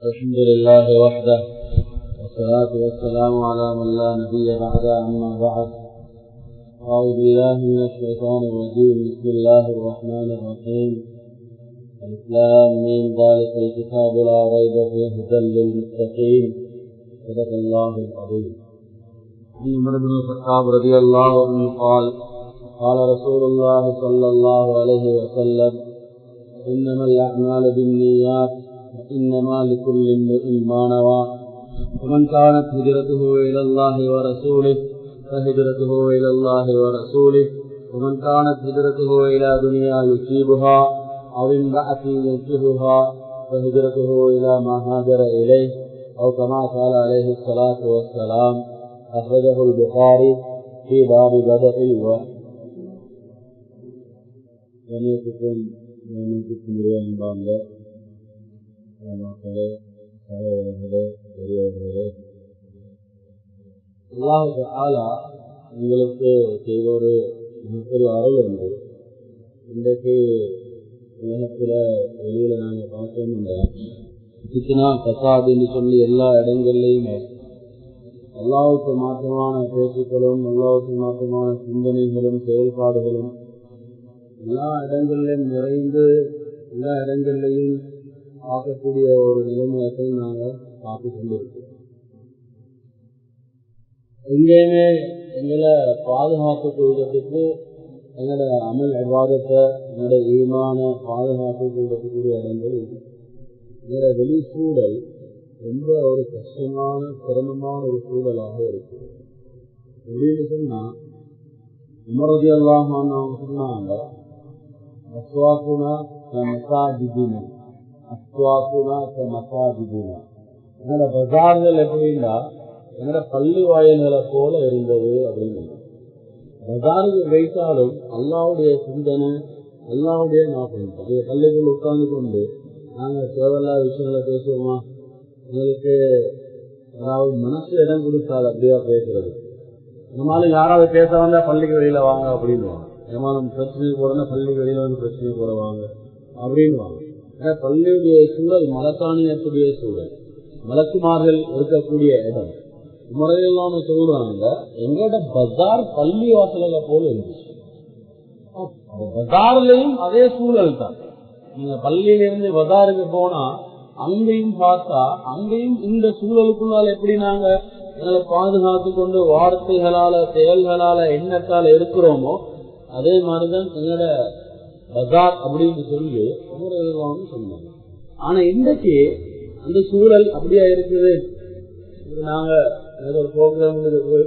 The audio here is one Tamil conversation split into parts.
الحمد لله وحده والصلاة والسلام على من لا نبي بعد أما بعد أعوذ بالله من الشيطان الرجيم بسم الله الرحمن الرحيم الإسلام من ذلك الكتاب لا ريب فيه هدى للمتقين صدق الله العظيم عن عمر بن الخطاب رضي الله عنه قال قال رسول الله صلى الله عليه وسلم إنما الأعمال بالنيات وإنما لكل امرئ ما نوى ومن كانت هجرته إلى الله ورسوله فهجرته إلى الله ورسوله ومن كانت هجرته إلى دنيا يصيبها أو امرأة ينكهها فهجرته إلى ما هاجر إليه أو كما قال عليه الصلاة والسلام أخرجه البخاري في باب بدء الوحي கணியத்துக்கும் நியமனத்துக்கும் உரிய அன்பார்ந்த மக்களே சகோதரர்களே பெரியவர்களே அல்லாஹு ஆலா உங்களுக்கு செய்த ஒரு மிகப்பெரிய அருள் உண்டு இன்றைக்கு உலகத்தில் வெளியில் நாங்கள் பார்த்தோம்னா சித்தனா கசாதுன்னு சொல்லி எல்லா இடங்கள்லையும் அல்லாவுக்கு மாற்றமான பேச்சுக்களும் அல்லாவுக்கு மாற்றமான சிந்தனைகளும் செயல்பாடுகளும் எல்லா இடங்களிலும் நிறைந்து எல்லா இடங்கள்லையும் பார்க்கக்கூடிய ஒரு நிலைமையத்தை நாங்கள் பார்த்து கொண்டிருக்கோம் எங்கேயுமே எங்களை பாதுகாப்பு கொள்வதற்கு எங்களோட அமல் விவாதத்தை எங்களோட ஈமான பாதுகாப்பு கொள்வதற்குரிய இடங்கள் எங்களோட வெளி சூழல் ரொம்ப ஒரு கஷ்டமான சிரமமான ஒரு சூழலாக இருக்கு எப்படின்னு சொன்னா உமரதி அல்லாஹ் அவங்க சொன்னாங்க அஸ்வாக்குனா மசாஜிதினா அஸ்வாக்குனா மசாஜிதினா என்னோட பஜார்கள் எப்படின்னா என்னோட பள்ளி வாயில்களை போல இருந்தது அப்படின்னு பஜாருக்கு வைத்தாலும் அல்லாவுடைய சிந்தனை அல்லாவுடைய ஞாபகம் அது பள்ளிக்குள் உட்கார்ந்து கொண்டு நாங்கள் தேவையில்லாத விஷயங்களை பேசுவோமா எங்களுக்கு அதாவது மனசு இடம் கொடுத்தாது அப்படியா பேசுறது நம்மளால யாராவது பேச வந்தா பள்ளிக்கு வெளியில வாங்க அப்படின்னு ஏமாலும் பிரச்சனை போறதுனா பள்ளிக்கு வெளியில வந்து பிரச்சனை போறவாங்க அப்படின்னு வாங்க பள்ளியுடைய சூழல் மலத்தானியத்துடைய சூழல் மலக்குமார்கள் இருக்கக்கூடிய இடம் முறையில்லாம சொல்றாங்க எங்கட பஜார் பள்ளி வாசல போல இருந்துச்சு பஜார்லயும் அதே சூழல் தான் நீங்க பள்ளியில இருந்து பஜாருக்கு போனா அங்கேயும் பார்த்தா அங்கேயும் இந்த சூழலுக்குள்ளால எப்படி நாங்க பாதுகாத்து கொண்டு வார்த்தைகளால செயல்களால எண்ணத்தால இருக்கிறோமோ அதே மாதிரிதான் எங்களோட பஜார் அப்படின்னு சொல்லி சொன்னாங்க ஆனா இன்றைக்கு அந்த சூழல் அப்படியா இருக்குது நாங்க ஏதோ ஒரு ப்ரோக்ராம்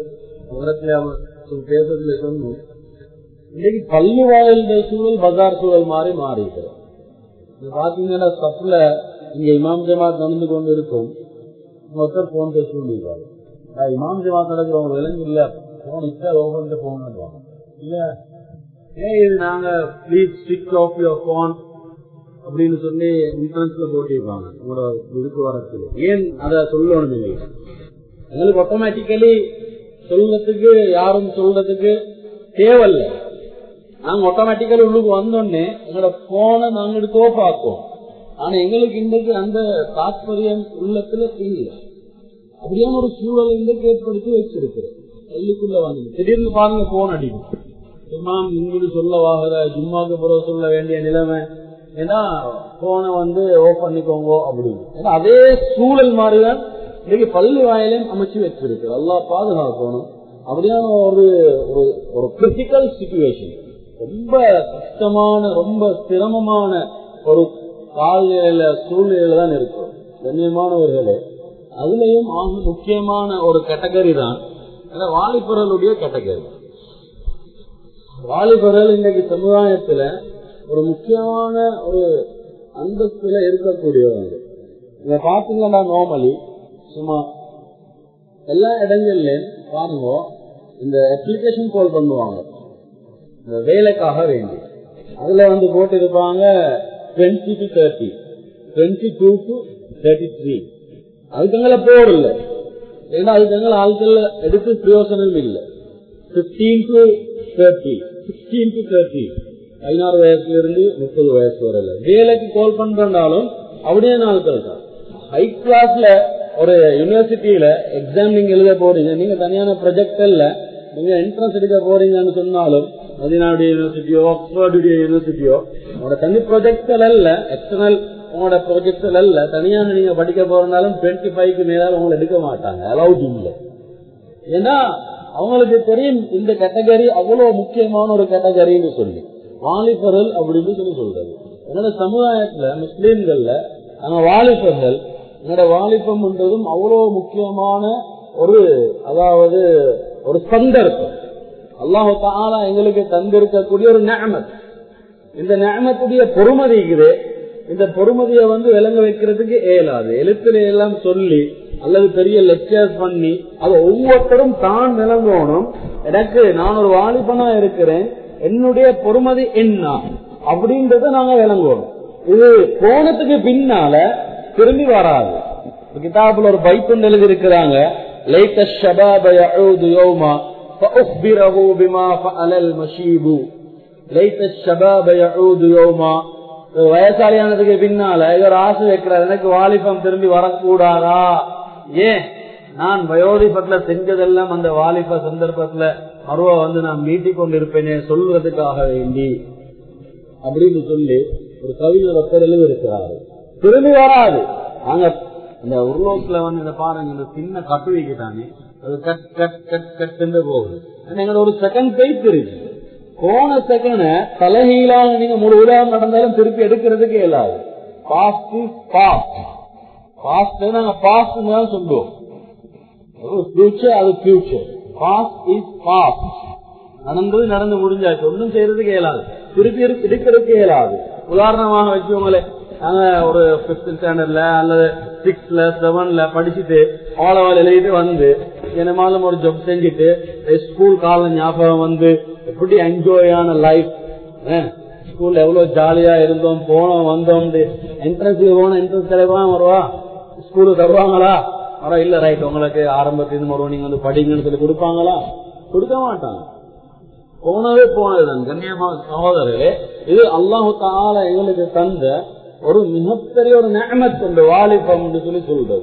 இருக்கு பேசுறதுல சொன்னோம் இன்னைக்கு பள்ளி வாயிலுடைய சூழல் பஜார் சூழல் மாதிரி மாறி இருக்கிறோம் பாத்தீங்கன்னா சப்ல இங்க இமாம் ஜமாத் நடந்து கொண்டு இருக்கும் ஒருத்தர் போன் பேசி கொண்டிருக்காரு இமாம் ஜமாத் நடக்கிறவங்க விலங்கு இல்ல போன் இப்ப ஓபன் போன் இல்ல ஏன் இது நாங்க ப்ளீஸ் ஸ்விட்ச் ஆஃப் யுவர் போன் அப்படின்னு சொல்லி இன்சூரன்ஸ்ல போட்டிருப்பாங்க உங்களோட இதுக்கு வரத்துல ஏன் அதை சொல்லணும் நீங்க எங்களுக்கு ஆட்டோமேட்டிக்கலி சொல்றதுக்கு யாரும் சொல்றதுக்கு தேவையில்ல நாங்க ஆட்டோமேட்டிக்கலி உள்ளுக்கு வந்தோடனே எங்களோட போனை நாங்க எடுத்தோ பார்ப்போம் ஆனா எங்களுக்கு இன்றைக்கு அந்த தாற்பயம் உள்ளத்துல இல்லை அப்படியான ஒரு சூழல் இன்றைக்கு ஏற்படுத்தி வச்சிருக்கிறேன் பள்ளிக்குள்ள வந்து திடீர்னு பாருங்க போன் அடிக்கும் சும்மா இங்கிட்டு சொல்ல வாங்குற ஜும்மாக்கு பிறகு சொல்ல வேண்டிய நிலைமை ஏன்னா போனை வந்து ஓப் பண்ணிக்கோங்க அப்படின்னு ஏன்னா அதே சூழல் மாதிரிதான் இன்னைக்கு பள்ளி வாயிலையும் அமைச்சு வச்சிருக்கு நல்லா பாதுகாக்கணும் அப்படியான ஒரு ஒரு கிரிட்டிக்கல் சுச்சுவேஷன் ரொம்ப கஷ்டமான ரொம்ப சிரமமான ஒரு கால்நிலையில சூழ்நிலையில தான் இருக்கும் கண்ணியமானவர்களே அதுலயும் ஆக முக்கியமான ஒரு கேட்டகரி தான் வாலிபர்களுடைய கேட்டகரி வாலிபர்கள் இன்னைக்கு சமுதாயத்துல ஒரு முக்கியமான ஒரு அந்தஸ்துல இருக்கக்கூடியவங்க இத பாத்தீங்கன்னா நார்மலி சும்மா எல்லா இடங்கள்லயும் பாருங்க இந்த அப்ளிகேஷன் கால் பண்ணுவாங்க இந்த வேலைக்காக வேண்டி அதுல வந்து போட்டிருப்பாங்க twenty to thirty twenty two to thirty three அதுக்கங்கள போர் இல்லை ஏன்னா அதுக்கங்கள ஆட்கள் எடுத்து பிரயோசனம் இல்லை fifteen to thirty sixteen to thirty பதினாறு வயசுல இருந்து முப்பது வயசு வரல வேலைக்கு கால் பண்றாலும் அப்படியே நாட்கள் தான் ஹை கிளாஸ்ல ஒரு யூனிவர்சிட்டியில எக்ஸாம் நீங்க எழுத போறீங்க நீங்க தனியான ப்ரொஜெக்ட் இல்ல நீங்க என்ட்ரன்ஸ் எடுக்க போறீங்கன்னு சொன்னாலும் மதினாவுடைய யூனிவர்சிட்டியோ ஆக்ஸ்போர்டுடைய யூனிவர்சிட்டியோ உங்களோட தனி ப்ரொஜெக்ட்கள் அல்ல எக்ஸ்டர்னல் உங்களோட ப்ரொஜெக்ட்கள் அல்ல தனியான நீங்க படிக்க போறதுனாலும் டுவெண்ட்டி ஃபைவ்க்கு மேல உங்களை எடுக்க மாட்டாங்க அலௌட் இல்லை ஏன்னா அவங்களுக்கு தெரியும் இந்த கேட்டகரி அவ்வளவு முக்கியமான ஒரு கேட்டகரின்னு சொல்லி வாலிபர்கள் அப்படின்னு சொல்லி சொல்றது என்னோட சமுதாயத்துல முஸ்லீம்கள்ல நாங்க வாலிபர்கள் என்னோட வாலிபம்ன்றதும் அவ்வளவு முக்கியமான ஒரு அதாவது ஒரு சந்தர்ப்பம் அல்லாஹு தாலா எங்களுக்கு தந்திருக்கக்கூடிய ஒரு நேமத் இந்த நேமத்துடைய பொறுமதி இருக்குது இந்த பொறுமதியை வந்து விளங்க வைக்கிறதுக்கு இயலாது எழுத்துல எல்லாம் சொல்லி அல்லது பெரிய லெக்சர்ஸ் பண்ணி அதை ஒவ்வொருத்தரும் தான் விளங்கணும் எனக்கு நான் ஒரு வாலிபனா இருக்கிறேன் என்னுடைய பொறுமதி என்ன அப்படின்றத நாங்க விளங்குவோம் இது போனதுக்கு பின்னால திரும்பி வராது கிதாபுல ஒரு பைத்தொண்டு எழுதி இருக்கிறாங்க லைட்ட ஷபாப யஊது யௌமா فأخبره بما فعل المشيب லைட்ட ஷபாப யஊது யௌமா வயசாலியானதுக்கு பின்னால இவர் ஆசை வைக்கிறார் எனக்கு வாலிபம் திரும்பி வரக்கூடாதா ஏன் நான் வயோதிபத்துல செஞ்சதெல்லாம் அந்த வாலிப சந்தர்ப்பத்துல மருவ வந்து நான் மீட்டிக் கொண்டிருப்பேனே சொல்றதுக்காக வேண்டி அப்படின்னு சொல்லி ஒரு கவிஞர் ஒருத்தர் எழுதியிருக்கிறாரு திரும்பி வராது நாங்க இந்த உருளோஸ்ல வந்து இந்த பாருங்க இந்த சின்ன கட்டு வைக்கிட்டாங்க அது கட் கட் கட் கட்டுன்னு போகுது எங்களோட ஒரு செகண்ட் பேஜ் இருக்கு போன செகண்ட் தலைகீழாக நீங்க முழு உலகம் நடந்தாலும் திருப்பி எடுக்கிறதுக்கு இயலாது பாஸ்ட் பாஸ்ட் பாஸ்ட் நாங்க பாஸ்ட் தான் சொல்லுவோம் ஃபியூச்சர் அது ஃபியூச்சர் பாஸ்ட் இஸ் பாஸ்ட் நடந்தது நடந்து முடிஞ்சாச்சு ஒன்றும் செய்யறதுக்கு இயலாது திருப்பி எடுக்கிறதுக்கு இயலாது உதாரணமாக வச்சுக்கோங்களேன் நாங்க ஒரு பிப்த் ஸ்டாண்டர்ட்ல அல்லது சிக்ஸ்த்ல செவன்ல படிச்சுட்டு ஆலவால் எழுதிட்டு வந்து என்னமாலும் ஒரு ஜப் செஞ்சுட்டு ஸ்கூல் கால ஞாபகம் வந்து எப்படி என்ஜாயான லைஃப் ஸ்கூல்ல எவ்வளவு ஜாலியா இருந்தோம் போனோம் வந்தோம் என்ட்ரன்ஸ் போனோம் என்ட்ரன்ஸ் கிடைப்பா வருவா ஸ்கூலுக்கு தருவாங்களா வர இல்ல ரைட் உங்களுக்கு ஆரம்பத்திலிருந்து வருவோம் நீங்க வந்து படிங்கன்னு சொல்லி கொடுப்பாங்களா கொடுக்க மாட்டாங்க போனவே போனதுதான் கண்ணியமான சகோதரர்களே இது அல்லாஹு தால எங்களுக்கு தந்த ஒரு மிகப்பெரிய ஒரு நேமத் இந்த வாலிபம் என்று சொல்லி சொல்றது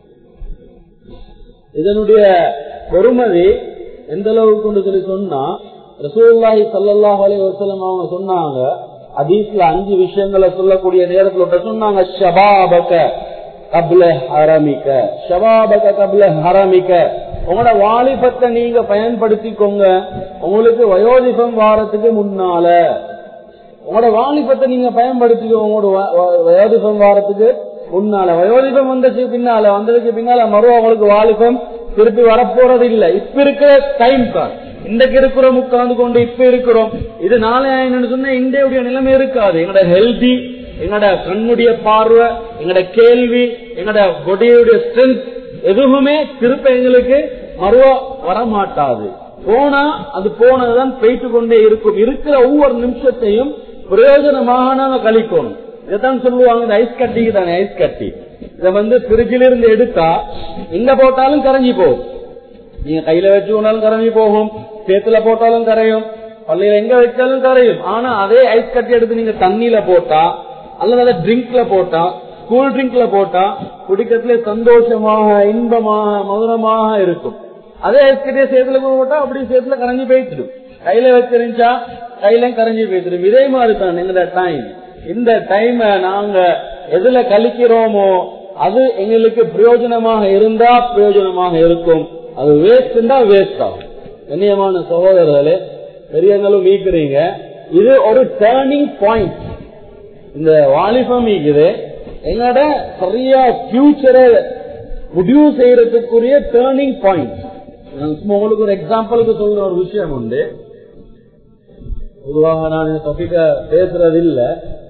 இதனுடைய பொறுமதி எந்த அளவுக்கு சொல்லி சொன்னா ரசூல்லாஹி சல்லாஹ் அலி வசலம் அவங்க சொன்னாங்க அதீஸ்ல அஞ்சு விஷயங்களை சொல்லக்கூடிய நேரத்தில் சொன்னாங்க ஷபாபக கபில ஹரமிக்க ஷபாபக கபில ஹரமிக்க உங்களோட வாலிபத்தை நீங்க பயன்படுத்திக்கோங்க உங்களுக்கு வயோதிபம் வாரத்துக்கு முன்னால உங்களோட வாலிபத்தை நீங்க பயன்படுத்திக்கோங்க உங்களோட வயோதிபம் வாரத்துக்கு முன்னால வயோதிபம் வந்ததுக்கு பின்னால வந்ததுக்கு பின்னால மறு அவங்களுக்கு வாலிபம் திருப்பி வரப்போறது இல்ல இப்ப இருக்கிற டைம் தான் இன்றைக்கு இருக்கிறோம் உட்கார்ந்து கொண்டு இப்ப இருக்கிறோம் இது நாளை என்னன்னு சொன்னா இந்தியாவுடைய நிலைமை இருக்காது எங்களோட ஹெல்தி எங்களோட கண்ணுடைய பார்வை எங்களோட கேள்வி எங்களோட பொடியுடைய ஸ்ட்ரென்த் எதுவுமே திருப்ப எங்களுக்கு மறுவா வரமாட்டாது போனா அது போனதுதான் போயிட்டு கொண்டே இருக்கும் இருக்கிற ஒவ்வொரு நிமிஷத்தையும் பிரயோஜனமாக நாங்க கழிக்கணும் இதைத்தான் சொல்லுவாங்க இந்த ஐஸ் கட்டிக்கு தானே ஐஸ் கட்டி இதை வந்து பிரிட்ஜில இருந்து எடுத்தா எங்க போட்டாலும் கரைஞ்சி போகும் நீங்க கையில வச்சு கொண்டாலும் கரைஞ்சி போகும் சேத்துல போட்டாலும் கரையும் பள்ளியில எங்க வச்சாலும் கரையும் ஆனா அதே ஐஸ் கட்டி எடுத்து நீங்க தண்ணியில போட்டா அல்லது அதை ட்ரிங்க்ல போட்டா கூல் ட்ரிங்க்ல போட்டா குடிக்கிறதுல சந்தோஷமாக இன்பமாக மதுரமாக இருக்கும் அதே ஐஸ் கட்டிய சேத்துல போட்டா அப்படி சேத்துல கரைஞ்சி போயிட்டுடும் கையில வச்சிருந்துச்சா கையில கரைஞ்சி போயிட்டுடும் இதே மாதிரி தான் எங்களோட டைம் இந்த டைம நாங்க எதுல கழிக்கிறோமோ அது எங்களுக்கு பிரயோஜனமாக இருந்தா பிரயோஜனமாக இருக்கும் அது வேஸ்ட் வேஸ்ட் ஆகும் கண்ணியமான சகோதரர்களே பெரியங்களும் மீக்குறீங்க இது ஒரு டேர்னிங் பாயிண்ட் இந்த வாலிபம் இருக்குது எங்களோட சரியா பியூச்சரை முடிவு செய்யறதுக்குரிய டேர்னிங் பாயிண்ட் உங்களுக்கு ஒரு எக்ஸாம்பிளுக்கு சொல்ற ஒரு விஷயம் உண்டு பொதுவாக நான் இந்த டாபிக்க பேசுறது இல்ல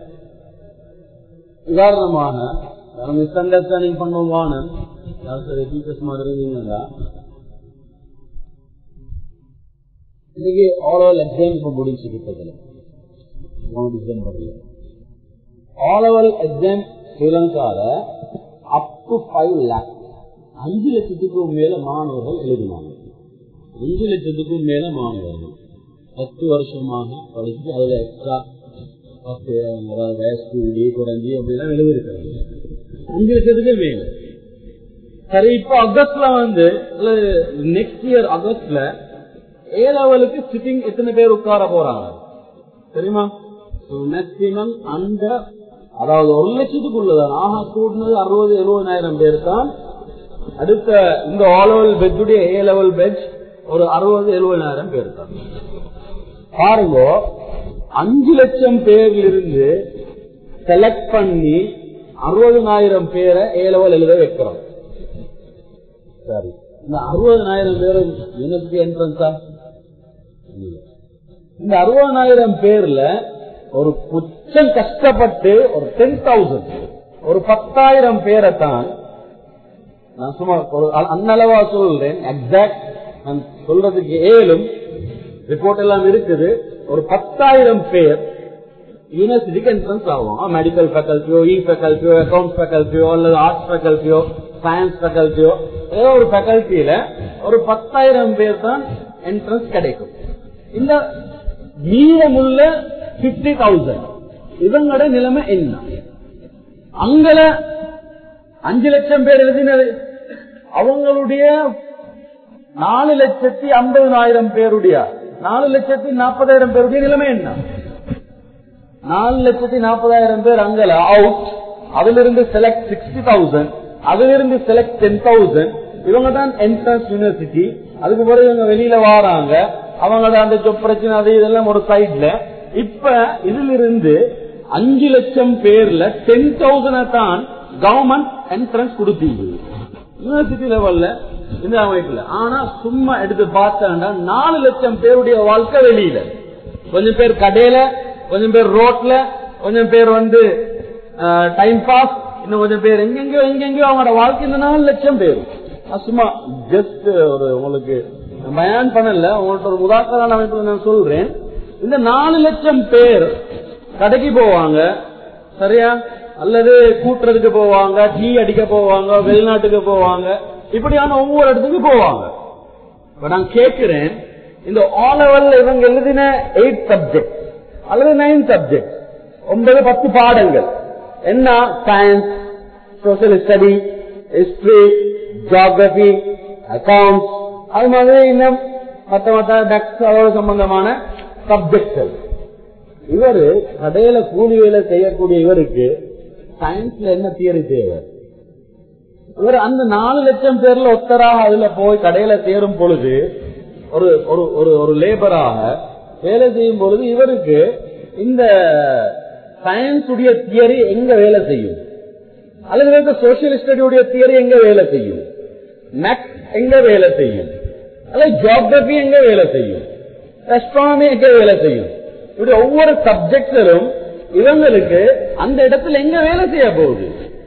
உதாரணமாக மிஸ் அண்டர்ஸ்டாண்டிங் பண்ணுவான டீச்சர்ஸ் மாதிரி இருந்தீங்கன்னா இன்னைக்கு ஆல் எக்ஸாம் இப்ப முடிஞ்சு கிட்டதுல டிசம்பர்ல ஆல் ஓவர் எக்ஸாம் ஸ்ரீலங்கால அப் டு ஃபைவ் லேக் அஞ்சு லட்சத்துக்கும் மேல மாணவர்கள் எழுதினாங்க அஞ்சு லட்சத்துக்கும் மேல மாணவர்கள் பத்து வருஷமாக படிச்சு அதுல எக்ஸ்ட்ரா பத்து வயசு கூடி குறைஞ்சி அப்படிலாம் எழுதியிருக்காங்க அஞ்சு லட்சத்துக்கு மேல சரி இப்ப ஆகஸ்ட்ல வந்து நெக்ஸ்ட் இயர் ஆகஸ்ட்ல ஏ லெவலுக்கு சிட்டிங் எத்தனை பேர் உட்கார போறாங்க தெரியுமா மேக்சிமம் அந்த அதாவது ஒரு லட்சத்துக்குள்ளதான் ஆஹா கூட்டினது அறுபது எழுபதாயிரம் பேர் தான் அடுத்த இந்த ஆல் லெவல் பெட்ஜுடைய ஏ லெவல் பெட்ச் ஒரு அறுபது எழுபதாயிரம் பேர் தான் பாருங்க அஞ்சு லட்சம் பேர்ல இருந்து செலக்ட் பண்ணி அறுபதனாயிரம் பேரை ஏ லெவல் எழுத வைக்கிறோம் சரி இந்த அறுபதனாயிரம் பேரும் யூனிவர்சிட்டி என்ட்ரன்ஸா இந்த அறுபதனாயிரம் பேர்ல ஒரு புச்சம் கஷ்டப்பட்டு ஒரு டென் தௌசண்ட் ஒரு பத்தாயிரம் பேரை தான் நான் சும்மா ஒரு அன்னளவா சொல்றேன் எக்ஸாக்ட் நான் சொல்றதுக்கு ஏழும் ரிப்போர்ட் எல்லாம் இருக்குது ஒரு பத்தாயிரம் பேர் யூனிவர்சிட்டிக்கு என்ட்ரன்ஸ் ஆகும் மெடிக்கல் ஃபேக்கல்ட்டியோ இ ஃபேக்கல்ட்டியோ அக்கௌண்ட் ஃபேக்கல்ட்டியோ அல்லது ஆர்ட்ஸ் ஃபேக்கல்ட்டியோ சயின்ஸ் ஃபேக்கல்ட்டியோ ஏதோ ஒரு ஃபேக்கல்ட்டியில ஒரு பத்தாயிரம் பேர் தான் என்ட்ரன்ஸ் கிடைக்கும் இந்த மீதமுள்ள பிப்டி தௌசண்ட் இவங்களோட நிலைமை என்ன அங்கல அஞ்சு லட்சம் பேர் எழுதினது அவங்களுடைய நாலு லட்சத்தி ஐம்பதனாயிரம் பேருடைய நாலு லட்சத்தி நாற்பதாயிரம் பேருடைய நிலைமை என்ன நாலு லட்சத்தி நாற்பதாயிரம் பேர் அங்கல அவுட் அதுல இருந்து செலக்ட் சிக்ஸ்டி தௌசண்ட் அதுல இருந்து செலக்ட் டென் தௌசண்ட் இவங்க தான் என்ட்ரன்ஸ் யூனிவர்சிட்டி அதுக்கு பிறகு இவங்க வெளியில வாராங்க அவங்களோட அந்த ஜொப் பிரச்சனை அது இதெல்லாம் ஒரு சைட்ல இப்ப இதுல இருந்து அஞ்சு லட்சம் பேர்ல டென் தௌசண்ட் தான் கவர்மெண்ட் என்ட்ரன்ஸ் கொடுத்தீங்க யூனிவர்சிட்டி லெவல்ல இந்த அமைப்புல ஆனா சும்மா எடுத்து பார்த்தா நாலு லட்சம் பேருடைய வாழ்க்கை வெளியில கொஞ்சம் பேர் கடையில கொஞ்சம் பேர் ரோட்ல கொஞ்சம் பேர் வந்து டைம் பாஸ் இன்னும் கொஞ்சம் பேர் எங்கெங்கயோ எங்கெங்கயோ அவங்களோட வாழ்க்கை இந்த நாலு லட்சம் பேர் சும்மா ஜஸ்ட் ஒரு உங்களுக்கு பயன் பண்ணல உங்கள்ட்ட ஒரு உதாரண அமைப்புல நான் சொல்றேன் இந்த நாலு லட்சம் பேர் கடைக்கு போவாங்க சரியா அல்லது கூட்டுறதுக்கு போவாங்க டீ அடிக்க போவாங்க வெளிநாட்டுக்கு போவாங்க இப்படியான ஒவ்வொரு இடத்துக்கு போவாங்க இப்ப நான் கேட்கிறேன் இந்த ஆல் லெவல்ல இவங்க எழுதின எயிட் சப்ஜெக்ட் அல்லது நைன் சப்ஜெக்ட் ஒன்பது பத்து பாடங்கள் என்ன science social study history geography accounts அது மாதிரி இன்னும் மற்ற மற்ற டக்ஸ் அதோட சம்பந்தமான சப்ஜெக்ட்கள் இவரு கடையில கூலி வேலை செய்யக்கூடிய இவருக்கு சயின்ஸ்ல என்ன தியரி தேவை இவர் அந்த நாலு லட்சம் பேர்ல ஒத்தராக அதுல போய் கடையில சேரும் பொழுது ஒரு ஒரு ஒரு ஒரு லேபராக வேலை செய்யும் பொழுது இவருக்கு இந்த சயின்ஸ் உடைய தியரி எங்க வேலை செய்யும் அல்லது வந்து சோசியல் ஸ்டடியுடைய தியரி எங்க வேலை செய்யும் மேக்ஸ் எங்க வேலை செய்யும் அல்லது ஜியாகிரபி எங்க வேலை செய்யும் அஸ்ட்ரானமி எங்க வேலை செய்யும் இப்படி ஒவ்வொரு சப்ஜெக்ட்ஸிலும் இவங்களுக்கு அந்த இடத்துல எங்க வேலை செய்ய போகுது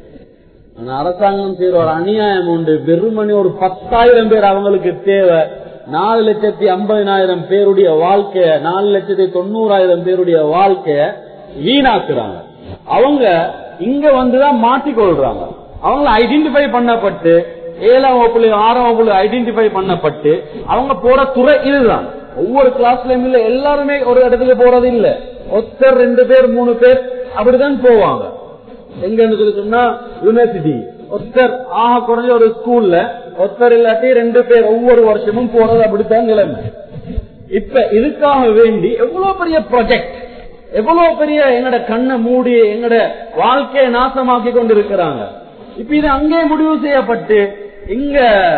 ஆனா அரசாங்கம் செய்யற ஒரு அநியாயம் உண்டு வெறுமணி ஒரு பத்தாயிரம் பேர் அவங்களுக்கு தேவை நாலு லட்சத்தி ஐம்பதினாயிரம் பேருடைய வாழ்க்கைய நாலு லட்சத்தி தொண்ணூறாயிரம் பேருடைய வாழ்க்கைய வீணாக்குறாங்க அவங்க இங்க வந்துதான் மாட்டிக்கொள்றாங்க அவங்க ஐடென்டிஃபை பண்ணப்பட்டு ஏழாம் வகுப்புல ஆறாம் வகுப்புல ஐடென்டிஃபை பண்ணப்பட்டு அவங்க போற துறை இதுதான் ஒவ்வொரு கிளாஸ்லயும் இல்ல எல்லாருமே ஒரு இடத்துக்கு போறது இல்ல ஒருத்தர் ரெண்டு பேர் மூணு பேர் அப்படிதான் போவாங்க எங்கன்னு சொல்லி சொன்னா யூனிவர்சிட்டி ஒருத்தர் ஆக குறைஞ்ச ஒரு ஸ்கூல்ல ஒருத்தர் இல்லாட்டி ரெண்டு பேர் ஒவ்வொரு வருஷமும் போறது அப்படித்தான் நிலைமை இப்ப இதுக்காக வேண்டி எவ்வளவு பெரிய ப்ராஜெக்ட் எவ்வளவு பெரிய எங்கட கண்ணை மூடி எங்கட வாழ்க்கையை நாசமாக்கி கொண்டிருக்கிறாங்க இப்ப இது அங்கே முடிவு செய்யப்பட்டு இங்க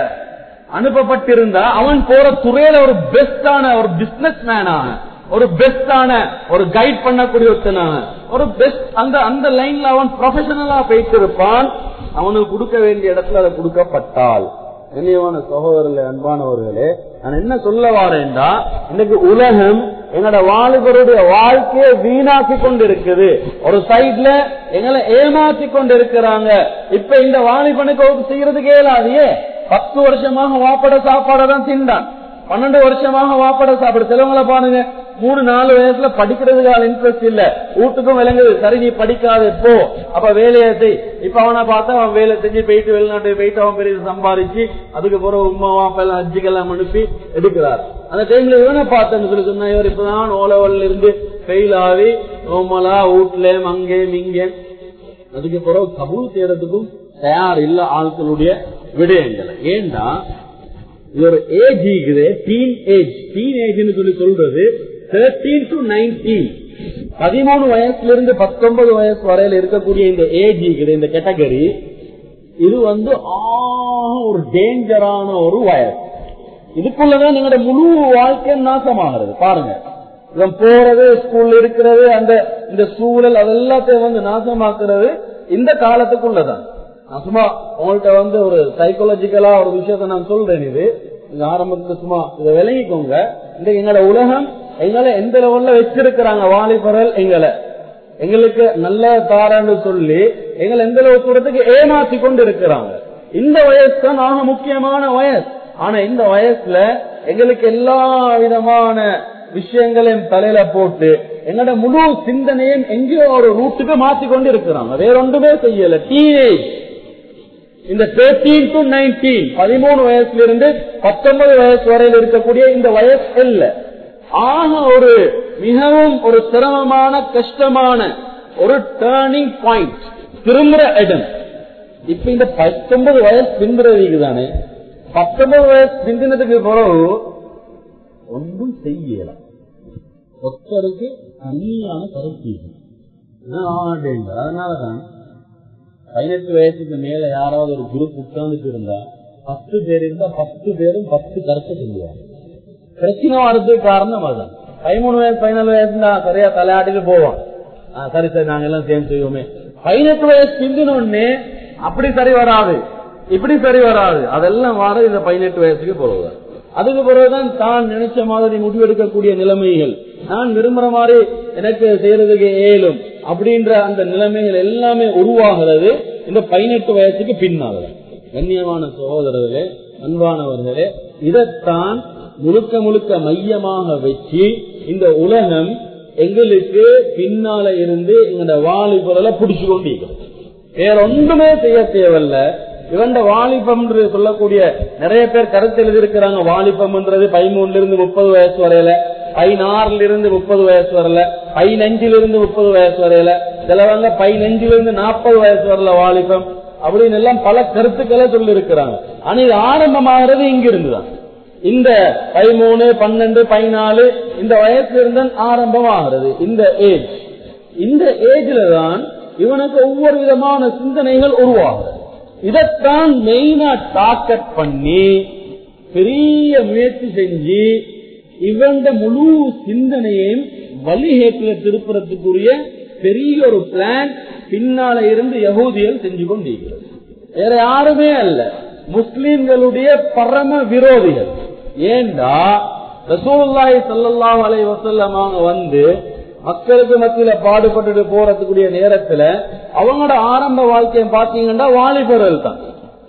அனுப்பப்பட்டிருந்தா அவன் போற துறையில ஒரு பெஸ்டான ஒரு பிசினஸ் மேனாக ஒரு பெஸ்டான ஒரு கைட் பண்ணக்கூடிய ஒருத்தனாக ஒரு பெஸ்ட் அந்த அந்த லைன்ல அவன் ப்ரொஃபஷனலா போயிட்டு இருப்பான் அவனுக்கு கொடுக்க வேண்டிய இடத்துல அதை கொடுக்கப்பட்டால் கண்ணியமான சகோதரர்களே அன்பானவர்களே நான் என்ன சொல்ல வாரேன்டா இன்னைக்கு உலகம் எங்களோட வாலிபருடைய வாழ்க்கையை வீணாக்கி கொண்டு இருக்குது ஒரு சைட்ல எங்களை ஏமாத்தி கொண்டு இருக்கிறாங்க இப்ப இந்த வாலிபனுக்கு செய்யறதுக்கு இயலாதியே பத்து வருஷமாக வாப்பட சாப்பாடை தான் திண்டான் பன்னெண்டு வருஷமாக வாப்பட சாப்பிடு சிலவங்களை பாருங்க மூணு நாலு வயசுல படிக்கிறதுக்கான இன்ட்ரெஸ்ட் இல்ல வீட்டுக்கும் விளங்குது சரி நீ படிக்காது போ அப்ப வேலையை செய் இப்ப அவனை பார்த்தா அவன் வேலை செஞ்சு போயிட்டு வெளிநாட்டுக்கு போயிட்டு அவன் பெரிய சம்பாதிச்சு அதுக்கு பிறகு உமா வாப்ப எல்லாம் அஜிக்கெல்லாம் அனுப்பி எடுக்கிறார் அந்த டைம்ல இவனை பார்த்தேன்னு சொல்லி சொன்னா இவர் இப்பதான் ஓலவல்ல இருந்து ஃபெயில் ஆகி நோமலா வீட்ல அங்கே இங்கே அதுக்கு பிறகு கபூல் செய்யறதுக்கும் தயார் இல்ல ஆட்களுடைய விடயங்களை ஏண்டா இது ஒரு ஏஜ் இருக்குது டீன் ஏஜ் டீன் ஏஜ்னு சொல்லி சொல்றது தேர்டீன் டு நைன்டீன் பதிமூணு வயசுல இருந்து பத்தொன்பது வயசு வரையில இருக்கக்கூடிய இந்த ஏஜ் இருக்குது இந்த கேட்டகரி இது வந்து ஆக ஒரு டேஞ்சரான ஒரு வயசு இதுக்குள்ளதான் எங்களோட முழு வாழ்க்கை நாசமாகிறது பாருங்க இவன் போறது ஸ்கூல்ல இருக்கிறது அந்த இந்த சூழல் அதெல்லாத்தையும் வந்து நாசமாக்குறது இந்த காலத்துக்குள்ளதான் நான் சும்மா உங்கள்கிட்ட வந்து ஒரு சைக்காலஜிக்கலா ஒரு விஷயத்த நான் சொல்றேன் இது இந்த ஆரம்பத்துல சும்மா இதை விளங்கிக்கோங்க இந்த எங்களோட உலகம் எங்களை எந்த லெவல்ல வச்சிருக்கிறாங்க வாலிபர்கள் எங்களை எங்களுக்கு நல்ல தாரான்னு சொல்லி எங்களை எந்த அளவு தூரத்துக்கு ஏமாத்தி கொண்டு இருக்கிறாங்க இந்த வயசு தான் ஆக முக்கியமான வயசு ஆனா இந்த வயசுல எங்களுக்கு எல்லா விதமான விஷயங்களையும் தலையில போட்டு எங்களோட முழு சிந்தனையும் எங்கேயோ ஒரு ரூட்டுக்கு மாத்தி கொண்டு இருக்கிறாங்க வேற ஒன்றுமே செய்யல டீனேஜ் இந்த தேர்டீன் டு நைன்டீன் பதிமூணு வயசுல இருந்து பத்தொன்பது வயசு வரையில் இருக்கக்கூடிய இந்த வயசு இல்ல ஆக ஒரு மிகவும் ஒரு சிரமமான கஷ்டமான ஒரு டேர்னிங் பாயிண்ட் திரும்புற இடம் இப்ப இந்த பத்தொன்பது வயசு பிந்துறதுக்கு தானே பத்தொன்பது வயசு பிந்தினதுக்கு பிறகு ஒன்றும் செய்யல ஒருத்தருக்கு தனியான கருத்து அதனாலதான் பதினெட்டு வயசுக்கு மேல யாராவது ஒரு குரூப் உட்கார்ந்துட்டு இருந்தா பத்து பேர் இருந்தா பத்து பேரும் பத்து கருத்தை சொல்லுவாங்க பிரச்சனை வர்றதுக்கு காரணம் அதுதான் பதிமூணு வயசு பதினாலு வயசு தான் சரியா தலையாட்டிட்டு போவோம் ஆ, சரி சரி நாங்க எல்லாம் சேர்ந்து செய்வோமே பதினெட்டு வயசு பிந்தினோடனே அப்படி சரி வராது இப்படி சரி வராது அதெல்லாம் வர இந்த பதினெட்டு வயசுக்கு போடுவார் அதுக்கு பிறகுதான் தான் நினைச்ச மாதிரி முடிவெடுக்கக்கூடிய நிலைமைகள் நான் விரும்புற மாதிரி எனக்கு செய்யறதுக்கு ஏலும் அப்படின்ற அந்த நிலைமைகள் எல்லாமே உருவாகிறது இந்த பதினெட்டு வயசுக்கு பின்னால கண்ணியமான சகோதரர்களே அன்பானவர்களே இதைத்தான் முழுக்க முழுக்க மையமாக வச்சு இந்த உலகம் எங்களுக்கு பின்னால இருந்து எங்களோட வாலிபுரல பிடிச்சு கொண்டிருக்கிறது வேற ஒன்றுமே செய்ய தேவையில்ல இவண்ட வாலிபம் என்று சொல்லக்கூடிய நிறைய பேர் கருத்து எழுதியிருக்கிறாங்க வாலிபம்ன்றது பதிமூணுல இருந்து முப்பது வயசு வரையில பதினாறுல இருந்து முப்பது வயசு வரல பதினஞ்சுல இருந்து முப்பது வயசு வரையில சிலவங்க பதினஞ்சுல இருந்து நாற்பது வயசு வரல வாலிபம் அப்படின்னு எல்லாம் பல கருத்துக்களை சொல்லி இருக்கிறாங்க ஆனா இது ஆரம்பமாகிறது இங்க இருந்துதான் இந்த பதிமூணு பன்னெண்டு பதினாலு இந்த வயசுல இருந்து ஆரம்பமாகிறது இந்த ஏஜ் இந்த ஏஜ்ல தான் இவனுக்கு ஒவ்வொரு விதமான சிந்தனைகள் உருவாகுது இதைத்தான் மெயினா டார்கெட் பண்ணி பெரிய முயற்சி செஞ்சு இவந்த முழு சிந்தனையையும் வழிகேட்டுல திருப்புறத்துக்குரிய பெரிய ஒரு பிளான் பின்னால இருந்து யகூதியல் செஞ்சு கொண்டிருக்கிறது வேற யாருமே அல்ல முஸ்லிம்களுடைய பரம விரோதிகள் ஏண்டா ரசூலுல்லாஹி ஸல்லல்லாஹு அலைஹி வஸல்லம் அவங்க வந்து மக்களுக்கு மத்தியில பாடுபட்டுட்டு போறதுக்குரிய நேரத்துல அவங்களோட ஆரம்ப வாழ்க்கையை பாத்தீங்கன்னா வாலிபர்கள் தான்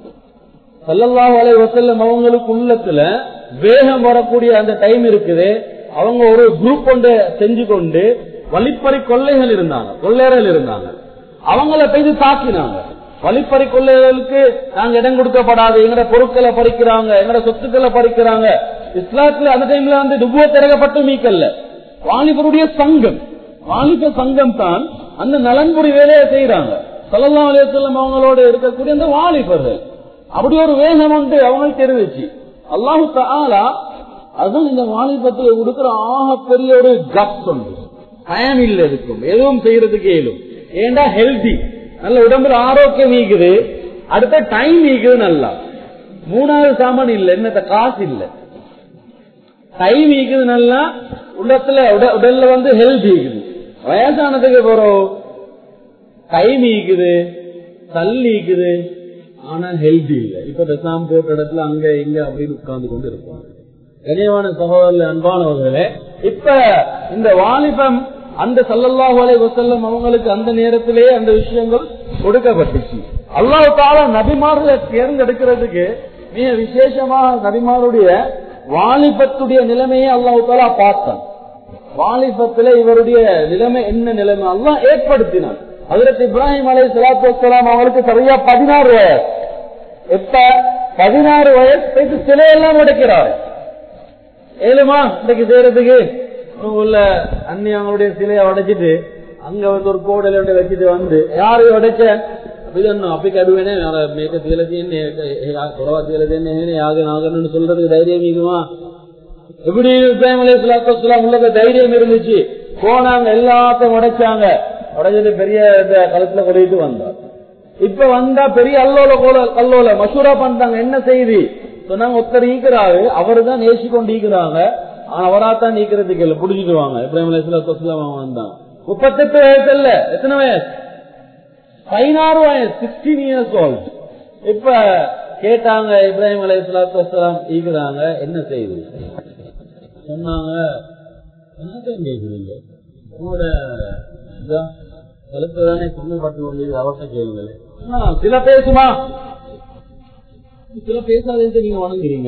சல்லல்லாஹு அலைஹி வஸல்லம் அவங்களுக்கு உள்ளத்துல வேகம் வரக்கூடிய அந்த டைம் இருக்குது அவங்க ஒரு குரூப் கொண்டு செஞ்சு கொண்டு வழிப்பறி கொள்ளைகள் இருந்தாங்க கொள்ளையர்கள் இருந்தாங்க அவங்கள போய் தாக்கினாங்க வழிப்பறி கொள்ளைகளுக்கு நாங்க இடம் கொடுக்கப்படாது எங்கட பொருட்களை பறிக்கிறாங்க எங்கட சொத்துக்களை பறிக்கிறாங்க இஸ்லாத்துல அந்த டைம்ல வந்து டுபுவ திறக்கப்பட்டு மீக்கல்ல வாலிபருடைய சங்கம் வாலிப சங்கம் தான் அந்த நலன்புரி வேலையை செய்யறாங்க சல்லல்லாஹு அலைஹி வஸல்லம் அவங்களோட இருக்கக்கூடிய அந்த வாலிபர்கள் அப்படி ஒரு வேகம் உண்டு அவங்களுக்கு தெரிவிச்சு அல்லாஹு தாலா அதுவும் இந்த வாலிபத்துல கொடுக்கிற ஆக பெரிய ஒரு கப் உண்டு பயன் இல்ல இருக்கும் எதுவும் செய்யறதுக்கு இயலும் ஏண்டா ஹெல்தி நல்ல உடம்புல ஆரோக்கியம் நீக்குது அடுத்த டைம் நீக்குது நல்லா மூணாவது சாமான் இல்ல என்னத்த காசு இல்ல டைம் நீக்குது நல்லா உள்ளத்துல உட- உடல்ல வந்து ஹெல்த் இருக்குது வயசானதுக்கு போறோம் டைம் ஈக்குது தள்ளி ஈக்குது ஆனா ஹெல்தி இல்ல இப்ப பெசாம் போட்ட இடத்துல அங்க இங்க அப்படின்னு உட்கார்ந்து கொண்டு இருப்பாங்க கனியமான சகோதரர்கள் அன்பானவர்களே இப்ப இந்த வாலிபம் அந்த சல்லல்லாஹு அலைஹி வஸல்லம் அவங்களுக்கு அந்த நேரத்திலேயே அந்த விஷயங்கள் கொடுக்கப்பட்டுச்சு அல்லாஹ் தாலா நபிமார்களை தேர்ந்தெடுக்கிறதுக்கு மிக விசேஷமாக நபிமாருடைய வாலிபத்துடைய நிலைமையை அல்லாஹ் தாலா பார்த்தான் வாலிபத்துல இவருடைய நிலைமை என்ன நிலைமை எல்லாம் ஏற்படுத்தினார் அதற்கு இப்ராஹிம் அலை சலாத்து வலாம் அவங்களுக்கு சரியா பதினாறு வயசு எப்ப பதினாறு வயசு போயிட்டு சிலையெல்லாம் உடைக்கிறாரு ஏழுமா இன்னைக்கு செய்யறதுக்கு உள்ள அன்னி அவங்களுடைய சிலையை உடைச்சிட்டு අංග வந்து ஒரு கோடல வச்சுட்டு வந்து யாரு உடைச்ச ಇದನ್ನು ಅಪ್ಪಿಗೆ ಅಡುವೇನೆ ಮೇಕ ತೇಲದೇನೆ ಕೊಡವ ತೇಲದೇನೆ யாக நாகன்னு சொல்றதுக்கு தைரியம் இருக்குமா எப்படி இப்ராஹிம் அலி சலாத்து உள்ளத தைரியம் இருந்துச்சு போனாங்க எல்லாத்தையும் உடைச்சாங்க உடைச்சிட்டு பெரிய இந்த களத்துல கொடிட்டு வந்தார் இப்ப வந்தா பெரிய அல்லோல கோல கல்லோல மசூரா பண்றாங்க என்ன செய்தி சொன்னாங்க ஒருத்தர் ஈக்கிறாரு அவரு தான் நேசி கொண்டு ஈக்கிறாங்க ஆனா அவராத்தான் நீக்கிறதுக்கு இல்லை புடிச்சிடுவாங்க இப்ராஹிம் அலி சலாத்து வந்தாங்க முப்பத்தெட்டு வயசு இல்ல எத்தனை வயசு பதினாறு வயசு சிக்ஸ்டீன் இயர்ஸ் ஓல்ட் இப்ப கேட்டாங்க இப்ராஹிம் அலி சலாத்து வலாம் ஈக்குறாங்க என்ன செய்யுது சொன்னாங்க என்னத்தான் கேக்குறீங்க உங்களோட கழுத்து தானே புண்ணியப்பட்டு கொண்டது அவர்கிட்ட கேளுங்க சில பேசுமா சில பேசாதே நீங்க வணங்குறீங்க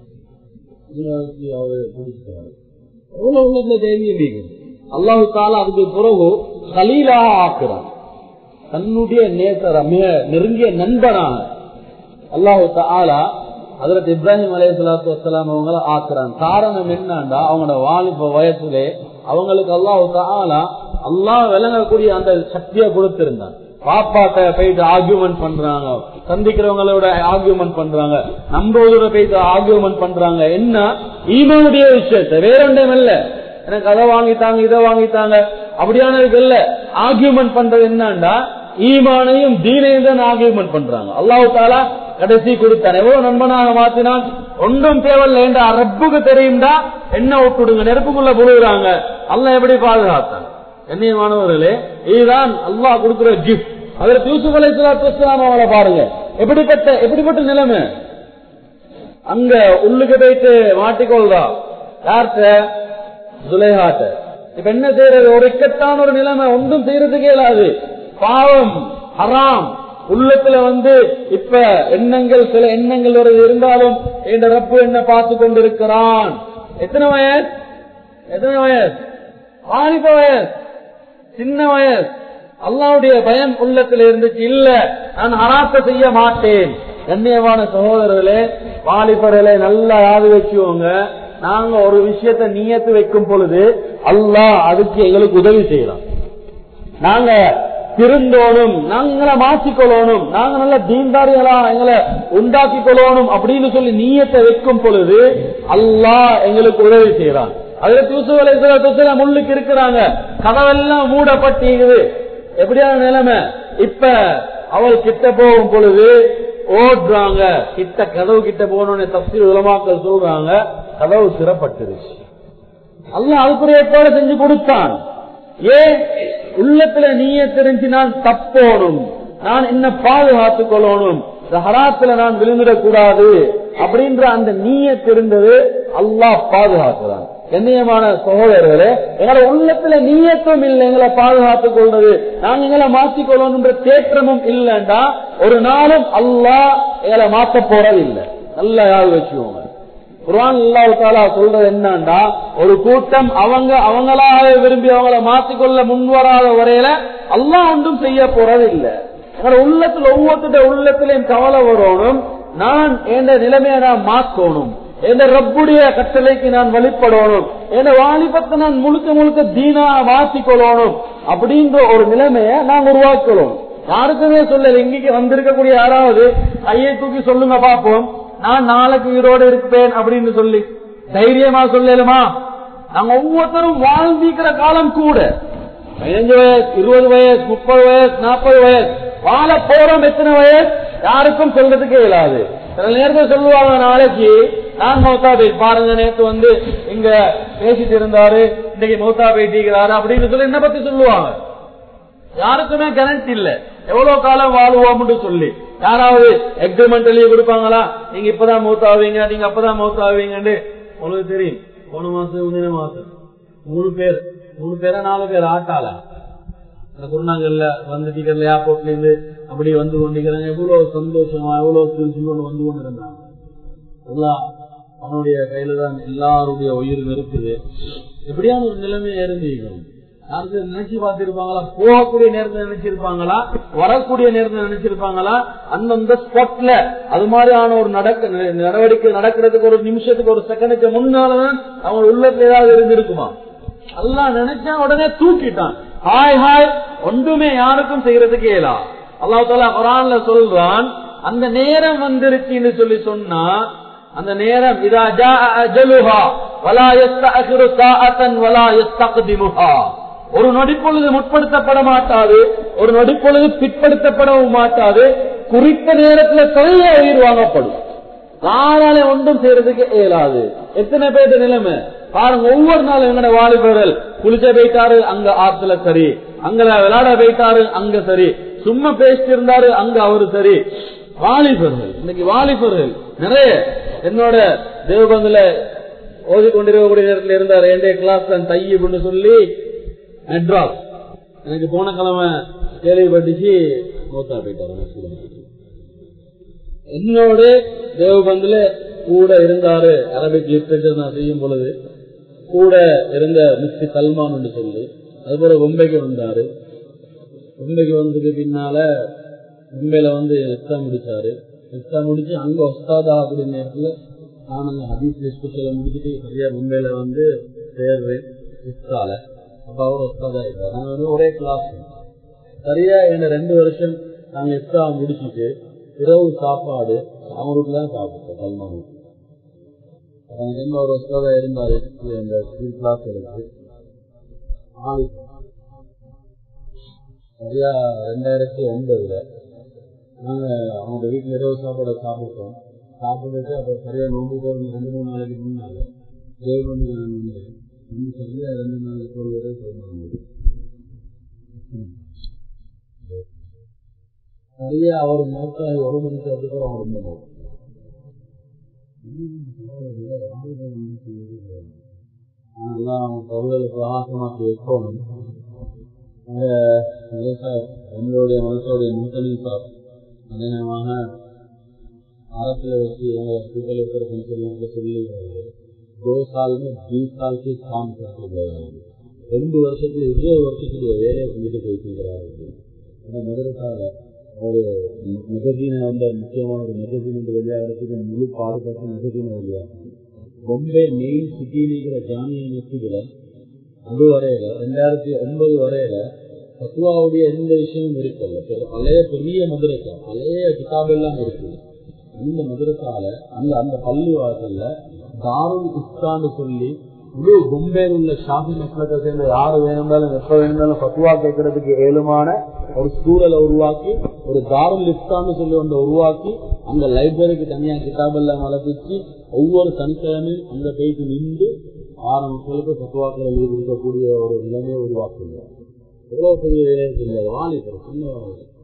அவரு முடிச்சுட்டாரு எவ்வளவு உள்ளதுல தைரியம் இருக்குது அல்லாஹு தாலா அதுக்கு பிறகு கலீலாக ஆக்குறான் தன்னுடைய நேசர மிக நெருங்கிய நண்பனாக அல்லாஹு தாலா அதற்கு இப்ராஹிம் அலே சலாத்து வலாம் அவங்கள ஆக்குறான் காரணம் என்னன்னா அவங்களோட வாலிப வயசுலே அவங்களுக்கு அல்லாஹு தாலா அல்லாஹ் விளங்கக்கூடிய அந்த சக்தியை கொடுத்திருந்தான் பாப்பாட்ட போயிட்டு ஆர்கியூமெண்ட் பண்றாங்க சந்திக்கிறவங்களோட ஆர்கியூமெண்ட் பண்றாங்க நம்போதோட போயிட்டு ஆர்கியூமெண்ட் பண்றாங்க என்ன ஈமனுடைய விஷயத்தை வேற ஒன்றும் இல்ல எனக்கு அதை வாங்கித்தாங்க இதை வாங்கித்தாங்க அப்படியானதுக்கு இல்ல ஆர்கியூமெண்ட் பண்றது என்னன்னா ஈமானையும் தீனையும் தான் ஆர்கியூமெண்ட் பண்றாங்க அல்லாஹு தாலா கடைசி கொடுத்தான் எவ்வளவு நண்பனாக மாத்தினான் ஒன்றும் தேவையில்லை என்ற ரப்புக்கு தெரியும்டா என்ன விட்டுடுங்க நெருப்புக்குள்ள புழுகிறாங்க அல்ல எப்படி பாதுகாத்தான் கண்ணியமானவர்களே இதுதான் அல்லாஹ் கொடுக்கிற கிஃப்ட் அதற்கு யூசுப் அலை சலாத்து அவளை பாருங்க எப்படிப்பட்ட எப்படிப்பட்ட நிலைமை அங்க உள்ளுக்கு போயிட்டு மாட்டிக்கொள்றா யார்கிட்ட சுலேஹாட்ட இப்ப என்ன செய்யறது ஒரு இக்கட்டான ஒரு நிலைமை ஒன்றும் செய்யறதுக்கு இயலாது பாவம் ஹராம் உள்ளத்துல வந்து இப்ப எண்ணங்கள் சில எண்ணங்கள் ஒரு இருந்தாலும் என்ற ரப்பு என்ன பார்த்து கொண்டிருக்கிறான் எத்தனை வயசு எத்தனை வயசு வாலிப வயசு சின்ன வயசு அல்லாவுடைய பயம் உள்ளத்துல இருந்துச்சு இல்ல நான் ஹராத்த செய்ய மாட்டேன் கண்ணியமான சகோதரர்களே வாலிபர்களே நல்லா யாது வச்சுவோங்க நாங்க ஒரு விஷயத்த நீயத்து வைக்கும் பொழுது அல்லாஹ் அதுக்கு எங்களுக்கு உதவி செய்யலாம் நாங்க திருந்தோணும் நாங்களை மாற்றிக்கொள்ளணும் நாங்க நல்ல தீன்தாரிகளா எங்களை உண்டாக்கி கொள்ளணும் அப்படின்னு சொல்லி நீயத்தை வைக்கும் பொழுது அல்லாஹ் எங்களுக்கு உதவி செய்யறான் அதுல தூசுவலை முள்ளுக்கு இருக்கிறாங்க கதவெல்லாம் மூடப்பட்டிருக்குது எப்படியான நிலைமை இப்ப அவள் கிட்ட போகும் பொழுது ஓடுறாங்க கிட்ட கதவு கிட்ட போகணும்னு தப்சி உலமாக்கள் சொல்றாங்க கதவு சிறப்பட்டுருச்சு அல்ல அதுக்குரிய ஏற்பாடு செஞ்சு கொடுத்தான் ஏன் உள்ளத்துல நீயே தெரிஞ்சு நான் தப்போணும் நான் என்ன பாதுகாத்துக் கொள்ளணும் ஹராத்துல நான் விழுந்துடக்கூடாது அப்படின்ற அந்த நீய தெரிந்தது அல்லாஹ் பாதுகாக்கிறான் கண்ணியமான சகோதரர்களே எங்களை உள்ளத்துல நீயத்தும் இல்லை எங்களை பாதுகாத்துக் கொள்வது நாங்க எங்களை மாற்றிக் கொள்ளணுன்ற தேற்றமும் இல்லைண்டா ஒரு நாளும் அல்லாஹ் எங்களை மாத்த போறது இல்லை நல்லா யாரு வச்சுக்கோங்க குரான் அல்லாஹ் தாலா சொல்றது என்னன்னா ஒரு கூட்டம் அவங்க அவங்களாக விரும்பி அவங்கள மாத்திக்கொள்ள முன்வராத வரையில அல்லாஹ் ஒன்றும் செய்ய போறது இல்லை எங்களோட உள்ளத்துல ஒவ்வொருத்தருடைய உள்ளத்திலையும் கவலை வரணும் நான் என்ற நிலைமையை நான் மாற்றணும் என் ரப்புடைய கட்டளைக்கு நான் வழிபடணும் என் வாலிபத்தை நான் முழுக்க முழுக்க தீனா மாற்றிக்கொள்ளணும் அப்படின்ற ஒரு நிலைமையை நான் உருவாக்கணும் யாருக்குமே சொல்லல இங்கே வந்திருக்கக்கூடிய யாராவது கையை தூக்கி சொல்லுங்க பாப்போம் நான் நாளைக்கு உயிரோடு இருப்பேன் அப்படின்னு சொல்லி தைரியமா சொல்லலுமா நாங்க ஒவ்வொருத்தரும் வாழ்ந்திக்கிற காலம் கூட பதினஞ்சு வயசு இருபது வயசு முப்பது வயசு நாற்பது வயசு வாழ போறோம் எத்தனை வயசு யாருக்கும் சொல்றதுக்கே இயலாது சில நேரத்தில் சொல்லுவாங்க நாளைக்கு நான் மௌத்தா போய் பாருங்க நேற்று வந்து இங்க பேசிட்டு இருந்தாரு இன்னைக்கு மௌத்தா போயிட்டீங்கிறாரு அப்படின்னு சொல்லி என்ன பத்தி சொல்லுவாங்க யாருக்குமே கரண்ட் இல்ல எவ்வளவு காலம் வாழ்வோம்னு சொல்லி யாராவது எக்ரிமெண்ட் எழுதி கொடுப்பாங்களா நீங்க இப்பதான் மௌத்தாவீங்க நீங்க அப்பதான் மௌத்தாவீங்கன்னு உங்களுக்கு தெரியும் போன மாசம் முந்தின மாசம் மூணு பேர் மூணு பேரா நாலு பேர் ஆட்டால இந்த குருநாங்கல்ல வந்துட்டீங்கல்ல ஏர்போர்ட்ல இருந்து அப்படி வந்து கொண்டிருக்கிறாங்க எவ்வளவு சந்தோஷமா எவ்வளவு சிரிச்சு வந்து கொண்டு இருந்தாங்க எல்லாம் அவனுடைய கையில தான் எல்லாருடைய உயிர் இருக்குது எப்படியான ஒரு நிலைமையை இருந்திருக்கணும் யாருக்கு நினைச்சு பார்த்திருப்பாங்களா போகக்கூடிய நேரத்தில் நினைச்சிருப்பாங்களா வரக்கூடிய நேரத்தில் நினைச்சிருப்பாங்களா அந்தந்த ஸ்பாட்ல அது மாதிரியான ஒரு நடக்க நடவடிக்கை நடக்கிறதுக்கு ஒரு நிமிஷத்துக்கு ஒரு செகண்டுக்கு முன்னாலதான் அவங்க உள்ளத்துல ஏதாவது இருந்திருக்குமா எல்லாம் நினைச்சா உடனே தூக்கிட்டான் ஹாய் ஹாய் ஒன்றுமே யாருக்கும் செய்யறதுக்கு இயலா அல்லாஹ் தாலா குரான்ல சொல்றான் அந்த நேரம் வந்துருச்சுன்னு சொல்லி சொன்னா அந்த நேரம் இதா ஜா அஜலுஹா வலா யஸ்தஅகிரு சாஅத்தன் வலா யஸ்தக்திமுஹா ஒரு நொடிப்பொழுது முற்படுத்தப்பட மாட்டாது ஒரு நொடிப்பொழுது பிற்படுத்தப்படவும் மாட்டாது குறித்த நேரத்துல சொல்ல உயிர் வாங்கப்படும் யாரால ஒன்றும் செய்யறதுக்கு இயலாது எத்தனை பேர் நிலைமை பாருங்க ஒவ்வொரு நாளும் எங்கட வாலிபர்கள் குளிச்ச போயிட்டாரு அங்க ஆத்துல சரி அங்க விளையாட போயிட்டாரு அங்க சரி சும்மா பேசிட்டு இருந்தாரு அங்க அவரு சரி வாலிபர்கள் இன்னைக்கு வாலிபர்கள் நிறைய என்னோட தேவபந்துல ஓதி கொண்டிருக்கக்கூடிய நேரத்தில் இருந்தார் என்னுடைய கிளாஸ் தான் தையப்னு சொல்லி மெட்ராஸ் எனக்கு போன கிழமை கேள்விப்பட்டுச்சு மூத்தா போயிட்டாரு என்னோட தேவபந்துல கூட இருந்தாரு அரபிக் லிட்ரேச்சர் நான் செய்யும் பொழுது கூட இருந்த மிஸ்டி சல்மான் என்று சொல்லி அதுபோல மும்பைக்கு வந்தாரு மும்பைக்கு வந்ததுக்கு பின்னால மும்பையில வந்து எஸ்தா முடிச்சாரு எஸ்தா முடிச்சு அங்க ஒஸ்தாதா ஆகக்கூடிய நேரத்துல நான் அந்த ஹபீஸ் லிஸ்புல முடிச்சுட்டு சரியா மும்பையில வந்து சேர்றேன் இஸ்தால அப்ப அவர் ஒஸ்தாதா ஆயிட்டார் நாங்க வந்து ஒரே கிளாஸ் சரியா என்ன ரெண்டு வருஷம் நாங்க எஸ்தா முடிச்சுட்டு இரவு சாப்பாடு அவருக்கு தான் சாப்பிட்டோம் சல்மான் எனக்கு என்ன ஒரு ஒஸ்தாதா இருந்தாரு இந்த கிளாஸ் இருக்கு ஆள் சரியா ரெண்டாயிரத்தி ஒன்பதுல நாங்க அவங்க வீட்டுல இரவு சாப்பாடு சாப்பிட்டோம் சாப்பிட்டுட்டு அப்புறம் சரியா நோம்பு போறது ரெண்டு மூணு நாளைக்கு முன்னால தேவபந்து வந்து இன்னும் சரியா ரெண்டு நாளைக்கு ஒரு வரை சொல்லுவாங்க சரியா அவர் மோட்டாகி ஒரு மணிக்கு அதுக்கப்புறம் அவர் ரொம்ப அவர்களுக்கு பிரகாசமாக்கி வைக்கணும் எங்களுடைய மனசோடைய முன்தனி சார் அநேகமாக அரசியல வச்சு எங்களை ஸ்கூலில் இருக்கிற பெண்கள் சொல்லி दो साल में बीस साल की काम करके गए ரெண்டு வருஷத்துல இருபது வருஷத்துடைய வேலையை செஞ்சுட்டு போயிட்டு அந்த மதுரத்தால ஒரு மெகசீனை வந்து முக்கியமான ஒரு மெகசீன் வந்து வெளியாகிறதுக்கு முழு பாடுபட்ட மெகசீனை வெளியாகும் பொம்பே மெயின் சிட்டியில் இருக்கிற ஜாமியா மசூதில அது வரையில ரெண்டாயிரத்தி ஒன்பது வரையில பத்துவாவுடைய எந்த விஷயமும் இருக்கல பழைய பெரிய மதுரசா பழைய கிதாபெல்லாம் இருக்கு இந்த மதுரசால அந்த அந்த பள்ளி வாசல்ல தாருல் இஸ்தான்னு சொல்லி முழு பொம்பேல உள்ள ஷாபி மக்களுக்கு சேர்ந்த யாரு வேணும்னாலும் எப்ப வேணும்னாலும் பத்துவா கேட்கறதுக்கு ஏழுமான ஒரு சூழலை உருவாக்கி ஒரு தாருல் இஸ்தான்னு சொல்லி ஒன்றை உருவாக்கி அந்த லைப்ரரிக்கு தனியா கிதாபெல்லாம் வளர்ப்பிச்சு ஒவ்வொரு சனிக்கிழமையும் அங்க போயிட்டு நின்று ஆறு மக்களுக்கு பத்துவாக்கள் எழுதி கொடுக்கக்கூடிய ஒரு நிலைமையை உருவாக்குங்க எவ்வளவு பெரிய வேலை இல்லை வாலிபர் சின்ன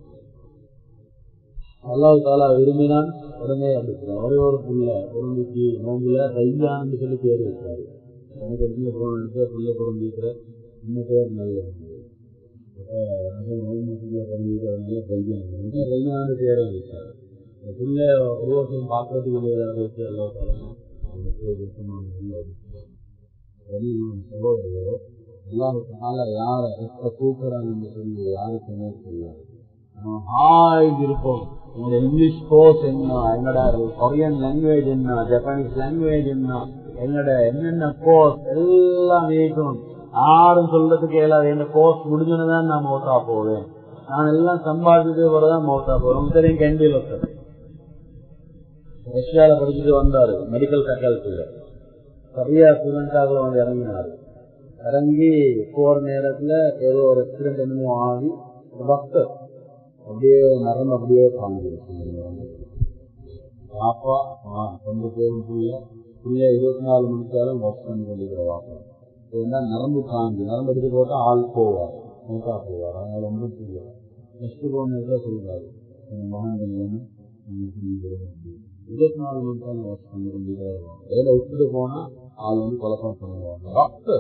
அல்லாஹ் தாலா விரும்பினான் உடனே அடிக்கிறான் ஒரே ஒரு புள்ள பொருந்திக்கு நோம்புல ரையான்னு சொல்லி பேர் வச்சாரு எனக்கு ஒரு சின்ன போன எடுத்து புள்ள பொருந்திக்கிற இந்த பேர் நல்ல பொருந்திக்கிறதுனால ரையான் ரையான்னு பேரை வச்சாரு இந்த புள்ள ஒரு வருஷம் பார்க்கறதுக்கு வச்சு அல்லா தாலா சகோதரர்களோ அல்லாஹால யார எப்ப கூப்பிடுறாங்கன்னு சொல்லி யாருக்கு தெரியாது ஹாய் இருப்போம் எங்களோட இங்கிலீஷ் கோர்ஸ் என்ன எங்களோட கொரியன் லாங்குவேஜ் என்ன ஜப்பானீஸ் லாங்குவேஜ் என்ன எங்களோட என்னென்ன கோர்ஸ் எல்லாம் இருக்கணும் யாரும் சொல்றதுக்கு இயலாது இந்த கோர்ஸ் முடிஞ்சோன்னு நான் மௌத்தா போவேன் நான் எல்லாம் சம்பாதிச்சது போறதான் மௌத்தா போவேன் தெரியும் கேண்டில் ஒருத்தர் ரஷ்யால படிச்சுட்டு வந்தாரு மெடிக்கல் ஃபேக்கல்ட்டில சரியா ஸ்டூடெண்டாக வந்து இறங்கினாரு இறங்கி போற நேரத்துல ஏதோ ஒரு ஆக்சிடென்ட் என்னமோ ஆகி டாக்டர் அப்படியே நரம்பு அப்படியே காமிச்சிருக்கு பாப்பா ரெண்டு பேரும் புள்ள புள்ள இருபத்தி நாலு மணிக்காலும் ஒர்க் பண்ணி கொண்டிருக்கிற வாப்பா ஏன்னா நரம்பு காஞ்சி நரம்பு எடுத்து போட்டா ஆள் போவார் மூத்தா போவார் அதனால ஒன்றும் செய்யும் நெக்ஸ்ட் போன சொல்றாரு என் மகன் வேணும் இருபத்தி நாலு மணிக்காலும் ஒர்க் பண்ணி கொண்டிருக்கிறார் வேலை விட்டுட்டு போனா ஆள் வந்து குழப்பம் பண்ணுவாங்க டாக்டர்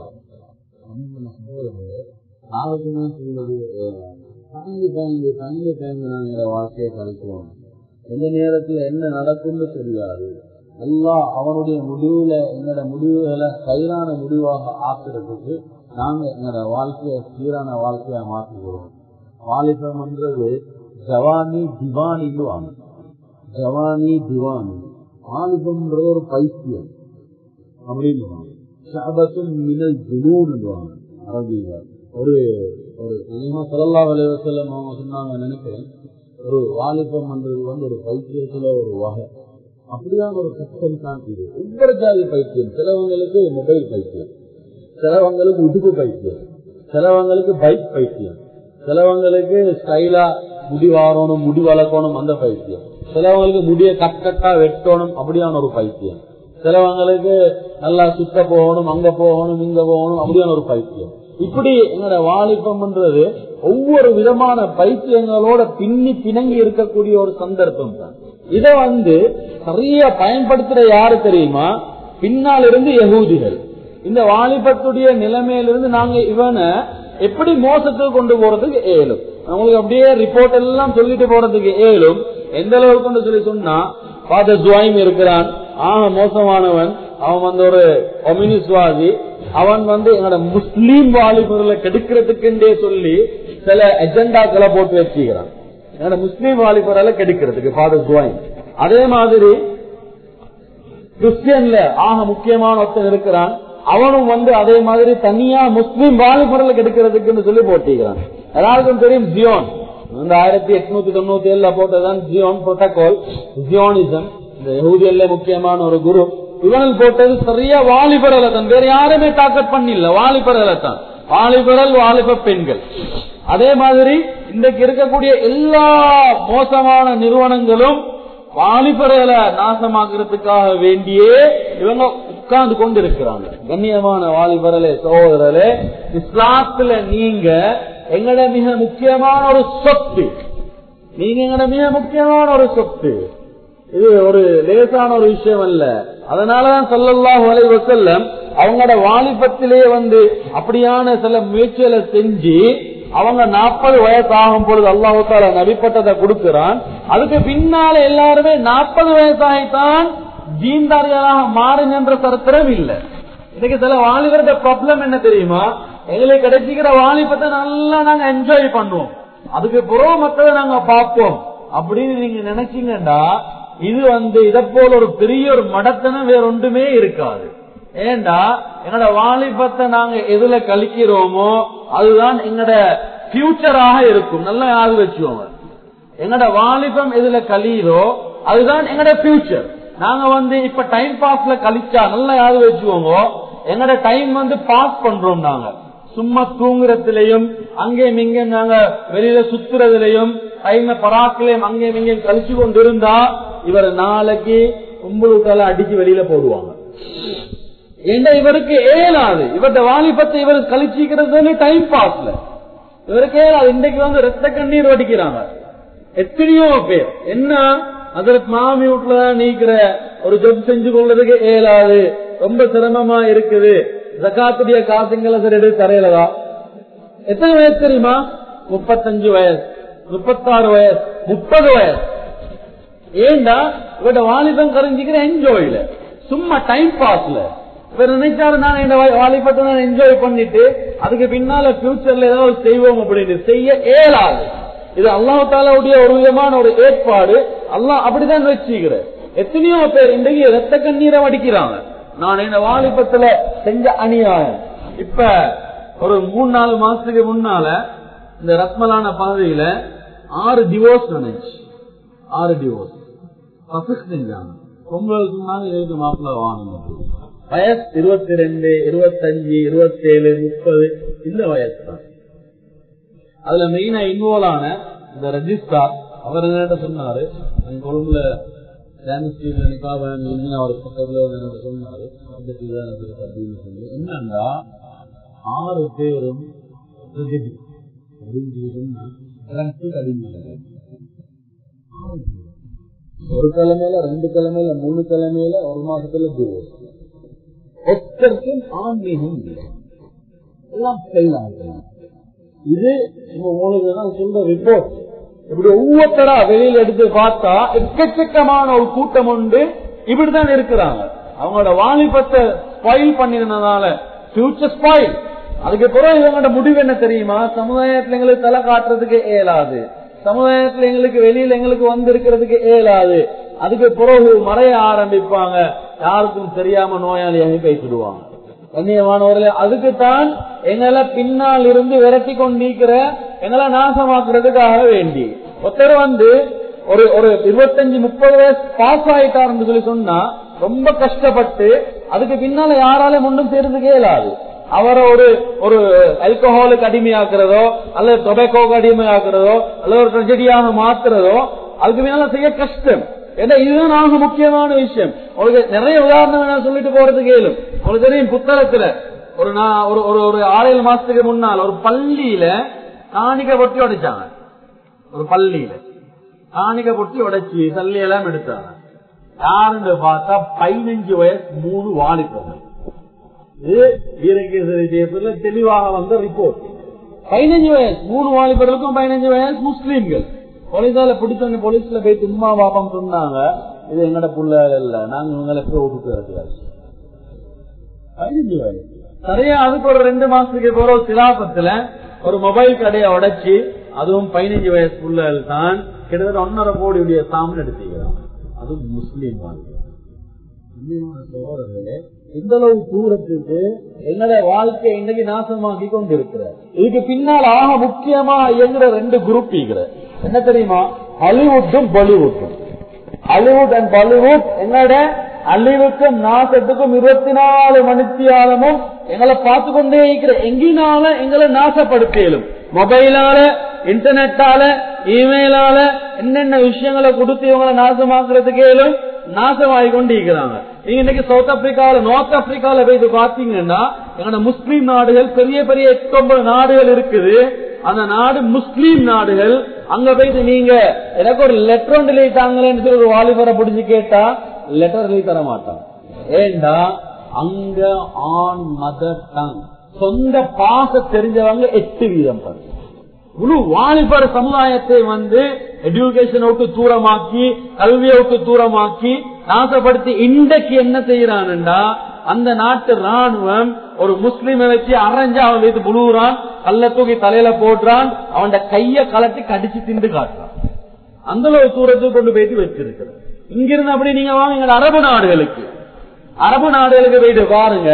நாளைக்கு தான் சொல்றது பயந்து பயந்து பயந்து பயந்து நாங்க வாழ்க்கையை கழிக்குவோம் எந்த நேரத்துல என்ன நடக்கும்னு தெரியாது எல்லாம் அவனுடைய முடிவுல எங்களோட முடிவுகளை சீரான முடிவாக ஆக்குறதுக்கு நாங்க எங்களோட வாழ்க்கைய சீரான வாழ்க்கையா மாற்றிக்கிறோம் வாலிபம்ன்றது ஜவானி திவானின்னு வாங்க ஜவானி திவானி வாலிபம்ன்றது ஒரு பைத்தியம் அப்படின்னு ஷாபத்தும் மினல் ஜுனூன் அரபியில் ஒரு ஒரு அதிகமா சொல்லல்லா விளைவசல்லம் அவங்க சொன்னாங்க நினைக்கிறேன் ஒரு வாலிபம் என்றது வந்து ஒரு பைத்தியத்துல ஒரு வகை அப்படிதான் ஒரு கஷ்டம் தான் இது ஒவ்வொரு ஜாதி பைத்தியம் சிலவங்களுக்கு மொபைல் பைத்தியம் சிலவங்களுக்கு உடுப்பு பைத்தியம் சிலவங்களுக்கு பைக் பைத்தியம் சிலவங்களுக்கு ஸ்டைலா முடி வாரணும் முடி வளர்க்கணும் அந்த பைத்தியம் சிலவங்களுக்கு முடிய கட் கட்டா வெட்டணும் அப்படியான ஒரு பைத்தியம் சிலவங்களுக்கு நல்லா சுத்த போகணும் அங்க போகணும் இங்க போகணும் அப்படியான ஒரு பைத்தியம் இப்படி எங்களோட வாலிபம்ன்றது ஒவ்வொரு விதமான பைத்தியங்களோட பின்னி பிணங்கி இருக்கக்கூடிய ஒரு சந்தர்ப்பம் தான் இத வந்து சரியா பயன்படுத்துற யாரு தெரியுமா பின்னால் இருந்து யகூதிகள் இந்த வாலிபத்துடைய நிலைமையிலிருந்து நாங்க இவனை எப்படி மோசத்துக்கு கொண்டு போறதுக்கு ஏழும் அவங்களுக்கு அப்படியே ரிப்போர்ட் எல்லாம் சொல்லிட்டு போறதுக்கு ஏழும் எந்த அளவுக்கு சொல்லி சொன்னா ஃபாதர் ஜுவாயிம் இருக்கிறான் ஆக மோசமானவன் அவன் வந்து ஒரு கம்யூனிஸ்ட்வாதி அவன் வந்து எங்களோட முஸ்லீம் வாலிபர்களை கெடுக்கிறதுக்குன்றே சொல்லி சில எஜெண்டாக்களை போட்டு வச்சுக்கிறான் என்னோட முஸ்லீம் வாலிபர்களை கெடுக்கிறதுக்கு ஃபாதர் ஜுவாயிம் அதே மாதிரி கிறிஸ்டியன்ல ஆக முக்கியமான ஒருத்தன் இருக்கிறான் அவனும் வந்து அதே மாதிரி தனியா முஸ்லீம் வாலிபர்களை கெடுக்கிறதுக்குன்னு சொல்லி போட்டிக்கிறான் எல்லாருக்கும் தெரியும் ஜியோன் இந்த ஆயிரத்தி எட்நூத்தி தொண்ணூத்தி ஏழுல போட்டதான் ஜியோன் புரோட்டோகால் ஜியோனிசம் இந்த யகுதியல்ல முக்கியமான ஒரு குரு இவனில் போட்டது சரியா வாலிபரலை தான் வேற யாருமே டாக்கெட் பண்ணில்ல வாலிபரலை தான் வாலிபரல் வாலிப பெண்கள் அதே மாதிரி இன்றைக்கு இருக்கக்கூடிய எல்லா மோசமான நிறுவனங்களும் வாலிபர்களை நாசமாக்குறதுக்காக வேண்டியே இவங்க உட்கார்ந்து கொண்டு இருக்கிறாங்க கண்ணியமான வாலிபரலே சகோதரரே இஸ்லாத்துல நீங்க எங்கட மிக முக்கியமான ஒரு சொத்து நீங்க எங்கட மிக முக்கியமான ஒரு சொத்து இது ஒரு லேசான ஒரு விஷயம் அல்ல அதனாலதான் சொல்லல்லாஹு அலைஹி வஸல்லம் அவங்களோட வாலிபத்திலே வந்து அப்படியான சில முயற்சிகளை செஞ்சு அவங்க நாற்பது வயசு ஆகும் பொழுது அல்லாஹால நபிப்பட்டதை கொடுக்கிறான் அதுக்கு பின்னால எல்லாருமே நாற்பது வயசாகித்தான் ஜீன்தாரிகளாக மாறுங்க என்ற சரித்திரம் இல்லை இன்னைக்கு சில வாலிபர்கிட்ட ப்ராப்ளம் என்ன தெரியுமா எங்களுக்கு கிடைச்சிக்கிற வாலிபத்தை நல்லா நாங்க என்ஜாய் பண்ணுவோம் அதுக்கு புறோ மக்களை நாங்க பார்ப்போம் அப்படின்னு நீங்க நினைச்சீங்கன்னா இது வந்து இதை போல ஒரு பெரிய ஒரு மடத்தனம் வேற ஒன்றுமே இருக்காது ஏண்டா எங்கட வாலிபத்தை நாங்க எதுல கழிக்கிறோமோ அதுதான் எங்கட பியூச்சராக இருக்கும் நல்லா யாரு வச்சுக்கோங்க எங்கட வாலிபம் எதுல கழியுதோ அதுதான் எங்கட பியூச்சர் நாங்க வந்து இப்ப டைம் பாஸ்ல கழிச்சா நல்லா யாரு வச்சுக்கோங்க எங்கட டைம் வந்து பாஸ் பண்றோம் நாங்க சும்மா தூங்குறதுலயும் அங்கேயும் இங்கேயும் நாங்க வெளியில சுத்துறதுலயும் டைம பராக்கிலையும் அங்கேயும் இங்கேயும் கழிச்சு கொண்டு இருந்தா இவர் நாளைக்கு கும்பலுக்கால அடிச்சு வெளியில போடுவாங்க ஏன்னா இவருக்கு ஏலாது இவருடைய வாலிபத்தை இவர் கழிச்சிக்கிறது டைம் பாஸ்ல இவருக்கு ஏலாது இன்றைக்கு வந்து ரத்த கண்ணீர் வடிக்கிறாங்க எத்தனையோ பேர் என்ன அதற்கு மாமி வீட்டுலதான் நீக்கிற ஒரு ஜப் செஞ்சு கொள்றதுக்கு ஏலாது ரொம்ப சிரமமா இருக்குது ஜக்காத்துடைய காசுங்களை சரி எடுத்து தரையிலதா எத்தனை வயசு தெரியுமா முப்பத்தஞ்சு வயசு முப்பத்தாறு வயசு முப்பது வயசு ஏண்டா இவட வாலிபம் கரைஞ்சிக்கிற என்ஜாய்ல சும்மா டைம் பாஸ்ல இவர் நினைச்சாரு நான் இந்த வாலிபத்தை நான் என்ஜாய் பண்ணிட்டு அதுக்கு பின்னால பியூச்சர்ல ஏதாவது செய்வோம் அப்படின்னு செய்ய இயலாது இது அல்லாஹாலுடைய ஒரு விதமான ஒரு ஏற்பாடு அல்லாஹ் அப்படிதான் வச்சுக்கிற எத்தனையோ பேர் இன்றைக்கு ரத்த கண்ணீரை வடிக்கிறாங்க நான் இந்த வாலிபத்துல செஞ்ச அநியாயம் இப்ப ஒரு மூணு நாலு மாசத்துக்கு முன்னால இந்த ரத்மலான பகுதியில ஆறு டிவோர்ஸ் நினைச்சு ஆறு டிவோர்ஸ் பசக் செஞ்சாங்க பொங்கல் சொன்னாங்க எதுக்கு மாப்பிள்ள வாங்கணும் வயசு இருபத்தி ரெண்டு இருபத்தஞ்சு இருபத்தேழு முப்பது இந்த வயசு தான் அதுல மெயினா இன்வால்வ் ஆன இந்த ரெஜிஸ்டார் அவர் என்ன சொன்னாரு என் கொழும்புல அவர் பக்கத்துல வந்து சொன்னாரு அப்படின்னு சொல்லி என்னன்னா ஆறு பேரும் அப்படின்னு சொன்னா ஒரு கிழமையில ரெண்டு கிழமையில மூணு கிழமையில ஒரு மாசத்துல டிவோர்ஸ் ஒத்தருக்கும் ஆன்மீகம் இல்லை எல்லாம் ஃபெயில் ஆகலாம் இது உங்களுக்கு தான் சொல்ற ரிப்போர்ட் இப்படி ஒவ்வொருத்தரா வெளியில எடுத்து பார்த்தா எக்கச்சக்கமான ஒரு கூட்டம் உண்டு இப்படிதான் இருக்கிறாங்க அவங்களோட வாலிபத்தை ஸ்பாயில் பண்ணிருந்தனால ஃபியூச்சர் ஸ்பாயில் அதுக்கு பிறகு இவங்களோட முடிவு என்ன தெரியுமா சமுதாயத்துல எங்களுக்கு தலை காட்டுறதுக்கு இயலாது சமுதாயத்துல எங்களுக்கு வெளியில எங்களுக்கு வந்து இருக்கிறதுக்கு இயலாது அதுக்கு பிறகு மறைய ஆரம்பிப்பாங்க யாருக்கும் தெரியாம நோயாளியாக பேசிடுவாங்க கண்ணியமானவர்களே அதுக்குத்தான் எங்களை பின்னால் இருந்து விரட்டி கொண்டிருக்கிற எங்களை நாசமாக்குறதுக்காக வேண்டி ஒருத்தர் வந்து ஒரு ஒரு இருபத்தஞ்சு முப்பது வயசு பாஸ் ஆயிட்டாருன்னு சொல்லி சொன்னா ரொம்ப கஷ்டப்பட்டு அதுக்கு பின்னால யாராலும் ஒன்றும் செய்யறதுக்கே இயலாது அவரை ஒரு ஒரு அல்கஹாலுக்கு அடிமையாக்குறதோ அல்லது டொபேக்கோக்கு அடிமையாக்குறதோ அல்லது ஒரு ட்ரெஜடியாக மாத்துறதோ அதுக்கு பின்னால செய்ய கஷ்டம் ஏன்னா இதுதான் நாங்க முக்கியமான விஷயம் உங்களுக்கு நிறைய உதாரணம் வேணா சொல்லிட்டு போறது கேளும் உங்களுக்கு தெரியும் புத்தகத்துல ஒரு நான் ஒரு ஒரு ஒரு ஆறேழு மாசத்துக்கு முன்னால் ஒரு பள்ளியில காணிக்க பொட்டி உடைச்சாங்க ஒரு பள்ளியில காணிக்க பொட்டி உடைச்சி சல்லி எல்லாம் எடுத்தாங்க யாருன்னு பார்த்தா பதினஞ்சு வயசு மூணு வாலிபர்கள் இது வீரகேசரி தேர்தல தெளிவாக வந்த ரிப்போர்ட் பதினஞ்சு வயசு மூணு வாலிபர்களுக்கும் பதினஞ்சு வயசு முஸ்லீம்கள் போலீஸால பிடிச்சோன்னு போலீஸ்ல போய் சும்மா பாப்பம் சொன்னாங்க இது எங்கட புள்ள இல்ல நாங்க உங்களுக்கு விட்டுட்டு இருக்கிறாரு பதினஞ்சு வயசு சரியா அதுக்கு ஒரு ரெண்டு மாசத்துக்கு போற ஒரு சிலாபத்துல ஒரு மொபைல் கடையை உடைச்சு அதுவும் பதினஞ்சு வயசு புள்ளல் தான் கிட்டத்தட்ட ஒன்னரை கோடியுடைய சாமன் எடுத்துக்கிறான் அதுவும் முஸ்லீம் வாழ்க்கை சகோதரர்களே இந்த அளவு தூரத்துக்கு எங்களோட வாழ்க்கை இன்னைக்கு நாசமாக்கி கொண்டிருக்கிற இதுக்கு பின்னால் ஆக முக்கியமா இயங்குற ரெண்டு குரூப் இருக்கிற என்ன தெரியுமா ஹாலிவுட்டும் பாலிவுட்டும் ஹாலிவுட் அண்ட் பாலிவுட் என்னோட அழிவுக்கும் நாசத்துக்கும் இருபத்தி நாலு மணித்தியாலமும் எங்களை பார்த்து கொண்டே இருக்கிற எங்கினால எங்களை நாசப்படுத்தியலும் மொபைலால இன்டர்நெட்டால இமெயிலால என்னென்ன விஷயங்களை கொடுத்து இவங்களை நாசமாக்குறதுக்கேலும் நாசமாகி கொண்டு இருக்கிறாங்க நீங்க இன்னைக்கு சவுத் ஆப்பிரிக்காவில நார்த் ஆப்பிரிக்காவில போய் பாத்தீங்கன்னா எங்களோட முஸ்லீம் நாடுகள் பெரிய பெரிய எட்டு ஒன்பது நாடுகள் இருக்குது அந்த நாடு முஸ்லீம் நாடுகள் அங்க போயிட்டு நீங்க எனக்கு ஒரு லெட்டர் ஒன்று எழுதிட்டாங்களேன்னு சொல்லி ஒரு வாலிபரை பிடிச்சு கேட்டா லெட்டர் எழுதி தர மாட்டான் ஏண்டா அங்க ஆன் மதர் டங் சொந்த பாச தெரிஞ்சவங்க எட்டு வீதம் பாரு முழு வாலிபர் சமுதாயத்தை வந்து எஜுகேஷனை விட்டு தூரமாக்கி கல்வியை விட்டு தூரமாக்கி நாசப்படுத்தி இன்றைக்கு என்ன செய்யறான்டா அந்த நாட்டு ராணுவம் ஒரு முஸ்லீமை வச்சு அரைஞ்சு அவன் வைத்து புழுவுறான் கல்ல தூக்கி தலையில போடுறான் அவன் கைய கலட்டி கடிச்சு திண்டு காட்டுறான் அந்த அளவு தூரத்துக்கு கொண்டு போயிட்டு வச்சிருக்கிறான் இங்கிருந்து அப்படி நீங்க வாங்க எங்க அரபு நாடுகளுக்கு அரபு நாடுகளுக்கு போயிட்டு பாருங்க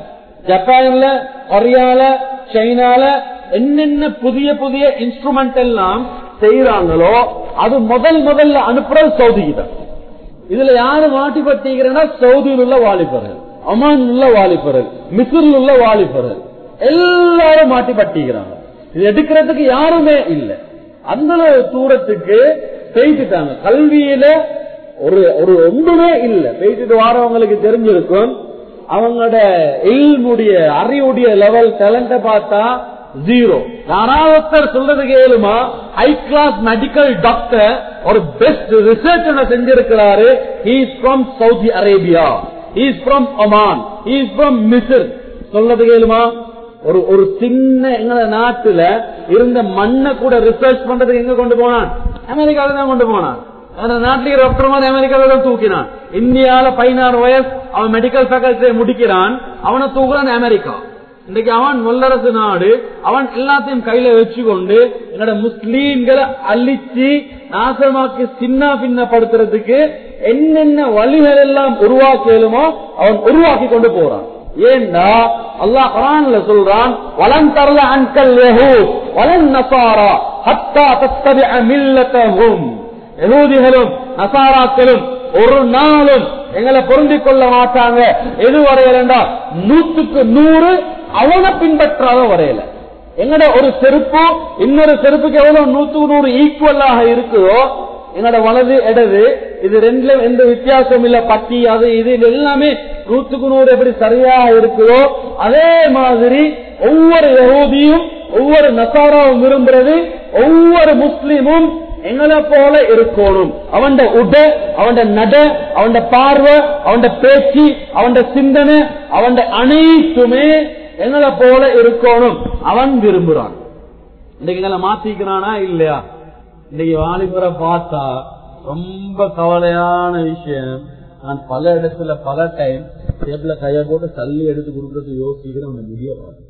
ஜப்பான்ல கொரியால சைனால என்னென்ன புதிய புதிய இன்ஸ்ட்ருமெண்ட் எல்லாம் செய்யறாங்களோ அது முதல் முதல்ல அனுப்புறது சவுதிக்கு தான் இதுல யாரு மாட்டி பட்டிக்கிறேன்னா சவுதியில் உள்ள வாலிபர்கள் அமான் உள்ள வாலிபர்கள் மிசிறில் உள்ள வாலிபர்கள் எல்லாரும் மாட்டி பட்டிக்கிறாங்க இது எடுக்கிறதுக்கு யாருமே இல்லை அந்த தூரத்துக்கு பேசிட்டாங்க கல்வியில ஒரு ஒரு ஒன்றுமே இல்லை பேசிட்டு வாரவங்களுக்கு தெரிஞ்சிருக்கும் அவங்களோட இல்முடைய அறிவுடைய லெவல் டேலண்ட பார்த்தா ஜீரோ யாராவது சொல்றது கேளுமா ஹை கிளாஸ் மெடிக்கல் டாக்டர் ஒரு பெஸ்ட் ரிசர்ச் செஞ்சிருக்கிறாரு is from Saudi Arabia is from Oman is from மிசிர் சொல்றது கேளுமா ஒரு ஒரு சின்ன எங்க நாட்டுல இருந்த மண்ணை கூட ரிசர்ச் பண்றதுக்கு எங்க கொண்டு போனான் அமெரிக்காவில தான் கொண்டு போனான் அந்த நாட்டிலேயே டாக்டர் மாதிரி அமெரிக்காவில தான் தூக்கினான் இந்தியாவில பதினாறு வயசு அவன் மெடிக்கல் ஃபேக்கல்டியை முடிக்கிறான் அவனை தூக்குறான் அமெரிக்கா இன்னைக்கு அவன் வல்லரசு நாடு அவன் எல்லாத்தையும் கையில வச்சுக்கொண்டு என்னோட முஸ்லீம்களை அழிச்சு நாசமாக்கி சின்ன பின்னப்படுத்துறதுக்கு என்னென்ன வழிகள் எல்லாம் உருவாக்கலுமோ அவன் உருவாக்கி கொண்டு போறான் ஏண்டா அல்லாஹ் குரான்ல சொல்றான் வலன் தரல அன்கல் வலன் நசாரா ஹத்தா தத்தபி மில்லத்தஹும் யகூதிகளும் நசாராக்களும் ஒரு நாளும் எங்களை பொருந்திக் கொள்ள மாட்டாங்க எது வரையலண்டா நூத்துக்கு நூறு அவனை பின்பற்றாத வரையல எங்கட ஒரு செருப்பு இன்னொரு செருப்புக்கு எவ்வளவு நூத்துக்கு நூறு ஈக்குவலாக இருக்குதோ என்னோட வலது இடது இது ரெண்டுல எந்த வித்தியாசம் இல்ல பட்டி அது இது இது எல்லாமே நூத்துக்கு நூறு எப்படி சரியாக இருக்குதோ அதே மாதிரி ஒவ்வொரு யகூதியும் ஒவ்வொரு நசாராவும் விரும்புறது ஒவ்வொரு முஸ்லீமும் எங்களை போல இருக்கணும் அவன் உட அவன் நட அவன் பார்வை அவன் பேச்சு அவன் சிந்தனை அவன் அனைத்துமே எங்களை போல இருக்கணும் அவன் விரும்புறான் இன்னைக்கு எங்களை மாத்திக்கிறானா இல்லையா இன்னைக்கு வாலிபரை பார்த்தா ரொம்ப கவலையான விஷயம் நான் பல இடத்துல பல டைம் டேபிள கைய போட்டு தள்ளி எடுத்து கொடுக்கறது யோசிக்கிறேன் அவனை முடிய பார்த்து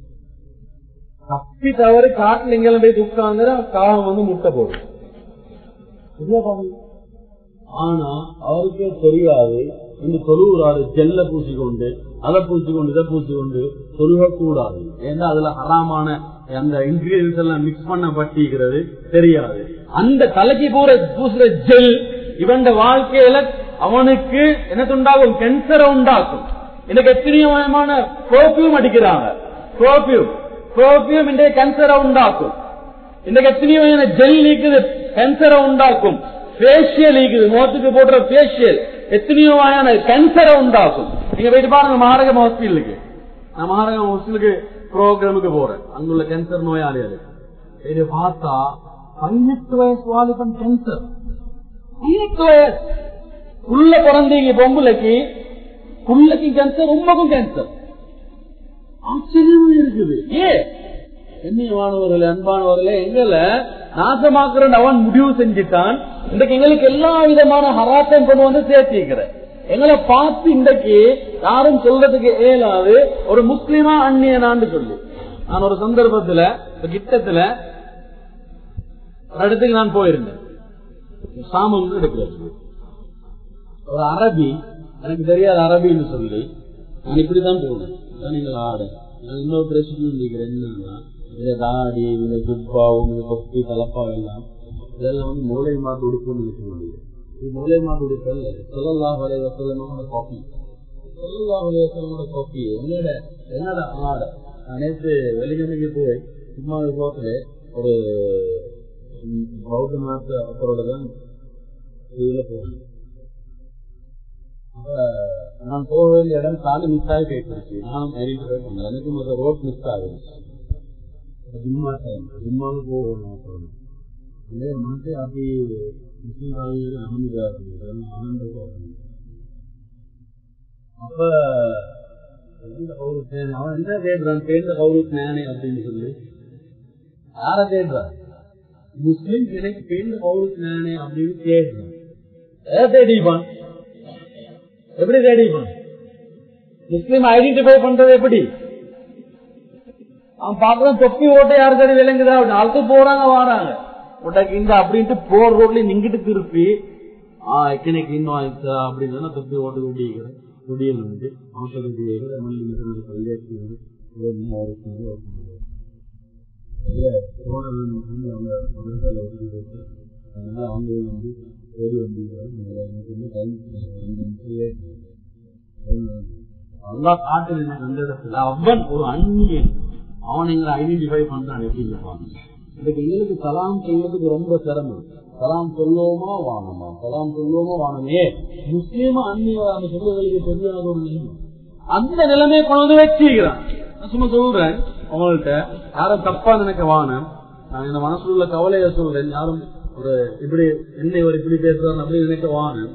தப்பி தவறு காட்டுல எங்கெல்லாம் போய் உட்கார்ந்து காகம் வந்து முட்டை போடும் ஆனா அவருக்கே தெரியாது இந்த தொழுகிறாரு ஜெல்ல பூசிக்கொண்டு அதை பூசிக்கொண்டு இதை பூசிக்கொண்டு தொழுக கூடாது ஏன்னா அதுல ஹராமான அந்த இன்கிரீடியன்ஸ் எல்லாம் மிக்ஸ் பண்ண பட்டிக்கிறது தெரியாது அந்த தலைக்கு பூர பூசுற ஜெல் இவன் வாழ்க்கையில அவனுக்கு என்ன உண்டாகும் கேன்சரை உண்டாக்கும் இன்னைக்கு எத்தனையோ விதமான பெர்ஃபியூம் அடிக்கிறாங்க பெர்ஃபியூம் பெர்ஃபியூம் இன்றைய கேன்சரை உண்டாக்கும் இன்னைக்கு எத்தனையோ வகையான ஜெல் இருக்குது கேன்சரை உண்டாக்கும் ஃபேஷியல் இருக்குது முகத்துக்கு போடுற ஃபேஷியல் எத்தனையோ வகையான கேன்சரை உண்டாக்கும் நீங்க போயிட்டு பாருங்க மகாரகம் ஹாஸ்பிட்டலுக்கு நான் மகாரகம் ஹாஸ்பிட்டலுக்கு ப்ரோக்ராமுக்கு போறேன் அங்குள்ள கேன்சர் நோயாளிகள் இது பார்த்தா பதினெட்டு வயசு வாலிபன் கேன்சர் பதினெட்டு வயசு உள்ள பிறந்தீங்க பொம்பளைக்கு புள்ளைக்கு கேன்சர் உண்மைக்கும் கேன்சர் ஆச்சரியமா இருக்குது ஏ கண்ணியமானவர்களே அன்பானவர்களே எங்களை நாசமாக்குற அவன் முடிவு செஞ்சுட்டான் இன்றைக்கு எங்களுக்கு எல்லா விதமான ஹராத்தையும் கொண்டு வந்து சேர்த்திருக்கிற எங்களை பார்த்து இன்றைக்கு யாரும் சொல்றதுக்கு இயலாது ஒரு முஸ்லிமா அந்நியனான்னு சொல்லி நான் ஒரு சந்தர்ப்பத்துல ஒரு கிட்டத்துல ஒரு இடத்துக்கு நான் போயிருந்தேன் சாமம் எடுக்கிறது ஒரு அரபி எனக்கு தெரியாத அரபின்னு சொல்லி நான் இப்படிதான் போனேன் நீங்கள் ஆடு நான் இன்னொரு பிரச்சனை நினைக்கிறேன் என்னன்னா இந்த தாடி இந்த துப்பாவும் இந்த தொப்பி தலப்பா எல்லாம் இதெல்லாம் வந்து மூளை மாட்டு உடுப்புன்னு இருக்க முடியும் இது மூளை மாட்டு உடுப்பு அல்ல சொல்லல்லா வரை வசலமோட காப்பி சொல்லல்லா வரை வசலமோட காப்பி என்னோட என்னோட ஆடை நான் நேற்று வெளிக்கிழமைக்கு போய் சும்மா போகல ஒரு பௌத்த நாட்டு அப்பரோட தான் இதுல போகணும் அப்ப நான் போக வேண்டிய இடம் சாலை மிஸ் ஆகி போயிட்டு நானும் ஐடென்டிஃபை பண்ணேன் எனக்கு முதல்ல ரோட் மிஸ் ஆகுது ஜும்மா டைம் ஜும்மாவுக்கு போகணும் சொல்லணும் இதே மாட்டு அப்படி முஸ்லீம் காலையில் அனுமதியா இருந்தது ஆனந்த போகணும் அப்ப எந்த கௌரவ அவன் என்ன தேடுறான் சேர்ந்த கௌரவ ஞானே அப்படின்னு சொல்லி யார தேடுறான் முஸ்லீம் எனக்கு சேர்ந்த கௌரவ ஞானே அப்படின்னு தேடுறான் எதை தேடிப்பான் எப்படி தேடிப்பான் முஸ்லீம் ஐடென்டிஃபை பண்றது எப்படி அவன் பாக்குறான் தொப்பி ஓட்ட யாரு சரி விளங்குதா அப்படின்னு அடுத்து போறாங்க வாராங்க உடக்கு இந்த அப்படின்ட்டு போற ரோட்ல நிங்கிட்டு திருப்பி ஆஹ் எக்கனைக்கு இன்னும் ஆயிடுச்சா அப்படின்னு தொப்பி ஓட்டு குடிக்கிறேன் குடியில் வந்து அவசர குடியை மல்லி மிஷன் கல்யாணி ஒரு அதனால அவங்க வந்து ஓடி வந்து டைம் அல்லா காட்டுது அந்த இடத்துல அவன் ஒரு அந்நியன் அவன் எங்களை ஐடென்டிஃபை பண்றான் எப்படி இருப்பான் இதுக்கு எங்களுக்கு சலாம் செய்வதற்கு ரொம்ப சிரமம் சலாம் சொல்லுவோமா வானமா சலாம் சொல்லுவோமா வானமே முஸ்லீமா அந்நிய அந்த சொல்லுவதற்கு தெரியாத ஒரு நிலைமை அந்த நிலைமையை கொண்டு வந்து வச்சுக்கிறான் நான் சும்மா சொல்றேன் உங்கள்கிட்ட யாரும் தப்பா நினைக்க வானம் நான் இந்த மனசுல உள்ள கவலையை சொல்றேன் யாரும் ஒரு இப்படி என்னை ஒரு இப்படி பேசுறாரு அப்படி நினைக்க வானம்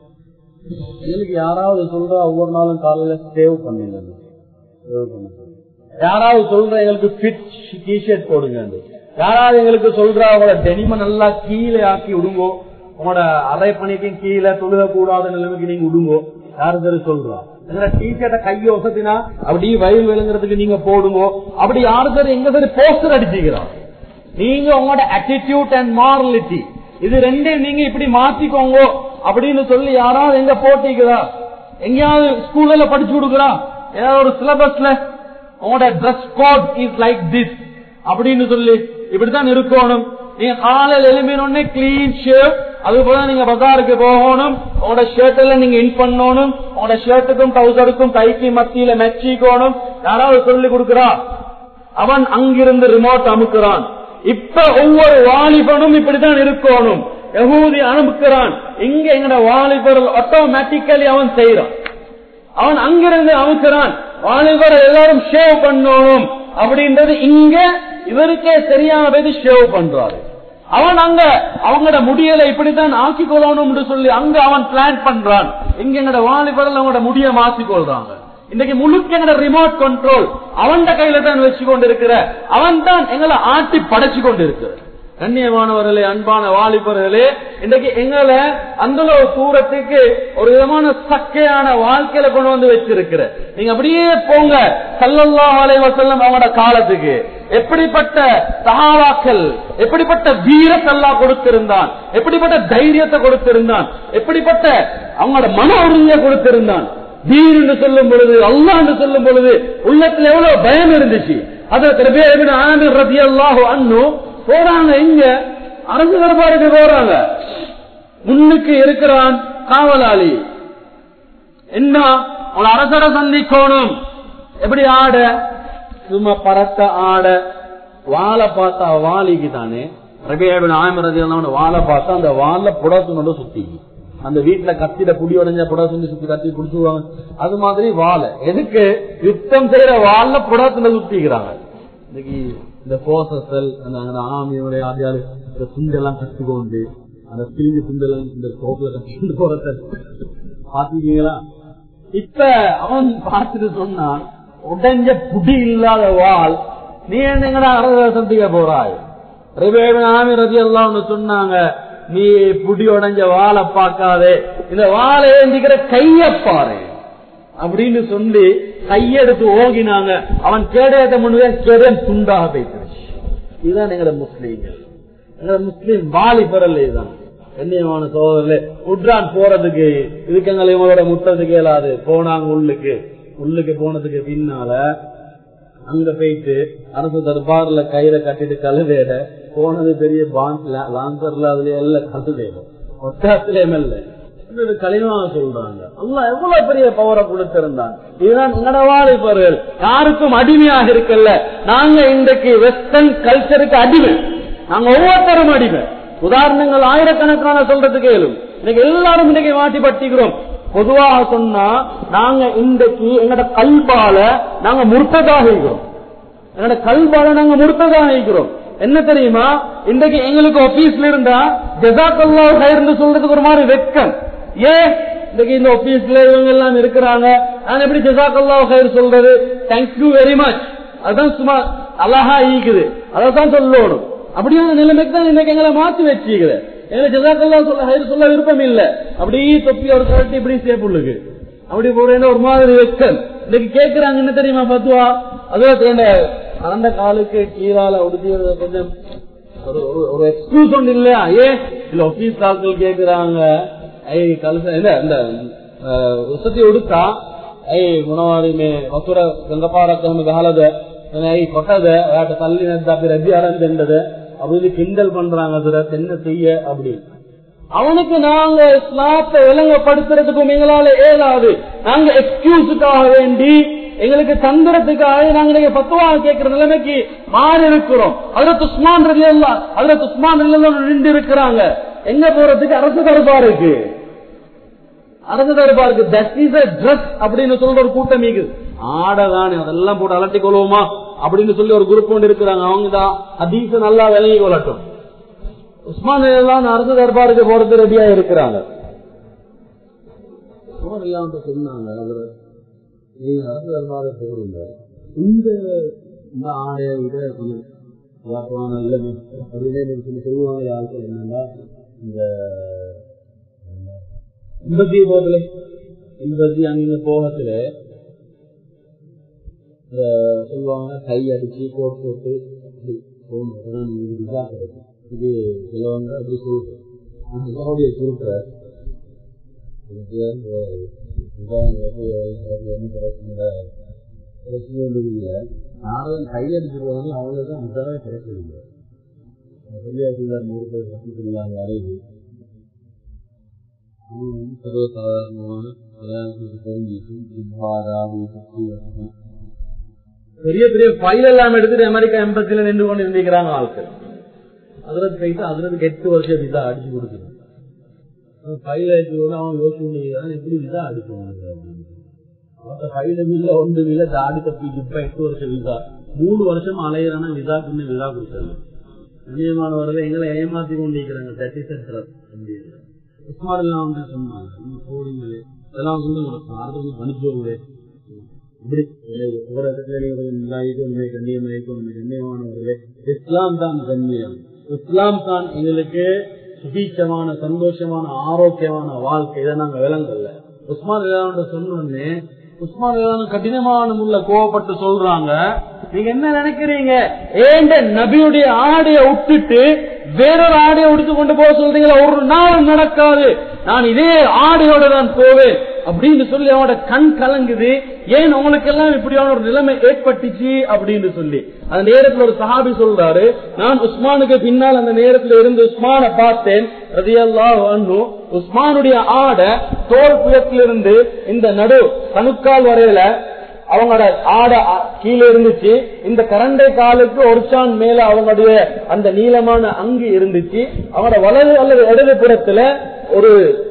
எனக்கு யாராவது சொல்ற ஒவ்வொரு நாளும் காலையில சேவ் பண்ணுங்க சேவ் பண்ண யாராவது சொல்ற எங்களுக்கு ஃபிட் டிஷர்ட் போடுங்க யாராவது எங்களுக்கு சொல்ற அவங்களோட டெனிம நல்லா கீழே ஆக்கி விடுங்கோ உங்களோட அரை பணிக்கும் கீழே தொழுக கூடாத நிலைமைக்கு நீங்க விடுங்கோ யாரு சரி சொல்றா எங்க டிஷர்ட்டை கையை வசத்தினா அப்படியே வயல் விளங்குறதுக்கு நீங்க போடுங்கோ அப்படி யாரு சரி எங்க சரி போஸ்டர் அடிச்சுக்கிறான் நீங்க உங்களோட ஆட்டிடியூட் அண்ட் மாரலிட்டி இது ரெண்டையும் நீங்க இப்படி மாத்திக்கோங்க அப்படின்னு சொல்லி யாராவது எங்க போட்டிக்குதா எங்கேயாவது ஸ்கூல்ல படிச்சு கொடுக்குறா ஏதாவது ஒரு சிலபஸ்ல உங்களோட dress code is like this அப்படின்னு சொல்லி இப்படித்தான் இருக்கணும் நீங்க காலையில் எழுப்பினோடனே கிளீன் ஷேப் அது போல நீங்க பஜாருக்கு போகணும் உங்களோட ஷர்ட் எல்லாம் நீங்க இன் பண்ணணும் உங்களோட ஷர்ட்டுக்கும் டவுசருக்கும் கைக்கு மத்தியில மெச்சிக்கணும் யாராவது சொல்லி கொடுக்கிறா அவன் அங்கிருந்து ரிமோட் அமுக்குறான் இப்ப ஒவ்வொரு வாலிபனும் இப்படித்தான் இருக்கணும் யகூதி அனுப்புகிறான் இங்க எங்கட வாலிபர்கள் ஆட்டோமேட்டிக்கலி அவன் செய்யறான் அவன் அங்கிருந்து அமுக்கிறான் வாலிபர் எல்லாரும் ஷேவ் பண்ணணும் அப்படின்றது இங்க இவருக்கே சரியான பேரு ஷேவ் பண்றாரு அவன் அங்க அவங்களோட முடியலை இப்படித்தான் ஆக்கி கொள்ளணும்னு சொல்லி அங்க அவன் பிளான் பண்றான் இங்க எங்கட வாலிபர்கள் அவங்களோட முடிய மாத்தி கொள்றாங்க இன்னைக்கு முழுக்க எங்கட ரிமோட் கண்ட்ரோல் அவன் கையில தான் வச்சு கொண்டு இருக்கிற அவன் தான் எங்களை ஆட்டி படைச்சு கொண்டு இருக்கிற கண்ணியமானவர்களே அன்பான வாலிபர்களே இன்றைக்கு எங்களை அந்த ஒரு தூரத்துக்கு ஒரு விதமான சக்கையான வாழ்க்கையில கொண்டு வந்து வச்சிருக்கிற நீங்க அப்படியே போங்க சல்லல்லா அலைவசல்லம் அவங்களோட காலத்துக்கு எப்படிப்பட்ட சகாவாக்கள் எப்படிப்பட்ட வீரத்தல்லா கொடுத்திருந்தான் எப்படிப்பட்ட தைரியத்தை கொடுத்திருந்தான் எப்படிப்பட்ட அவங்களோட மன உறுதியை கொடுத்திருந்தான் தீன் என்று சொல்லும் பொழுது அல்லாஹ் என்று சொல்லும் பொழுது உள்ளத்துல எவ்வளவு பயம் இருந்துச்சு அதற்கு ஆமீர் ரதி அல்லாஹு அண்ணு போறாங்க இங்க அரசு தரப்பாருக்கு போறாங்க முன்னுக்கு இருக்கிறான் காவலாளி என்ன அவன் அரசரை சந்திக்கணும் எப்படி ஆட சும்மா பறக்க ஆட வாழை பார்த்தா வாலிக்கு தானே ரபியாபின் ஆயமரதி வாழை பார்த்தா அந்த வாழை புடசுனோட சுத்தி அந்த வீட்டுல கத்திட புடி உடஞ்ச புடசுன்னு சுத்தி கத்தி குடிச்சுவாங்க அது மாதிரி வாழை எதுக்கு யுத்தம் செய்யற வாழ புடசுல சுத்திக்கிறாங்க இன்னைக்கு இந்த போசல் அந்த ஆமியோட ஆதியாரு இந்த துண்டெல்லாம் கட்டிக்கொண்டு அந்த பிரிஞ்சு துண்டெல்லாம் இந்த கோப்புல கட்டிட்டு போறத பாத்தீங்களா இப்ப அவன் பார்த்துட்டு சொன்னான் உடைஞ்ச புடி இல்லாத வாள் நீ என்னங்கடா அரச சந்திக்க போறாய் ஆமி ரதி எல்லாம் சொன்னாங்க நீ புடி உடைஞ்ச வாழை பார்க்காதே இந்த வாழை ஏந்திக்கிற கைய பாரு அப்படின்னு சொல்லி கையெடுத்து ஓகினாங்க அவன் கேடயத்தை முன்னே கேடயம் துண்டாக போயிட்டு இதுதான் எங்களோட முஸ்லீம்கள் எங்களோட முஸ்லீம் வாலி பெறல இதுதான் கண்ணியமான சோதரில் உட்ரான் போறதுக்கு இதுக்கங்களை இவங்களோட முட்டதுக்கு இயலாது போனாங்க உள்ளுக்கு உள்ளுக்கு போனதுக்கு பின்னால அங்க போயிட்டு அரசு தர்பார்ல கயிறை கட்டிட்டு கழுவேட போனது பெரிய பான்ஸ்ல லாங்கர்ல அதுல எல்லாம் கழுவேடும் ஒட்டாத்திலே மெல்ல களிமாக சொல்றாங்க அல்ல எவ்வளவு பெரிய பவரை கொடுத்திருந்தாங்க இதுதான் உங்களவாளிப்பவர்கள் யாருக்கும் அடிமையாக இருக்கல நாங்க இன்றைக்கு வெஸ்டர்ன் கல்ச்சருக்கு அடிமை நாங்க ஒவ்வொருத்தரும் அடிமை உதாரணங்கள் ஆயிரக்கணக்கான சொல்றதுக்கு கேளும் இன்னைக்கு எல்லாரும் இன்னைக்கு மாட்டி பட்டிக்கிறோம் பொதுவாக சொன்னா நாங்க இன்றைக்கு எங்கட கல்பால நாங்க முர்த்ததாக இருக்கிறோம் எங்கட கல்பால நாங்க முர்த்ததாக இருக்கிறோம் என்ன தெரியுமா இன்றைக்கு எங்களுக்கு ஆபீஸ்ல இருந்தா ஜெசாக்கல்லா கயிறு சொல்றதுக்கு ஒரு மாதிரி வெக்கம் ஏன் இன்னைக்கு இந்த ஆபீஸ்ல இவங்க எல்லாம் இருக்கிறாங்க நான் எப்படி ஜெசாக்கல்லா கயிறு சொல்றது தேங்க்யூ வெரி மச் அதுதான் சும்மா அழகா ஈக்குது அதான் சொல்லணும் அப்படியான நிலைமைக்கு தான் இன்னைக்கு எங்களை மாத்தி வச்சுக்கிறேன் எங்களை ஜெசாக்கெல்லாம் சொல்ல ஹைர் சொல்ல விருப்பம் இல்ல அப்படியே தொப்பி ஒரு கரட்டி இப்படி சேப்புள்ளுக்கு அப்படி போறேன்னு ஒரு மாதிரி வெக்கம் இன்னைக்கு கேட்கிறாங்க என்ன தெரியுமா பத்துவா அதுவும் அந்த காலுக்கு கீழால உடுத்தியது கொஞ்சம் ஒரு ஒரு எக்ஸ்கியூஸ் ஒன்று இல்லையா ஏன் இல்ல ஆபீஸ் ஆட்கள் கேக்குறாங்க ஐ கலச இல்ல இந்த உசத்தி உடுத்தா ಐ ಗುಣವಾರಿಮೆ ಹೊಸುರ ಗಂಗಪಾರಕ್ಕವನ್ನು ಗಹಲದ ஐ கொட்டத வேட்ட தள்ளி அப்படி ரஜி அறந்தது அப்படி கிண்டல் பண்றாங்க அதுல என்ன செய்ய அப்படி அவனுக்கு நாங்க இஸ்லாத்தை விளங்கப்படுத்துறதுக்கும் எங்களால ஏதாது நாங்க எக்ஸ்கியூஸுக்காக வேண்டி எங்களுக்கு தந்திரத்துக்காக நாங்க பத்துவா கேட்கிற நிலைமைக்கு மாறி இருக்கிறோம் அதுல துஸ்மான் ரலி எல்லாம் அதுல துஸ்மான் நின்று இருக்கிறாங்க எங்க போறதுக்கு அரசு தரப்பாருக்கு அரசு தரப்பாருக்கு தட் இஸ் அ ட்ரெஸ் அப்படின்னு சொல்ற ஒரு கூட்டம் இருக்குது ஆடதானே அதெல்லாம் போட்டு அலட்டி கொள்வோமா அப்படின்னு சொல்லி ஒரு குரூப் ஒன்று இருக்கிறாங்க அவங்க தான் ஹதீஸ நல்லா விலகி கொள்ளட்டும் உஸ்மான் எல்லாம் அரசு தர்பாருக்கு போறது ரெடியா இருக்கிறாங்க சொன்னாங்க நீங்க அரசு தர்பாருக்கு போறீங்க இந்த இந்த ஆடையை விட கொஞ்சம் நல்லது அப்படின்னு நீங்க சொல்லி சொல்லுவாங்க யாருக்கு என்னன்னா இந்த எண்பத்தி போகல எண்பத்தி அங்க போகத்துல சொல்லுவாங்க கை அடிச்சு கோட் போட்டு போகணும் விசா கிடைக்கும் இது சிலவங்க அப்படி சொல்றேன் சுருக்கிற நானும் கையடிச்சிருவாங்க அவங்களுக்கு விசாவே கிடைச்சதில்லை பெரியார் நூறு பேர் கற்றுக்கொள்ளாங்க அறைவு சர்வசாதாரணமான தெரிஞ்சிக்கும் பெரிய பெரிய ஃபைல் எல்லாம் எடுத்துட்டு அமெரிக்கா எம்பசில நின்று கொண்டு இருந்திருக்கிறாங்க ஆட்கள் அதுல போயிட்டு அதுல எட்டு வருஷம் விசா அடிச்சு கொடுக்குறேன் ஃபைல் அடிச்சு அவன் யோசிச்சு எப்படி விசா அடிச்சுவாங்க அவத்த ஃபைல் இல்ல ஒன்று இல்ல தாடி தப்பிக்கு இப்ப எட்டு வருஷம் விசா மூணு வருஷம் அலையிறான விசா பின்ன விசா கொடுத்தாங்க கண்ணியமானவர்கள் எங்களை ஏமாத்தி கொண்டிருக்கிறாங்க தட்டி சென்டர் உஸ்மான் எல்லாம் வந்து சொன்னாங்க நீங்க போறீங்களே இதெல்லாம் வந்து ஆறுதல் மனுஷங்களே இப்படி ஒவ்வொரு இடத்துல கண்ணியமானவர்களே இஸ்லாம் தான் கண்ணியம் இஸ்லாம் தான் எங்களுக்கு சுபீட்சமான சந்தோஷமான ஆரோக்கியமான வாழ்க்கை இதை நாங்க விளங்கல உஸ்மான் சொன்னோடனே உஸ்மான் ரலியல்லாஹு அன்ஹு கடினமான முள்ள கோவப்பட்டு சொல்றாங்க நீங்க என்ன நினைக்கிறீங்க ஏண்ட நபியுடைய ஆடைய விட்டுட்டு வேறொரு ஆடையை உடுத்து கொண்டு போக சொல்றீங்களா ஒரு நாள் நடக்காது நான் இதே ஆடையோட தான் போவேன் அப்படின்னு சொல்லி அவனோட கண் கலங்குது ஏன் உங்களுக்கு எல்லாம் இப்படியான ஒரு நிலைமை ஏற்பட்டுச்சு அப்படின்னு சொல்லி அந்த நேரத்துல ஒரு சஹாபி சொல்றாரு நான் உஸ்மானுக்கு பின்னால் அந்த நேரத்துல இருந்து உஸ்மான பார்த்தேன் ரதியல்லாஹு அன்ஹு உஸ்மானுடைய ஆடை தோல் புயத்திலிருந்து இந்த நடு கணுக்கால் வரையில அவங்களோட ஆடை அ- கீழே இருந்துச்சு இந்த கரண்டை காலுக்கு ஒரு சான் மேல அவங்களுடைய அந்த நீளமான அங்கி இருந்துச்சு அவங்களோட வலது அல்லது இடது புறத்துல ஒரு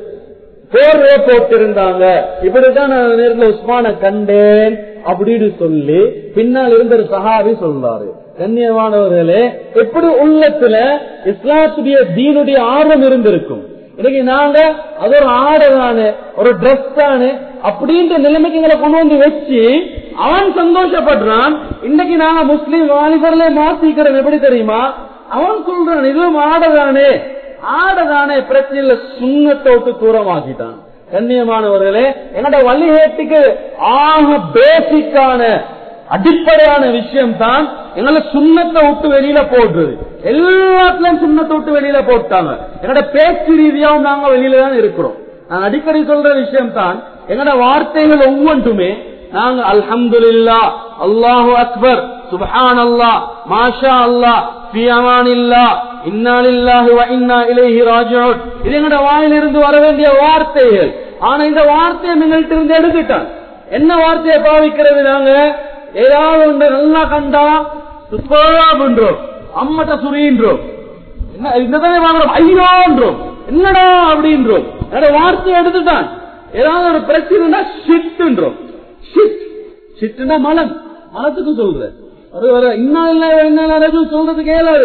போர்வே போட்டிருந்தாங்க இப்படிதான் நான் அந்த நேரத்துல உஸ்மான கண்டேன் அப்படின்னு சொல்லி பின்னால் இருந்த ஒரு சஹாபி சொல்றாரு கண்ணியமானவர்களே எப்படி உள்ளத்துல இஸ்லாத்துடைய தீனுடைய ஆர்வம் இருந்திருக்கும் இன்னைக்கு நாங்க அது ஒரு ஆடை தானே ஒரு ட்ரெஸ் தானே அப்படின்ற நிலைமைக்கு எங்களை கொண்டு வந்து வச்சு அவன் சந்தோஷப்படுறான் இன்னைக்கு நாங்க முஸ்லீம் வாலிபர்ல மாத்திக்கிறோம் எப்படி தெரியுமா அவன் சொல்றான் இதுவும் ஆடை தானே ஆடதானே பிரச்சனை இல்ல சுண்ணத்தை விட்டு தூரமாக்கிட்டான் கண்ணியமானவர்களே என்னோட வழிகேட்டுக்கு ஆக பேசிக்கான அடிப்படையான விஷயம் தான் எங்களை சுண்ணத்தை விட்டு வெளியில போடுறது எல்லாத்துலயும் சுண்ணத்தை விட்டு வெளியில போட்டாங்க என்னோட பேச்சு ரீதியாவும் நாங்க வெளியில தான் இருக்கிறோம் நான் அடிக்கடி சொல்ற விஷயம் தான் எங்களோட வார்த்தைகள் ஒவ்வொன்றுமே நாங்க அல்ஹம்துலில்லா அல்லாஹு அக்பர் சுபஹான் அல்லா மாஷா அல்லா ஃபி அமானில்லா இன்னா லில்லாஹி வ இன்னா இலைஹி ராஜிஊன் இது எங்கட வாயிலிருந்து வர வேண்டிய வார்த்தைகள் ஆனா இந்த வார்த்தையை எங்கள்கிட்ட இருந்து எடுத்துட்டான் என்ன வார்த்தையை பாவிக்கிறது நாங்க ஏதாவது ஒன்று நல்லா கண்டா சூப்பரா பண்றோம் அம்மட்ட சுரின்றோம் என்ன என்னதானே வாங்குறோம் ஐயோன்றோம் என்னடா அப்படின்றோம் என்னோட வார்த்தையை எடுத்துட்டான் ஏதாவது ஒரு பிரச்சனைனா ஷிட்ன்றோம் ஷிட் ஷிட்னா மலம் மலத்துக்கு சொல்ற ஒரு ஒரு இன்னா இல்ல என்ன சொல்றது கேளாது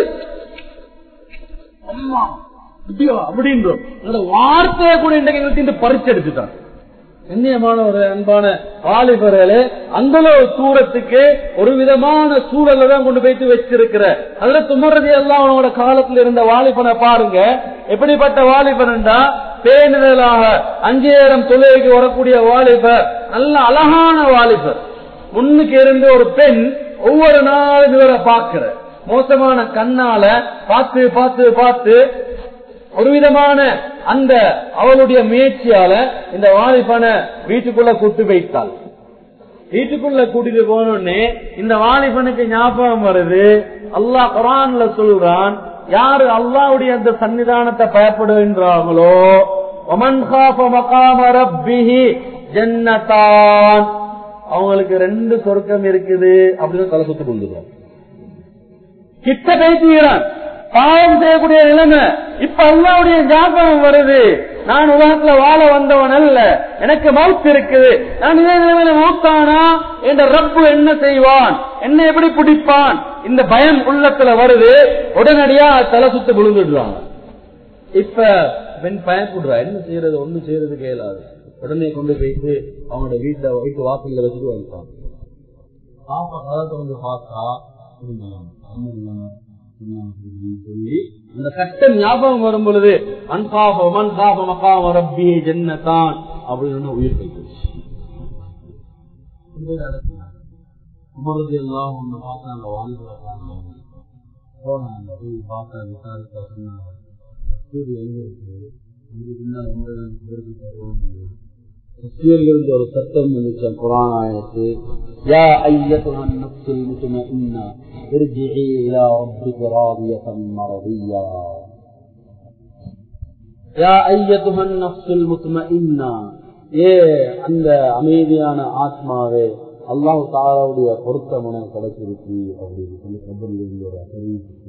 அம்மா இப்படியோ அப்படின்றோம் என்னோட வார்த்தையை கூட இன்றைக்கு எங்களுக்கு பறிச்சு எடுத்துட்டான் கண்ணியமான ஒரு அன்பான வாலிபர்களே அந்த அளவு தூரத்துக்கு ஒரு விதமான சூழல்ல தான் கொண்டு போயிட்டு வச்சிருக்கிற அதுல துமரதி எல்லாம் அவனோட காலத்துல இருந்த வாலிபனை பாருங்க எப்படிப்பட்ட வாலிபன்டா பேணுதலாக அஞ்சு நேரம் தொழுகைக்கு வரக்கூடிய வாலிபர் நல்ல அழகான வாலிபர் முன்னுக்கு இருந்து ஒரு பெண் ஒவ்வொரு நாளும் இவரை பார்க்கிற மோசமான கண்ணால பார்த்து பார்த்து பார்த்து ஒரு விதமான அந்த அவளுடைய முயற்சியால இந்த வாலிபனை வீட்டுக்குள்ள கூட்டு வைத்தாள் வீட்டுக்குள்ள கூட்டிட்டு போனோடனே இந்த வாலிபனுக்கு ஞாபகம் வருது அல்லாஹ் குரான்ல சொல்றான் யாரு அல்லாவுடைய அந்த சன்னிதானத்தை பயப்படுகின்றார்களோ ஒமன் காஃப மகாம ரப்பிஹி ஜன்னதான் அவங்களுக்கு ரெண்டு சொர்க்கம் இருக்குது அப்படின்னு தலை சுத்து கொண்டுதான் கிட்ட பேசுகிறான் பாவம் செய்யக்கூடிய நிலைமை இப்ப அல்லாவுடைய ஞாபகம் வருது நான் உலகத்துல வாழ வந்தவன் அல்ல எனக்கு மவுத் இருக்குது நான் இதே நிலைமையில மவுத்தானா என்ற ரப்பு என்ன செய்வான் என்ன எப்படி பிடிப்பான் இந்த பயம் உள்ளத்துல வருது உடனடியா தலை சுத்து விழுந்துடுறாங்க இப்ப பெண் பயப்படுறா என்ன செய்யறது ஒண்ணு செய்யறது கேளாது உடனே கொண்டு போயிட்டு அவனோட வீட்டை வீட்டு வாசல்ல வச்சுட்டு வந்துட்டான் பாப்பா கதத்தை வந்து பார்த்தா சொல்லி அந்த கட்டம் ஞாபகம் வரும் பொழுது அன்பாப மன்பாப மகாம ரப்பி ஜன்னதான் அப்படின்னு உயிர் போயிடுச்சு உமரது எல்லாம் ஒண்ணு பார்த்தாங்க வாழ்ந்து போனாங்க போய் பார்த்தா விசாரித்தா சொன்னாங்க சூரிய எங்க இருக்கு இதுக்கு பின்னால் உமரதான் சுவர்க்கு தருவோம் تفسير والسلام من القرآن آية يا أيتها النفس المطمئنة ارجعي إلى ربك راضية مرضية يا أيتها النفس المطمئنة ஏ அந்த அமைதியான ஆத்மாவே அல்லாஹு தாலாவுடைய பொருத்தம் உனக்கு கிடைச்சிருக்கு அப்படின்னு சொல்லி கபரில் இருந்து ஒரு தெரிவிச்சு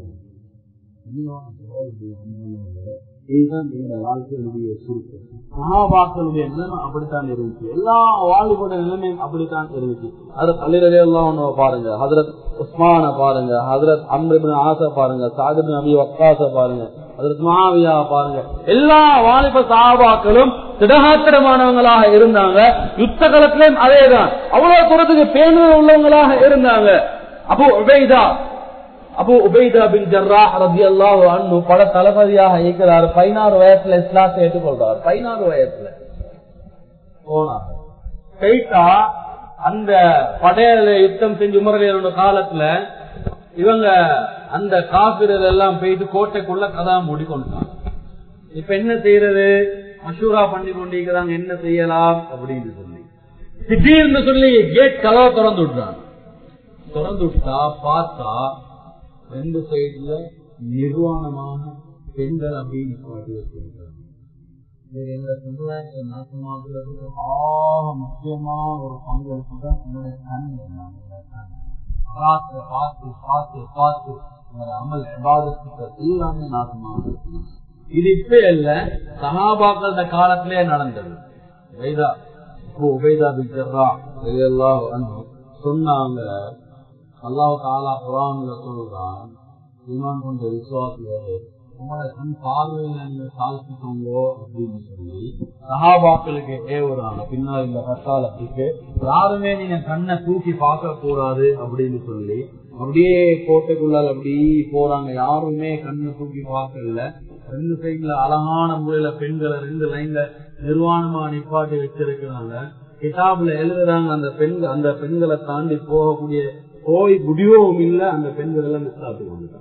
இதுதான் இந்த வாழ்க்கையினுடைய சுருக்கம் மகாபாக்களுடைய நிலைமை அப்படித்தான் இருந்துச்சு எல்லா வாழ்வோட நிலைமையும் அப்படித்தான் இருந்துச்சு அது பள்ளிரலே எல்லாம் ஒண்ணு பாருங்க ஹதரத் உஸ்மான பாருங்க ஹதரத் அம்ரிபின் ஆசை பாருங்க சாகிப் நபி வக்காச பாருங்க ஹதரத் மாவியா பாருங்க எல்லா வாலிப சாபாக்களும் திடகாத்திரமானவங்களாக இருந்தாங்க யுத்த காலத்திலும் அதேதான் அவ்வளவு தூரத்துக்கு பேணுதல் உள்ளவங்களாக இருந்தாங்க அப்போ உபைதா அபு உபைதா பின் ஜர்ராஹ் ரதி அல்லாஹ் அண்ணு பல தளபதியாக இருக்கிறார் பதினாறு வயசுல இஸ்லாத்தை ஏற்றுக்கொள்றார் பதினாறு வயசுல போனார் கைட்டா அந்த படையில யுத்தம் செஞ்சு உமரலியரோட காலத்துல இவங்க அந்த காப்பிரல் எல்லாம் போயிட்டு கோட்டைக்குள்ள கதா மூடிக்கொண்டாங்க இப்ப என்ன செய்யறது மஷூரா பண்ணி கொண்டிருக்கிறாங்க என்ன செய்யலாம் அப்படின்னு சொல்லி திடீர்னு சொல்லி கேட் கதவை திறந்து விடுறாங்க திறந்து விட்டா பார்த்தா ரெண்டு சைடுல நிர்வாணமான பெண்கள் அப்படின்னு பாட்டி வச்சிருக்காங்க இது எங்க சமுதாயத்தை நாசமாக்குறதுக்கு ஆக முக்கியமான ஒரு பங்களிப்பு தான் என்னுடைய கண் என்னுடைய கண் பார்த்து பார்த்து பார்த்து பார்த்து உங்களோட அமல் விவாதத்துக்கு எல்லாமே நாசமாக இது இப்ப இல்ல சகாபாக்கள காலத்திலே நடந்தது உபைதா உபைதா பிச்சர்ரா இதெல்லாம் சொன்னாங்க அல்லாஹ் தாலா குரான்ல சொல்றான் ஈமான் கொண்ட விசுவாசியரே உங்களோட கண் பார்வையில நீங்க தாழ்த்திக்கோங்கோ அப்படின்னு சொல்லி சகாபாக்களுக்கு ஏவுறாங்க பின்னால் இந்த கட்டாளத்துக்கு யாருமே நீங்க கண்ணை தூக்கி பார்க்க கூடாது அப்படின்னு சொல்லி அப்படியே கோட்டைக்குள்ளால் அப்படி போறாங்க யாருமே கண்ணை தூக்கி பார்க்கல ரெண்டு சைட்ல அழகான முறையில பெண்களை ரெண்டு லைன்ல நிர்வாணமா நிப்பாட்டி வச்சிருக்கிறாங்க கிதாப்ல எழுதுறாங்க அந்த பெண்கள் அந்த பெண்களை தாண்டி போகக்கூடிய போய் முடியவும் இல்ல அந்த பெண்கள் எல்லாம் இஸ்லாத்துக்கு வந்துட்டாங்க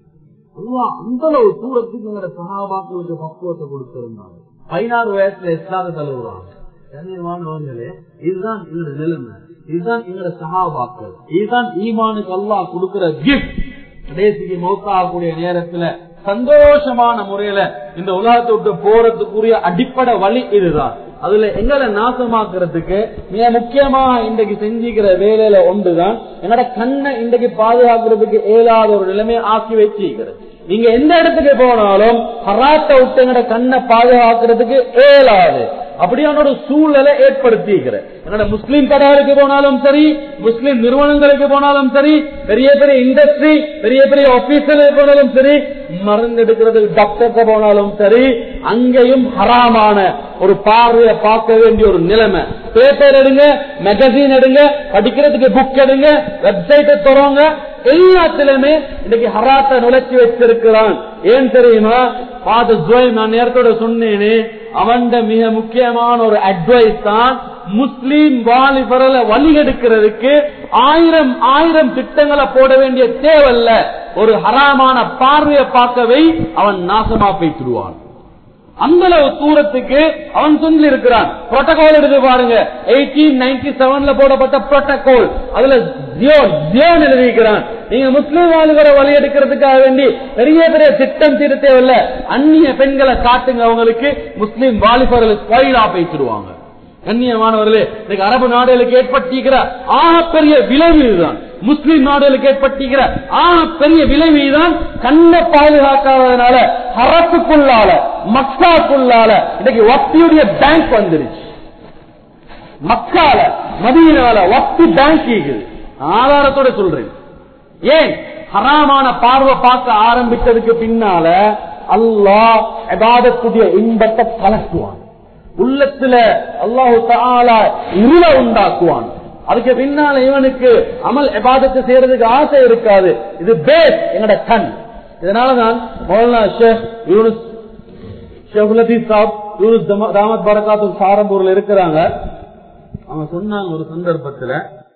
அந்த அளவு தூரத்துக்கு எங்க சகாபாக்களுக்கு பக்குவத்தை கொடுத்திருந்தாங்க பதினாறு வயசுல இஸ்லாத தழுவுறாங்க கண்ணியமானவர்களே இதுதான் எங்களோட நிலைமை இதுதான் எங்களோட சகாபாக்கள் இதுதான் ஈமானுக்கு அல்லா கொடுக்கிற கிஃப்ட் கடைசிக்கு மௌத்தாகக்கூடிய நேரத்துல சந்தோஷமான முறையில இந்த உலகத்தை விட்டு போறதுக்குரிய அடிப்படை வழி இதுதான் அதுல எங்களை நாசமாக்குறதுக்கு மிக முக்கியமா இன்றைக்கு செஞ்சுக்கிற வேலையில ஒன்றுதான் என்னோட கண்ணை இன்றைக்கு பாதுகாக்கிறதுக்கு இயலாத ஒரு நிலைமையை ஆக்கி வச்சிருக்கிறது நீங்க எந்த இடத்துக்கு போனாலும் ஹராத்தை விட்டு எங்கட கண்ணை பாதுகாக்கிறதுக்கு இயலாது அப்படியான ஒரு சூழலை ஏற்படுத்தியிருக்கிற என்னோட முஸ்லீம் கடாருக்கு போனாலும் சரி முஸ்லீம் நிறுவனங்களுக்கு போனாலும் சரி பெரிய பெரிய இண்டஸ்ட்ரி பெரிய பெரிய ஆபீஸ்ல போனாலும் சரி மருந்து எடுக்கிறது டாக்டர்கிட்ட போனாலும் சரி அங்கேயும் ஹராமான ஒரு பார்வையை பார்க்க வேண்டிய ஒரு நிலைமை பேப்பர் எடுங்க மேகசின் எடுங்க படிக்கிறதுக்கு புக் எடுங்க வெப்சைட்டை தருவாங்க எல்லாத்திலுமே இன்னைக்கு ஹராத்தை நுழைச்சி வச்சிருக்கிறான் ஏன் தெரியுமா பாது ஜோய் நான் நேரத்தோட சொன்னேனே அவன் மிக முக்கியமான ஒரு அட்வைஸ் தான் முஸ்லீம் வாலிபரல வழி எடுக்கிறதுக்கு ஆயிரம் ஆயிரம் திட்டங்களை போட வேண்டிய தேவையில்ல ஒரு ஹராமான பார்வையை பார்க்கவே அவன் நாசமா போய்த்துடுவான் அந்த அளவு தூரத்துக்கு அவன் சொல்லி இருக்கிறான் புரோட்டோகால் எடுத்து பாருங்க எயிட்டீன் நைன்டி செவன்ல போடப்பட்ட புரோட்டோகால் அதுல ஜியோ ஜியோ எழுதிக்கிறான் நீங்க முஸ்லீம் வாலிபரை வழி எடுக்கிறதுக்காக வேண்டி பெரிய பெரிய திட்டம் தீர தேவையில்ல அந்நிய பெண்களை காட்டுங்க அவங்களுக்கு முஸ்லீம் வாலிபர்கள் ஸ்பாயிலா பேசிடுவாங்க கண்ணியமானவர்களே இன்னைக்கு அரபு நாடுகளுக்கு ஏற்பட்டிருக்கிற ஆகப்பெரிய விளைவு இதுதான் முஸ்லிம் நாடுகளுக்கு ஏற்பட்டிருக்கிற ஆகப்பெரிய விளைவு இதுதான் கண்ணை பாதுகாக்காததுனால ஹரத்துக்குள்ளால மக்காக்குள்ளால இன்னைக்கு வட்டியுடைய பேங்க் வந்துருச்சு மக்கால மதியினால வட்டி பேங்க் இருக்குது ஆதாரத்தோட சொல்றேன் ஏன் ஹராமான பார்வை பார்க்க ஆரம்பித்ததுக்கு பின்னால அல்லாஹ் எபாதத்துடைய இன்பத்தை கலக்குவான் உள்ளத்துல அல்லாஹு தாலா இருள உண்டாக்குவான் அதுக்கு பின்னால இவனுக்கு அமல் எபாதத்தை செய்யறதுக்கு ஆசை இருக்காது இது பேஸ் எங்கட கண் இதனாலதான் மௌலானா ஷேக் யூனுஸ் ஷேக் லத்தீப் சாப் யூனுஸ் தாமத் பரகாத்து சாரம்பூர்ல இருக்கிறாங்க அவங்க சொன்னாங்க ஒரு சந்தர்ப்பத்துல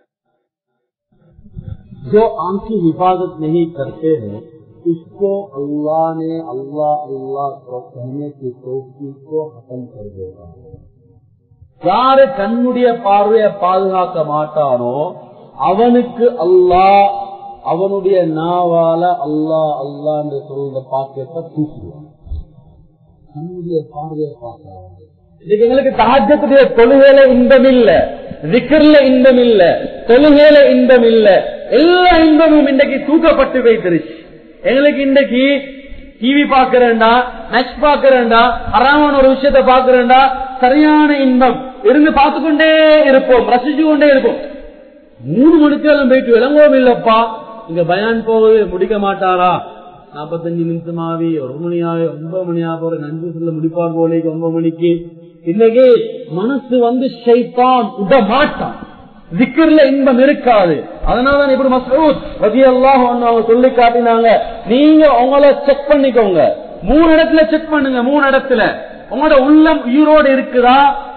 जो आंख की हिफाजत नहीं करते हैं उसको अल्लाह ने अल्लाह अल्लाह को कहने की तोफी को खत्म कर देगा யாரு கண்ணுடைய பார்வையை பாதுகாக்க மாட்டானோ அவனுக்கு அல்லாஹ் அவனுடைய நாவால அல்லாஹ் அல்லா என்று சொல்ற பாக்கியத்தை தூக்குவான் கண்ணுடைய பார்வையை பார்க்கலாம் இதுக்கு எங்களுக்கு தாஜத்துடைய தொழுகையில இன்பம் இல்ல விக்கர்ல இன்பம் இல்ல தொழுகையில இன்பம் இல்ல எல்லா இன்பமும் இன்றைக்கு தூக்கப்பட்டு வைத்திருச்சு எங்களுக்கு இன்றைக்கு டிவி பாக்குறேன்டா மேட்ச் பாக்குறேன்டா அறாமான ஒரு விஷயத்த பாக்குறேன்டா சரியான இன்பம் இருந்து பார்த்துக்கொண்டே இருப்போம் ரசிச்சு கொண்டே இருப்போம் மூணு மணிக்கெல்லாம் போயிட்டு விளங்கவும் இல்லப்பா இங்க பயான் போகுது முடிக்க மாட்டாரா நாற்பத்தஞ்சு நிமிஷம் ஆவி ஒரு மணி ஆகி ஒன்பது மணி ஆக போற நன்றி சொல்ல முடிப்பார் போலேக்கு ஒன்பது மணிக்கு இன்னைக்கு மனசு வந்து ஷைத்தான் விட மாட்டான் திக்கர்ல இன்பம் இருக்காது அதனாலதான் இப்படி மசூத் ரதி அல்லாஹ் அவங்க சொல்லி காட்டினாங்க நீங்க உங்களை செக் பண்ணிக்கோங்க மூணு இடத்துல செக் பண்ணுங்க மூணு இடத்துல உங்களோட உள்ளம் உயிரோடு இருக்குதா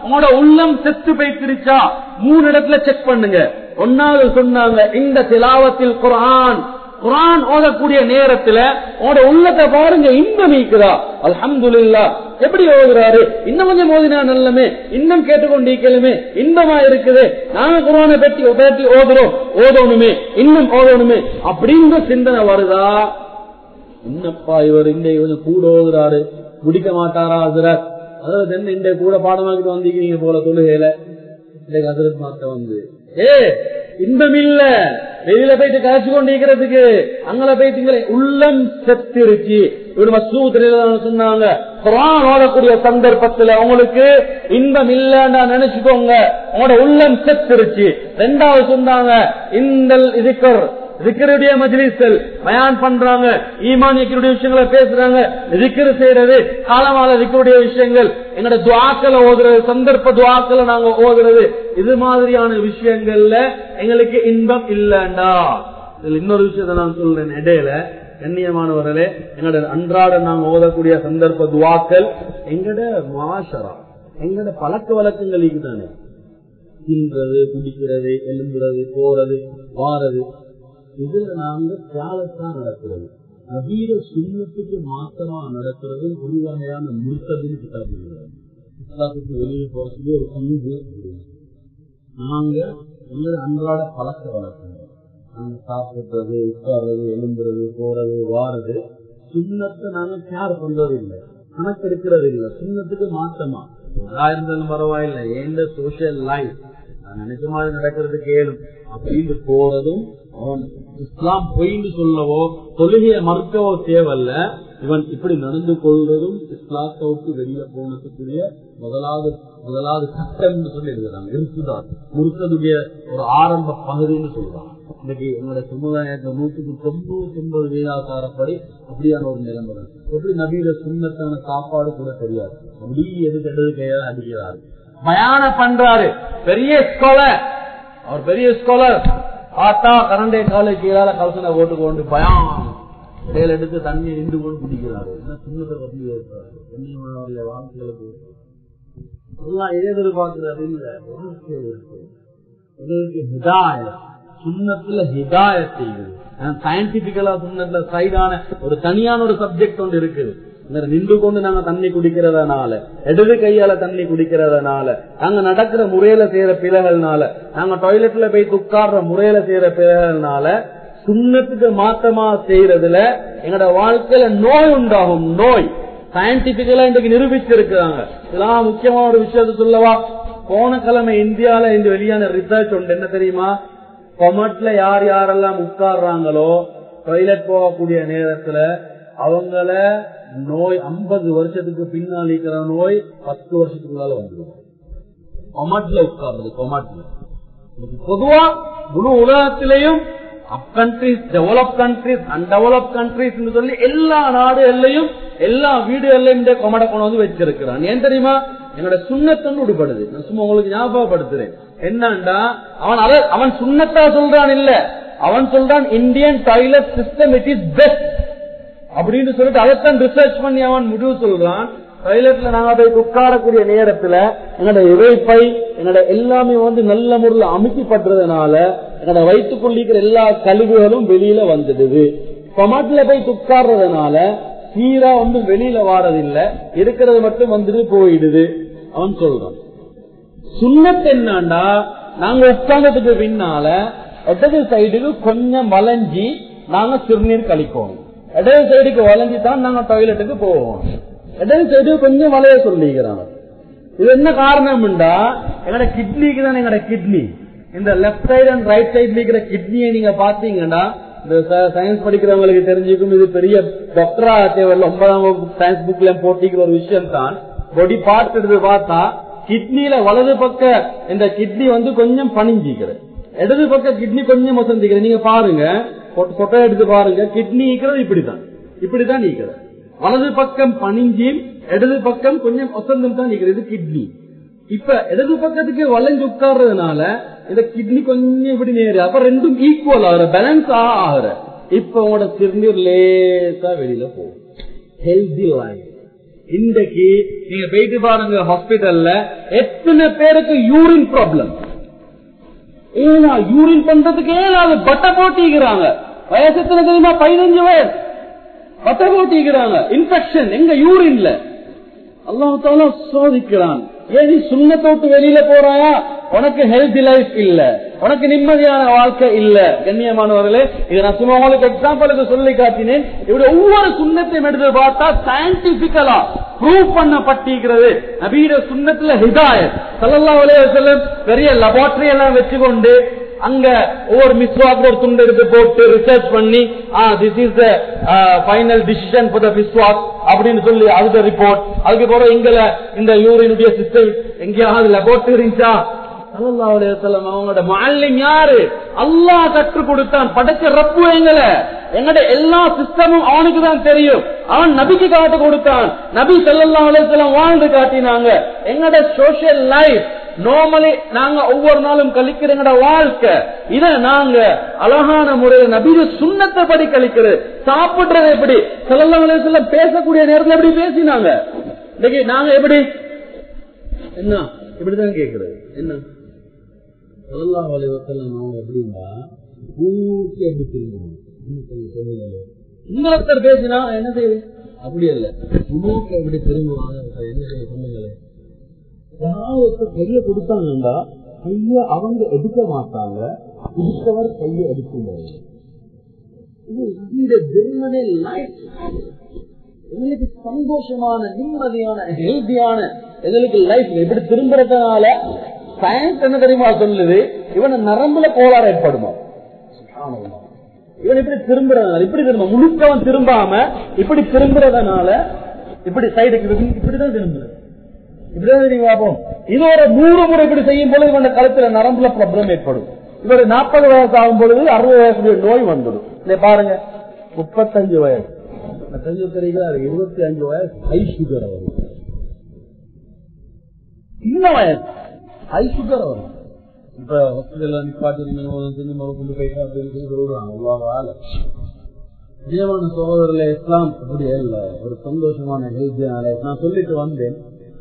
உங்களோட உள்ளம் செத்து போய்த்திருச்சா மூணு இடத்துல செக் பண்ணுங்க ஒன்னாவது சொன்னாங்க இந்த திலாவத்தில் குரான் குரான் ஓதக்கூடிய நேரத்துல உங்களோட உள்ளத்தை பாருங்க இன்பம் நீக்குதா அல்ஹம்துலில்லா எப்படி ஓதுறாரு இன்னும் கொஞ்சம் ஓதினா நல்லமே இன்னும் கேட்டுக்கொண்டிருக்கலுமே இன்பமா இருக்குது நாங்க குரானை பற்றி பற்றி ஓதுறோம் ஓதணுமே இன்னும் ஓதணுமே அப்படின்ற சிந்தனை வருதா என்னப்பா இவர் இந்த கொஞ்சம் கூட ஓதுறாரு முடிக்க மாட்டாரா அதுரர் அதாவது என்ன இந்த கூட பாடமாக்கிட்டு வந்திருக்கீங்க போல தொழுகையில இந்த ஹசரத் மாத்த வந்து ஏ இன்பம் இல்ல வெளியில போயிட்டு கரைச்சு கொண்டிருக்கிறதுக்கு அங்கல போயிட்டு இங்க உள்ளம் செத்துருச்சு இவர் மசூத்திரையில சொன்னாங்க குரான் ஓடக்கூடிய சந்தர்ப்பத்துல உங்களுக்கு இன்பம் இல்லன்னா நினைச்சுக்கோங்க உங்களோட உள்ளம் செத்துருச்சு ரெண்டாவது சொன்னாங்க இந்த இதுக்கர் ரிக்கருடைய மஜ்லிஸ்கள் பயான் பண்றாங்க ஈமான் ரிக்கருடைய விஷயங்களை பேசுறாங்க ரிக்கரு செய்யறது காலமால ரிக்கருடைய விஷயங்கள் எங்களோட துவாக்களை ஓதுறது சந்தர்ப்ப துவாக்களை நாங்க ஓதுறது இது மாதிரியான விஷயங்கள்ல எங்களுக்கு இன்பம் இல்லண்டா இதுல இன்னொரு விஷயத்த நான் சொல்றேன் இடையில கண்ணியமானவர்களே எங்களோட அன்றாட நாங்க ஓதக்கூடிய சந்தர்ப்ப துவாக்கள் எங்கட மாஷரா எங்கட பழக்க வழக்கங்கள் தானே தின்றது குடிக்கிறது எலும்புறது போறது வாரது இதுல நாங்க தியாகத்தான் நடக்கிறது நவீன சுண்ணத்துக்கு மாத்திரமா நடக்கிறது ஒரு வகையான முழுக்கதுன்னு கிட்டாப்புகிறார் இஸ்லாத்துக்கு வெளியே போறதுக்கு ஒரு பங்கு நாங்க எங்களோட அன்றாட பழக்க வழக்கங்கள் நாங்க சாப்பிடுறது உட்கார்றது எலும்புறது போறது வாரது சுண்ணத்தை நாங்க கேர் பண்றது இல்லை கணக்கெடுக்கிறது இல்லை சுண்ணத்துக்கு மாற்றமா இருந்தாலும் பரவாயில்லை எந்த சோசியல் லைஃப் நான் நினைச்ச மாதிரி நடக்கிறது கேளும் அப்படின்னு போறதும் அவன் இஸ்லாம் பொய்ன்னு சொல்லவோ தொழுகையை மறுக்கவோ தேவையில்ல இவன் இப்படி நடந்து கொள்வதும் இஸ்லாத்தை விட்டு வெளியில போனதுக்குரிய முதலாவது முதலாவது சட்டம் சொல்லி இருக்கிறாங்க இருக்குதான் முறுக்கதுடைய ஒரு ஆரம்ப பகுதின்னு சொல்றாங்க இன்னைக்கு எங்களோட சமுதாயத்துல நூற்றுக்கு தொண்ணூத்தி ஒன்பது வீதாசாரப்படி அப்படியான ஒரு நிலைமை எப்படி நபீர சுண்ணத்தான சாப்பாடு கூட தெரியாது அப்படி எதுக்கு எடுத்து கையால் அடிக்கிறாரு பயான பண்றாரு பெரிய ஸ்காலர் அவர் பெரிய ஸ்காலர் பார்த்தா கரண்டை காலை கீழால கலசனை போட்டு கொண்டு பயம் செயல் எடுத்து தண்ணி நின்று கொண்டு குடிக்கிறாரு என்ன சின்னத்தை பத்தி ஏற்பாரு கண்ணியமானவருடைய வாழ்க்கையில போட்டு எல்லாம் எதிர்பார்க்கிறது இல்ல எங்களுக்கு ஹிதாய சுண்ணத்துல ஹிதாய செய்யுது சயின்டிபிக்கலா சுண்ணத்துல சைடான ஒரு தனியான ஒரு சப்ஜெக்ட் ஒன்று இருக்குது நின்று கொண்டு நாங்க தண்ணி குடிக்கிறதுனால இடது கையால தண்ணி குடிக்கிறதுனால நாங்க நடக்கிற முறையில செய்யற பிழைகள்னால நாங்க டாய்லெட்ல போய் உட்கார்ற முறையில செய்யற பிழைகள்னால சுண்ணத்துக்கு மாத்தமா செய்யறதுல எங்களோட வாழ்க்கையில நோய் உண்டாகும் நோய் சயின்டிபிக்கலா இன்றைக்கு நிரூபிச்சிருக்கிறாங்க இதெல்லாம் முக்கியமான ஒரு விஷயத்த சொல்லவா போன கிழமை இந்தியால இந்த வெளியான ரிசர்ச் ஒன்று என்ன தெரியுமா கொமட்ல யார் யாரெல்லாம் உட்கார்றாங்களோ டாய்லெட் போகக்கூடிய நேரத்துல அவங்கள நோய் ஐம்பது வருஷத்துக்கு பின்னால் இருக்கிற நோய் பத்து வருஷத்துக்குள்ளால வந்துடும் கொமட்ல உட்கார்றது கொமட்ல பொதுவா முழு உலகத்திலையும் up countries develop countries undevelop countries சொல்லி எல்லா நாடுகள்லையும் எல்லா வீடுகள்லயும் இந்த கொமடை கொண்டு வந்து வச்சிருக்கிறான் ஏன் தெரியுமா என்னோட சுண்ணத்தன்னு விடுபடுது நான் சும்மா உங்களுக்கு ஞாபகப்படுத்துறேன் என்னண்டா அவன் அதை அவன் சுண்ணத்தா சொல்றான் இல்ல அவன் சொல்றான் Indian toilet system it is best அப்படின்னு சொல்லிட்டு அதைத்தான் ரிசர்ச் பண்ணி அவன் முடிவு சொல்றான் டாய்லெட்ல நாங்க போய் உட்காரக்கூடிய நேரத்துல எங்களோட இறைப்பை எங்களோட எல்லாமே வந்து நல்ல முறையில் அமைக்கப்படுறதுனால எங்களோட வயிற்றுக்குள்ளிக்கிற எல்லா கழிவுகளும் வெளியில வந்துடுது டொமாட்டில போய் உட்கார்றதுனால சீரா வந்து வெளியில வாரதில்லை இருக்கிறது மட்டும் வந்துட்டு போயிடுது அவன் சொல்றான் சுண்ணத்து என்னண்டா நாங்க உட்கார்ந்ததுக்கு பின்னால இடது சைடுக்கு கொஞ்சம் வளைஞ்சி நாங்க சிறுநீர் கழிக்கணும் இடது சைடுக்கு வளைஞ்சி தான் நாங்க டாய்லெட்டுக்கு போவோம் இடது சைடு கொஞ்சம் வளைய சொல்லிக்கிறாங்க இது என்ன காரணம்டா எங்கட கிட்னிக்கு தான் எங்கட கிட்னி இந்த லெப்ட் சைடு அண்ட் ரைட் சைடுல இருக்கிற கிட்னியை நீங்க பாத்தீங்கன்னா இந்த சயின்ஸ் படிக்கிறவங்களுக்கு தெரிஞ்சுக்கும் இது பெரிய டாக்டரா தேவையில்ல ஒன்பதாம் வகுப்பு சயின்ஸ் புக்ல போட்டிக்கிற ஒரு விஷயம் தான் பொடி பார்ட் எடுத்து பார்த்தா கிட்னில வலது பக்க இந்த கிட்னி வந்து கொஞ்சம் பணிஞ்சிக்கிறது இடது பக்க கிட்னி கொஞ்சம் வசந்திக்கிறது நீங்க பாருங்க சொட்டை எடுத்து பாருங்க கிட்னி ஈக்கிறது இப்படிதான் இப்படிதான் நீக்கிறது வலது பக்கம் பணிஞ்சி இடது பக்கம் கொஞ்சம் வசந்தம் தான் நீக்கிறது கிட்னி இப்ப இடது பக்கத்துக்கு வளைஞ்சு உட்கார்றதுனால இந்த கிட்னி கொஞ்சம் இப்படி நேரு அப்ப ரெண்டும் ஈக்குவல் ஆகுற பேலன்ஸ் ஆகுற இப்ப உங்களோட சிறுநீர் லேசா வெளியில போகும் ஹெல்தி லைஃப் இன்றைக்கு நீங்க போயிட்டு பாருங்க ஹாஸ்பிட்டல்ல எத்தனை பேருக்கு யூரின் ப்ராப்ளம் ஏன்னா யூரின் பண்றதுக்கு ஏதாவது பட்டை போட்டிக்கிறாங்க வயசு எத்தனை தெரியுமா பதினஞ்சு வயசு பட்டை போட்டிக்கிறாங்க இன்ஃபெக்ஷன் எங்க யூரின்ல அல்லாஹால சோதிக்கிறான் ஏன் நீ சுண்ணத்தோட்டு வெளியில போறாயா உனக்கு ஹெல்தி லைஃப் இல்ல உனக்கு நிம்மதியான வாழ்க்கை இல்ல கண்ணியமானவர்களே இது நான் சும்மா உங்களுக்கு எக்ஸாம்பிளுக்கு சொல்லி காட்டினேன் இப்படி ஒவ்வொரு சுண்ணத்தையும் எடுத்து பார்த்தா சயின்டிபிக்கலா ப்ரூவ் பண்ணப்பட்டிருக்கிறது நபீட சுண்ணத்துல ஹிதாயத் சல்லல்லாஹு அலைஹி வஸல்லம் பெரிய லெபார்டரி எல்லாம் வச்சுக்கொண்டு அங்க ஒவ்வொரு மிஸ்வாக் ஒரு துண்டு எடுத்து போட்டு ரிசர்ச் பண்ணி this is the final decision for the மிஸ்வாக் அப்படின்னு சொல்லி அதுக்கு ரிப்போர்ட் அதுக்கு பிறகு எங்கள இந்த யூரினுடைய சிஸ்டம் எங்கேயாவது லெபோர்ட் இருந்துச்சா ஸல்லல்லாஹு அலைஹி வஸல்லம் அவங்களோட மாலிம் யாரு அல்லாஹ் கற்றுக் கொடுத்தான் படைச்ச ரப்பு எங்கள எங்கட எல்லா சிஸ்டமும் அவனுக்கு தான் தெரியும் அவன் நபிக்கு காட்டு கொடுத்தான் நபி ஸல்லல்லாஹு அலைஹி வஸல்லம் வாழ்ந்து காட்டினாங்க எங்கட சோஷியல் லைஃப் நார்மலி நாங்க ஒவ்வொரு நாளும் கழிக்கிற எங்கட வாழ்க்கை இத நாங்க அழகான முறையில் நபிய சுண்ணத்தை படி கழிக்கிறது சாப்பிடுறது எப்படி ஸல்லல்லாஹு அலைஹி வஸல்லம் பேசக்கூடிய நேரத்துல எப்படி பேசினாங்க இன்னைக்கு நாங்க எப்படி என்ன இப்படிதான் கேக்குறது என்ன ஸல்லல்லாஹு அலைஹி வஸல்லம் அவங்க எப்படின்னா பூர்த்தி அப்படி திரும்பணும் என்ன செய்ய சொல்லுங்களே இன்னொருத்தர் பேசினா என்ன செய்யுது அப்படி இல்ல உணவுக்கு எப்படி திரும்புவாங்க என்ன செய்ய சொல்லுங்களேன் யாராவது கைய கொடுத்தாங்கன்னா கைய அவங்க எடுக்க மாட்டாங்க கொடுத்தவர் கைய எடுக்கும்போது இது இந்த ஜெர்மனி லைஃப் எங்களுக்கு சந்தோஷமான நிம்மதியான ஹெல்தியான எங்களுக்கு லைஃப் எப்படி திரும்புறதுனால சயின்ஸ் என்ன தெரியுமா சொல்லுது இவன நரம்புல கோளாறு ஏற்படுமா இவன் இப்படி திரும்புறதுனால இப்படி திரும்ப முழுக்கவன் திரும்பாம இப்படி திரும்புறதுனால இப்படி சைடுக்கு இப்படிதான் திரும்புறது இப்படிதான் நீங்க பார்ப்போம் இது ஒரு நூறு முறை இப்படி செய்யும் பொழுது இவன் கழுத்துல நரம்புல ப்ராப்ளம் ஏற்படும் இவர் நாற்பது வயசு ஆகும் பொழுது அறுபது வயசுடைய நோய் வந்துடும் இதை பாருங்க முப்பத்தஞ்சு வயசு முப்பத்தஞ்சு தெரியுங்களா இருபத்தி அஞ்சு வயசு ஹை சுகர் வரும் சின்ன வயசு ஹை சுகர் வரும் இப்ப ஹாஸ்பிட்டல்ல நிப்பாட்டி சினிமா கொண்டு போயிட்டு அப்படின்னு சொல்லி சொல்லுவாங்க அவ்வளவு ஆளு ஜீவன சகோதரர்களே இஸ்லாம் அப்படி இல்ல ஒரு சந்தோஷமான ஹெல்த்தியான நான் சொல்லிட்டு வந்தேன்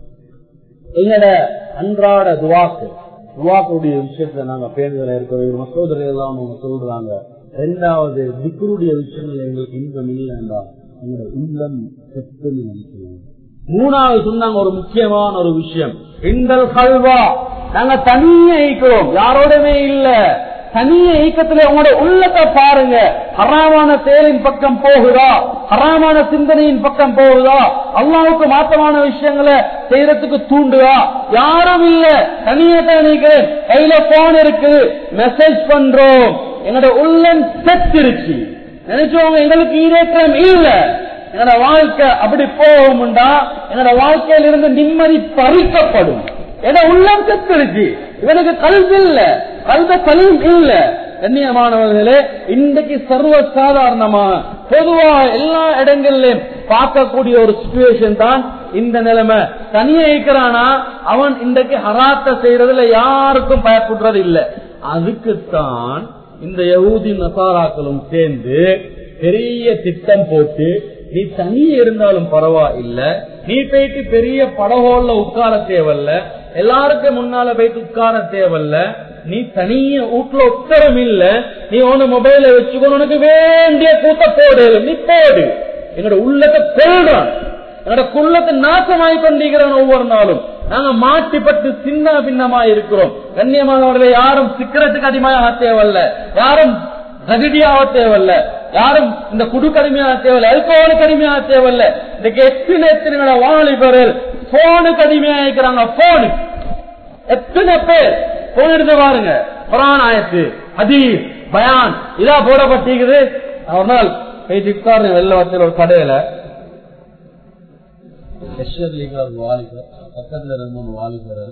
எங்கட அன்றாட துவாக்கு துவாக்குடைய விஷயத்துல நாங்க பேருதல இருக்க வேண்டும் சகோதரர் எல்லாம் அவங்க சொல்றாங்க ரெண்டாவது திக்குடைய விஷயங்கள் எங்களுக்கு இன்பம் இல்லைண்டா எங்களோட உள்ளம் செத்துன்னு நினைக்கிறோம் மூணாவது சொன்னாங்க ஒரு முக்கியமான ஒரு விஷயம் இந்தல் கல்வா நாங்க தனியே ஈக்கிறோம் யாரோடமே இல்ல தனிய ஈக்கத்துல உங்களோட உள்ளத்தை பாருங்க ஹராமான செயலின் பக்கம் போகுதா ஹராமான சிந்தனையின் பக்கம் போகுதா அல்லாவுக்கு மாற்றமான விஷயங்களை செய்யறதுக்கு தூண்டுதா யாரும் இல்ல தனியா தான் நினைக்கிறேன் கையில போன் இருக்கு மெசேஜ் பண்றோம் என்னோட உள்ளம் செத்துருச்சு நினைச்சவங்க எங்களுக்கு ஈரேற்றம் இல்ல என்னோட வாழ்க்கை அப்படி போகும்டா என்னோட வாழ்க்கையில இருந்து நிம்மதி பறிக்கப்படும் ஏன்னா உள்ளம் செத்துருச்சு இவனுக்கு கல்வி இல்ல கல்வ சலீம் இல்ல கண்ணியமானவர்களே இன்றைக்கு சர்வ சாதாரணமா பொதுவா எல்லா இடங்களிலும் பார்க்கக்கூடிய ஒரு சுச்சுவேஷன் தான் இந்த நிலைமை தனியா இருக்கிறானா அவன் இன்றைக்கு ஹராத்த செய்யறதுல யாருக்கும் பயப்படுறது இல்ல அதுக்குத்தான் இந்த யகூதி நசாராக்களும் சேர்ந்து பெரிய திட்டம் போட்டு நீ தனியே இருந்தாலும் பரவாயில்ல நீ போயிட்டு பெரிய படகோல்ல உட்கார தேவையில்ல எல்லாருக்கும் முன்னால போயிட்டு உட்கார தேவையில்ல நீ தனிய வீட்டுல உத்தரம் இல்ல நீ உன மொபைல வச்சுக்கணும் உனக்கு வேண்டிய கூட்ட போடு நீ போடு என்னோட உள்ளத்தை கொள்றான் என்னோட குள்ளத்தை நாசமாய் கொண்டிருக்கிறான் ஒவ்வொரு நாளும் நாங்க மாட்டிப்பட்டு சின்ன பின்னமா இருக்கிறோம் கண்ணியமானவர்களை யாரும் சிக்கரத்துக்கு அதிகமாக தேவையில்ல யாரும் ரகடியாக தேவையில்ல யாரும் இந்த குடு கடுமையாக தேவையில்ல அல்கோஹால் கடுமையாக தேவையில்ல இந்த எத்தனை எத்தனை வாலிபர்கள் போனுக்கு அடிமையாக இருக்கிறாங்க போனு எத்தனை பேர் போன் எடுத்து பாருங்க குரான் ஆயத்து ஹதீஸ் பயான் இதா போடப்பட்டிருக்குது ஒரு நாள் போயிட்டு உட்கார்ந்து வெள்ள வச்சல் ஒரு கடையில வாலிபர் பக்கத்துல ரெண்டு மூணு வாலிபர்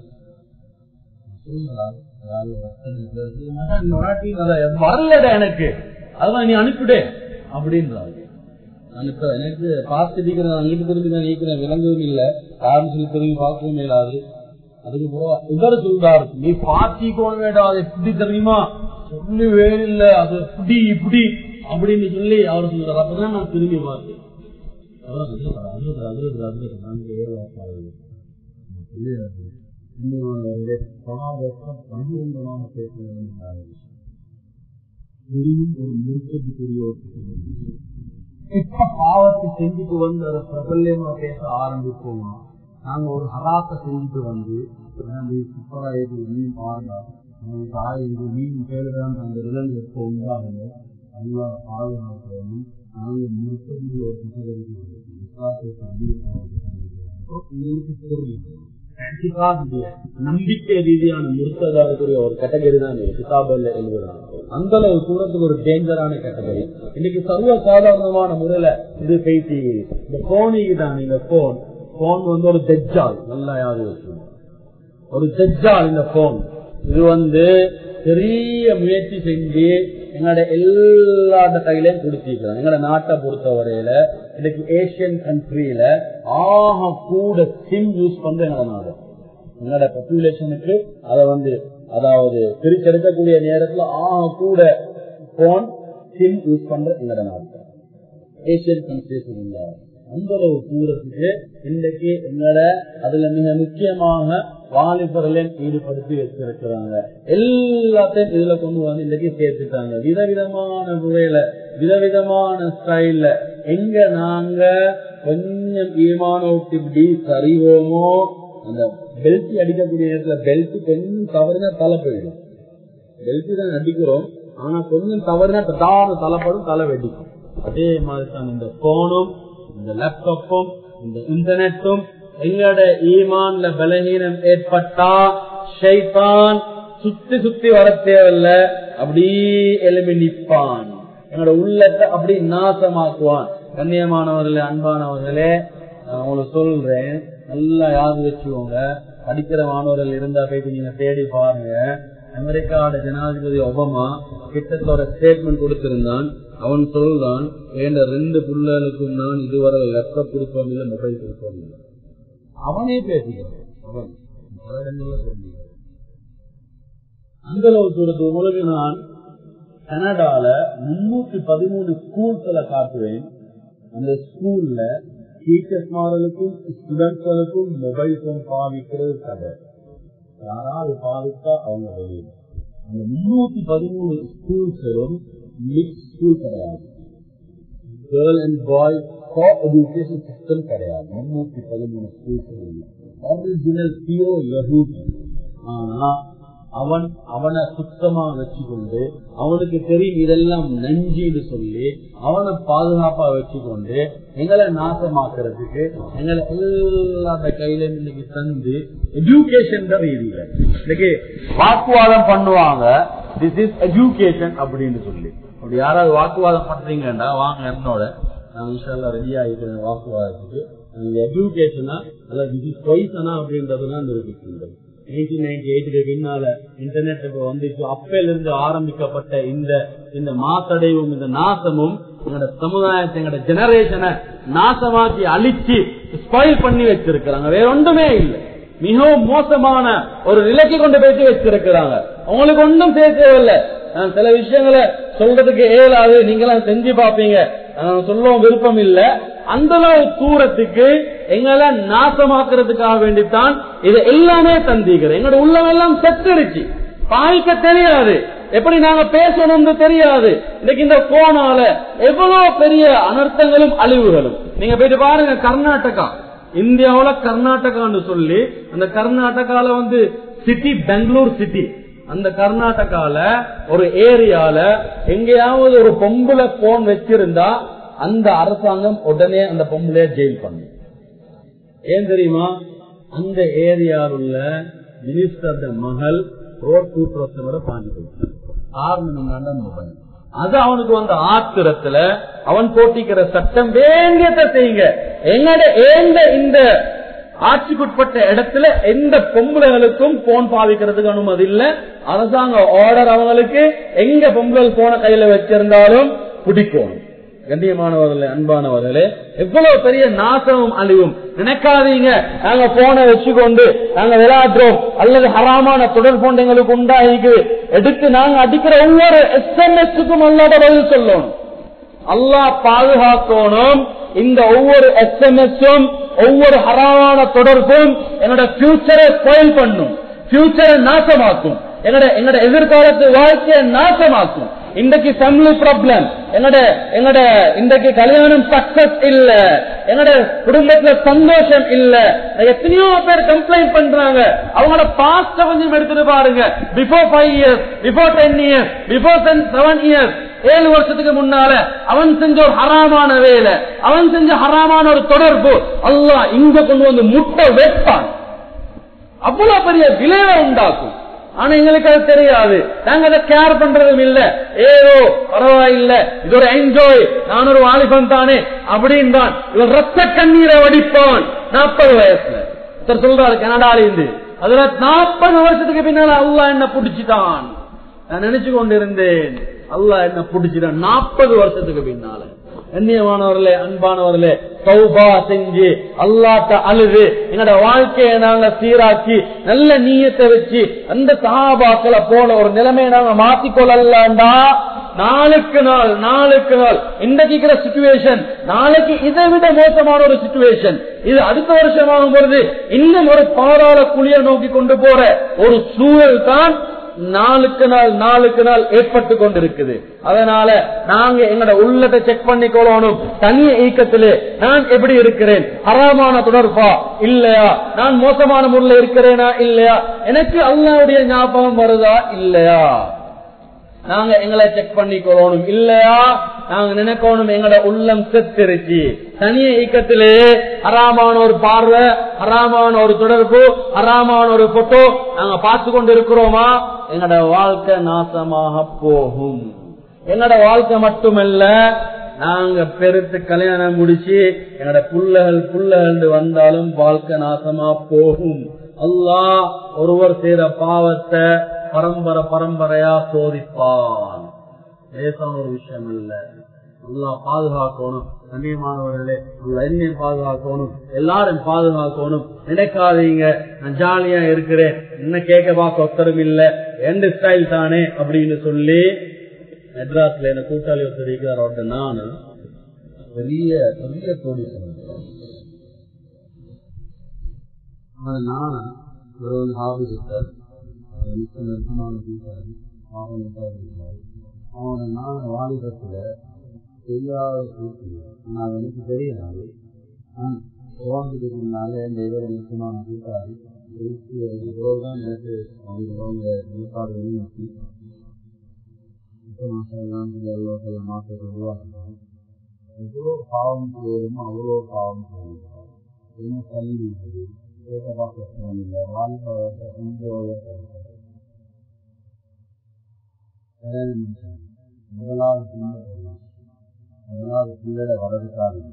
வரலடா எனக்கு அதெல்லாம் நீ அனுப்பிடு அப்படின்றாங்க நான் இப்ப எனக்கு பார்த்துட்டு நான் வீட்டு திரும்பி நான் நீக்கிறேன் விளங்கவும் இல்லை யாரும் சொல்லி திரும்பி பார்க்கவும் இயலாது அதுக்கு போக இவர் சொல்றாரு நீ பார்த்திக்கோணும் வேண்டாம் அது எப்படி தெரியுமா சொல்லி வேறில்ல அது இப்படி இப்படி அப்படின்னு சொல்லி அவர் சொல்றாரு அப்பதான் நான் திரும்பி பார்த்தேன் அதான் சொல்றாரு, அழுகுறாரு, அழுகுறாரு, அழுகுறாரு. நான் ஏழு வாரம் ஆகுது. இன்னொரு பாவத்தை பகிரங்கமாக பேசுவது இதுவும் ஒரு முறுக்கத்துக்குரிய ஒரு விஷயம். எப்ப பாவத்தை செஞ்சுட்டு வந்து அதை பிரபல்யமா பேச ஆரம்பிப்போமா நாங்க ஒரு ஹராத்தை செஞ்சுட்டு வந்து சூப்பரா இது மீன் பாருங்க உங்களுக்கு ஆய் இது மீன் பேருதான் அந்த விலங்கு எப்போ உண்டாகுங்க நல்லா பாதுகாக்கணும் நாங்க முறுக்கத்துக்குரிய ஒரு புத்தகத்துக்கு உங்களுக்கு தெரியும் நம்பிக்கை ரீதியான முருத்ததாருக்குரிய ஒரு கேட்டகரி தான் கிதாபல்ல எழுதுறாங்க அந்த அளவு தூரத்துக்கு ஒரு டேஞ்சரான கேட்டகரி இன்னைக்கு சர்வ சாதாரணமான முறையில இது பேசி இந்த போனிக்கு தான் இந்த போன் போன் வந்து ஒரு தெஜ்ஜால் நல்லா யாரு வச்சுக்கணும் ஒரு தெஜ்ஜால் இந்த போன் இது வந்து பெரிய முயற்சி செஞ்சு எங்களோட எல்லா கையிலையும் கொடுத்திருக்கிறோம் எங்களோட நாட்டை பொறுத்த வரையில இன்னைக்கு ஏசியன் கண்ட்ரியில ஆக கூட சிம் யூஸ் பண்ற எங்களோட நாடு எங்களோட பாப்புலேஷனுக்கு அதை வந்து அதாவது பிரிச்செடுக்கக்கூடிய நேரத்துல ஆக கூட போன் சிம் யூஸ் பண்ற எங்களோட நாடு ஏசியன் கண்ட்ரிஸ் அந்த அளவு தூரத்துக்கு இன்றைக்கு எங்களோட அதுல மிக முக்கியமாக வாலிபர்களையும் ஈடுபடுத்தி வச்சிருக்கிறாங்க எல்லாத்தையும் இதுல கொண்டு வந்து இன்றைக்கு சேர்த்துட்டாங்க விதவிதமான முறையில விதவிதமான ஸ்டைல்ல எங்க நாங்க கொஞ்சம் ஈமான விட்டு இப்படி சரிவோமோ அந்த பெல்ட் அடிக்கக்கூடிய நேரத்துல பெல்ட் கொஞ்சம் தவறுனா தலை போயிடும் பெல்ட் தான் அடிக்கிறோம் ஆனா கொஞ்சம் தவறுனா தடான தலைப்படும் தலை வெடிக்கும் அதே மாதிரி தான் இந்த போனும் இந்த லேப்டாப்பும் இந்த இன்டர்நெட்டும் எங்களோட ஈமான்ல பலகீனம் ஏற்பட்டா ஷைத்தான் சுத்தி சுத்தி வர தேவையில்ல அப்படி எழுப்பி நிப்பான் எங்களோட உள்ளத்தை அப்படி நாசமாக்குவான் கண்ணியமானவர்களே அன்பானவர்களே நான் உங்களுக்கு சொல்றேன் நல்லா யாரு வச்சுக்கோங்க படிக்கிற மாணவர்கள் இருந்தா போயிட்டு நீங்க தேடி பாருங்க அமெரிக்காவோட ஜனாதிபதி ஒபாமா கிட்டத்தோட ஸ்டேட்மெண்ட் கொடுத்திருந்தான் அவன் சொல்றான் என் ரெண்டு பிள்ளைகளுக்கும் நான் இதுவரை லேப்டாப் கொடுப்போம் இல்லை மொபைல் கொடுப்போம் இல்லை அவனே பேசுகிறான் அவன் பல இடங்கள்ல சொல்லுகிறான் அந்த அளவு தூரத்து உங்களுக்கு நான் கனடால முன்னூத்தி பதிமூணு ஸ்கூல்ஸ்ல காட்டுவேன் அந்த ஸ்கூல்ல டீச்சர்ஸ் மார்களுக்கும் ஸ்டூடெண்ட்ஸ்களுக்கும் மொபைல் போன் பாவிக்கிறது கதை யாராவது பாவித்தா அவங்க வெளியே அந்த முன்னூத்தி பதிமூணு ஸ்கூல்ஸும் மிக்ஸ் ஸ்கூல் கிடையாது girl and boy co education system கிடையாது முன்னூத்தி பதிமூணு ஸ்கூல்ஸ் ஒரிஜினல் பியோ யஹூதி ஆனா அவன் அவனை சுத்தமா வச்சுக்கொண்டு அவனுக்கு தெரியும் இதெல்லாம் நஞ்சின்னு சொல்லி அவனை பாதுகாப்பா வச்சுக்கொண்டு எங்களை நாசமாக்குறதுக்கு எங்களை எல்லாத்த கையில இன்னைக்கு தந்து எஜுகேஷன் ரீதியில இன்னைக்கு வாக்குவாதம் பண்ணுவாங்க திஸ் இஸ் எஜுகேஷன் அப்படின்னு சொல்லி அப்படி யாராவது வாக்குவாதம் பண்றீங்கன்னா வாங்க என்னோட நான் இன்ஷால்லா ரெடி ஆகிக்கிறேன் வாக்குவாதத்துக்கு எஜுகேஷனா அல்ல திஸ் இஸ் பொய்சனா அப்படின்றதுதான் நிரூபிக்கின்றது நைன்டீன் நைன்டி எயிட்டுக்கு பின்னால இன்டர்நெட் இப்ப வந்துச்சு அப்பையில இருந்து ஆரம்பிக்கப்பட்ட இந்த இந்த மாசடைவும் இந்த நாசமும் எங்களோட சமுதாயத்தை எங்களோட ஜெனரேஷனை நாசமாக்கி அழிச்சு ஸ்பாயில் பண்ணி வச்சிருக்கிறாங்க வேற ஒன்றுமே இல்லை மிகவும் மோசமான ஒரு நிலைக்கு கொண்டு போயிட்டு வச்சிருக்கிறாங்க உங்களுக்கு ஒன்றும் செய்ய தேவையில்லை நான் சில விஷயங்களை சொல்றதுக்கு இயலாது நீங்களாம் செஞ்சு பாப்பீங்க நான் சொல்லவும் விருப்பம் இல்லை அந்த அளவு தூரத்துக்கு எங்களை நாசமாக்குறதுக்காக வேண்டித்தான் இது எல்லாமே தந்திக்கிறேன் எங்களோட உள்ளம் எல்லாம் செத்துடுச்சு பாய்க்க தெரியாது எப்படி நாங்க பேசணும்னு தெரியாது இன்னைக்கு இந்த போனால எவ்வளவு பெரிய அனர்த்தங்களும் அழிவுகளும் நீங்க போயிட்டு பாருங்க கர்நாடகா இந்தியாவுல கர்நாடகான்னு சொல்லி அந்த கர்நாடகால வந்து சிட்டி பெங்களூர் சிட்டி அந்த கர்நாடகால ஒரு ஏரியால எங்கேயாவது ஒரு பொம்பளை போன் வச்சிருந்தா அந்த அரசாங்கம் உடனே அந்த பொம்பளைய ஜெயில் பண்ணும் ஏன் தெரியுமா அந்த ஏரியாவில் உள்ள மினிஸ்டர் மகள் ரோட் கூட்டுறத்தோட பாஞ்சு போயிட்டார் காரணம் மொபைல் அது அவனுக்கு வந்த ஆத்திரத்துல அவன் போட்டிக்கிற சட்டம் வேண்டியதை செய்யுங்க எங்கட ஏந்த இந்த ஆட்சிக்குட்பட்ட இடத்துல எந்த பொம்பளைகளுக்கும் போன் பாவிக்கிறதுக்கு அனுமதி இல்ல அரசாங்க ஆர்டர் அவங்களுக்கு எங்க பொம்பளை போன கையில வச்சிருந்தாலும் பிடிக்கும் கண்ணியமானவர்களே அன்பானவர்களே எவ்வளவு பெரிய நாசமும் அழிவும் நினைக்காதீங்க நாங்க போனை வச்சுக்கொண்டு நாங்க விளையாடுறோம் அல்லது ஹராமான தொடர் போன்றங்களுக்கு உண்டாயிக்கு எடுத்து நாங்க அடிக்கிற ஒவ்வொரு எஸ்எம்எஸ்க்கும் அல்லாத பதில் சொல்லணும் அல்லாஹ் பாதுகாக்கணும் இந்த ஒவ்வொரு எஸ்எம்எஸும் ஒவ்வொரு ஹராமான தொடர்பும் என்னோட ஃபியூச்சரை ஸ்பாயில் பண்ணும் ஃபியூச்சரை நாசமாக்கும் எங்கட எங்கட எதிர்காலத்து வாழ்க்கையை நாசமாக்கும் இன்றைக்கு ஃபேமிலி ப்ராப்ளம் எங்கட எங்கட இன்றைக்கு கல்யாணம் சக்சஸ் இல்ல எங்கட குடும்பத்துல சந்தோஷம் இல்ல எத்தனையோ பேர் கம்ப்ளைண்ட் பண்றாங்க அவங்களோட பாஸ்ட கொஞ்சம் எடுத்துட்டு பாருங்க before five years before ten years before seven years ஏழு வருஷத்துக்கு முன்னால அவன் செஞ்ச ஒரு ஹராமான வேலை அவன் செஞ்ச ஹராமான ஒரு தொடர்பு அல்லாஹ் இங்க கொண்டு வந்து முட்டை வைப்பான் அவ்வளவு பெரிய விளைவை உண்டாக்கும் ஆனா எங்களுக்கு அது தெரியாது நாங்க அதை கேர் பண்றதும் இல்ல ஏதோ பரவாயில்ல இது ஒரு என்ஜாய் நான் ஒரு வாலிபன் தானே அப்படின்னு தான் இவன் ரத்த கண்ணீரை வடிப்பான் நாற்பது வயசுல ஒருத்தர் சொல்றாரு கனடால இருந்து அதுல நாற்பது வருஷத்துக்கு பின்னால அல்லாஹ் என்ன புடிச்சிட்டான் நான் நினைச்சு கொண்டிருந்தேன் அல்லாஹ் என்ன புடிச்சிட்டான் நாற்பது வருஷத்துக்கு பின்னால கண்ணியமானவர்களே அன்பானவர்களே சௌபா செஞ்சு அல்லாட்ட அழுது என்னோட வாழ்க்கையை நாங்க சீராக்கி நல்ல நீயத்தை வச்சு அந்த சகாபாக்களை போல ஒரு நிலைமையை நாங்க மாத்திக்கொள்ளலாண்டா நாளுக்கு நாள் நாளுக்கு நாள் இன்றைக்கு இருக்கிற சுச்சுவேஷன் நாளைக்கு இதை விட மோசமான ஒரு சுச்சுவேஷன் இது அடுத்த வருஷமாகும் பொழுது இன்னும் ஒரு பாதாள குழிய நோக்கி கொண்டு போற ஒரு சூழல் தான் நாளுக்கு நாள் நாளுக்கு நாள் ஏற்பட்டு கொண்டிருக்குது அதனால நாங்க எங்கட உள்ளத்தை செக் பண்ணிக்கொள்ளணும் தனிய ஈக்கத்திலே நான் எப்படி இருக்கிறேன் ஹராமான தொடர்பா இல்லையா நான் மோசமான முறையில் இருக்கிறேனா இல்லையா எனக்கு அல்லாவுடைய ஞாபகம் வருதா இல்லையா நாங்க எங்களை செக் பண்ணிக்கொள்ளணும் இல்லையா நாங்க நினைக்கணும் எங்களோட உள்ளம் செத்துருச்சு தனிய இயக்கத்திலே ஹராமான ஒரு பார்வை ஹராமான ஒரு தொடர்பு ஹராமான ஒரு போட்டோ நாங்க பார்த்து கொண்டு இருக்கிறோமா எங்களோட வாழ்க்கை நாசமாக போகும் எங்களோட வாழ்க்கை மட்டுமல்ல நாங்க பெருத்து கல்யாணம் முடிச்சு எங்களோட புள்ளகள் புள்ளகள் வந்தாலும் வாழ்க்கை நாசமா போகும் அல்லாஹ் ஒருவர் செய்த பாவத்தை பரம்பரை பரம்பரையா சோதிப்பான் லேசான ஒரு விஷயம் இல்ல நல்லா பாதுகாக்கணும் கண்ணியமானவர்களே உள்ள என்னையும் பாதுகாக்கணும் எல்லாரும் பாதுகாக்கணும் நினைக்காதீங்க நான் ஜாலியா இருக்கிறேன் என்ன கேட்க பார்க்க ஒத்தரும் இல்ல எந்த ஸ்டைல் தானே அப்படின்னு சொல்லி மெட்ராஸ்ல என்ன கூட்டாளி ஒருத்தர் இருக்கிறார் அவர்கிட்ட நானு பெரிய பெரிய கோடி நானு ஒரு வந்து ஆபீஸ் மிக்க நெருக்கமான கூட்டாளி அவனை நான் வாலிபத்துல தெரியாத கூட்டி நான் எனக்கு தெரியாது நான் உறவுக்கு முன்னால இந்த இவர் முக்கியமான கூட்டாளி தான் எனக்கு அவங்க நிலப்பாடு வெளிநோக்கி மாற்றத்தை உருவாக்கினாங்க எவ்வளோ பாவம் செய்யணுமோ அவ்வளோ பாவம் செய்யணும் என்ன கல்வி கேட்க பார்க்க இல்லை வாழ்க்கை முதலாவது பிள்ளை முதலாவது பிள்ளைட வளர்க்காது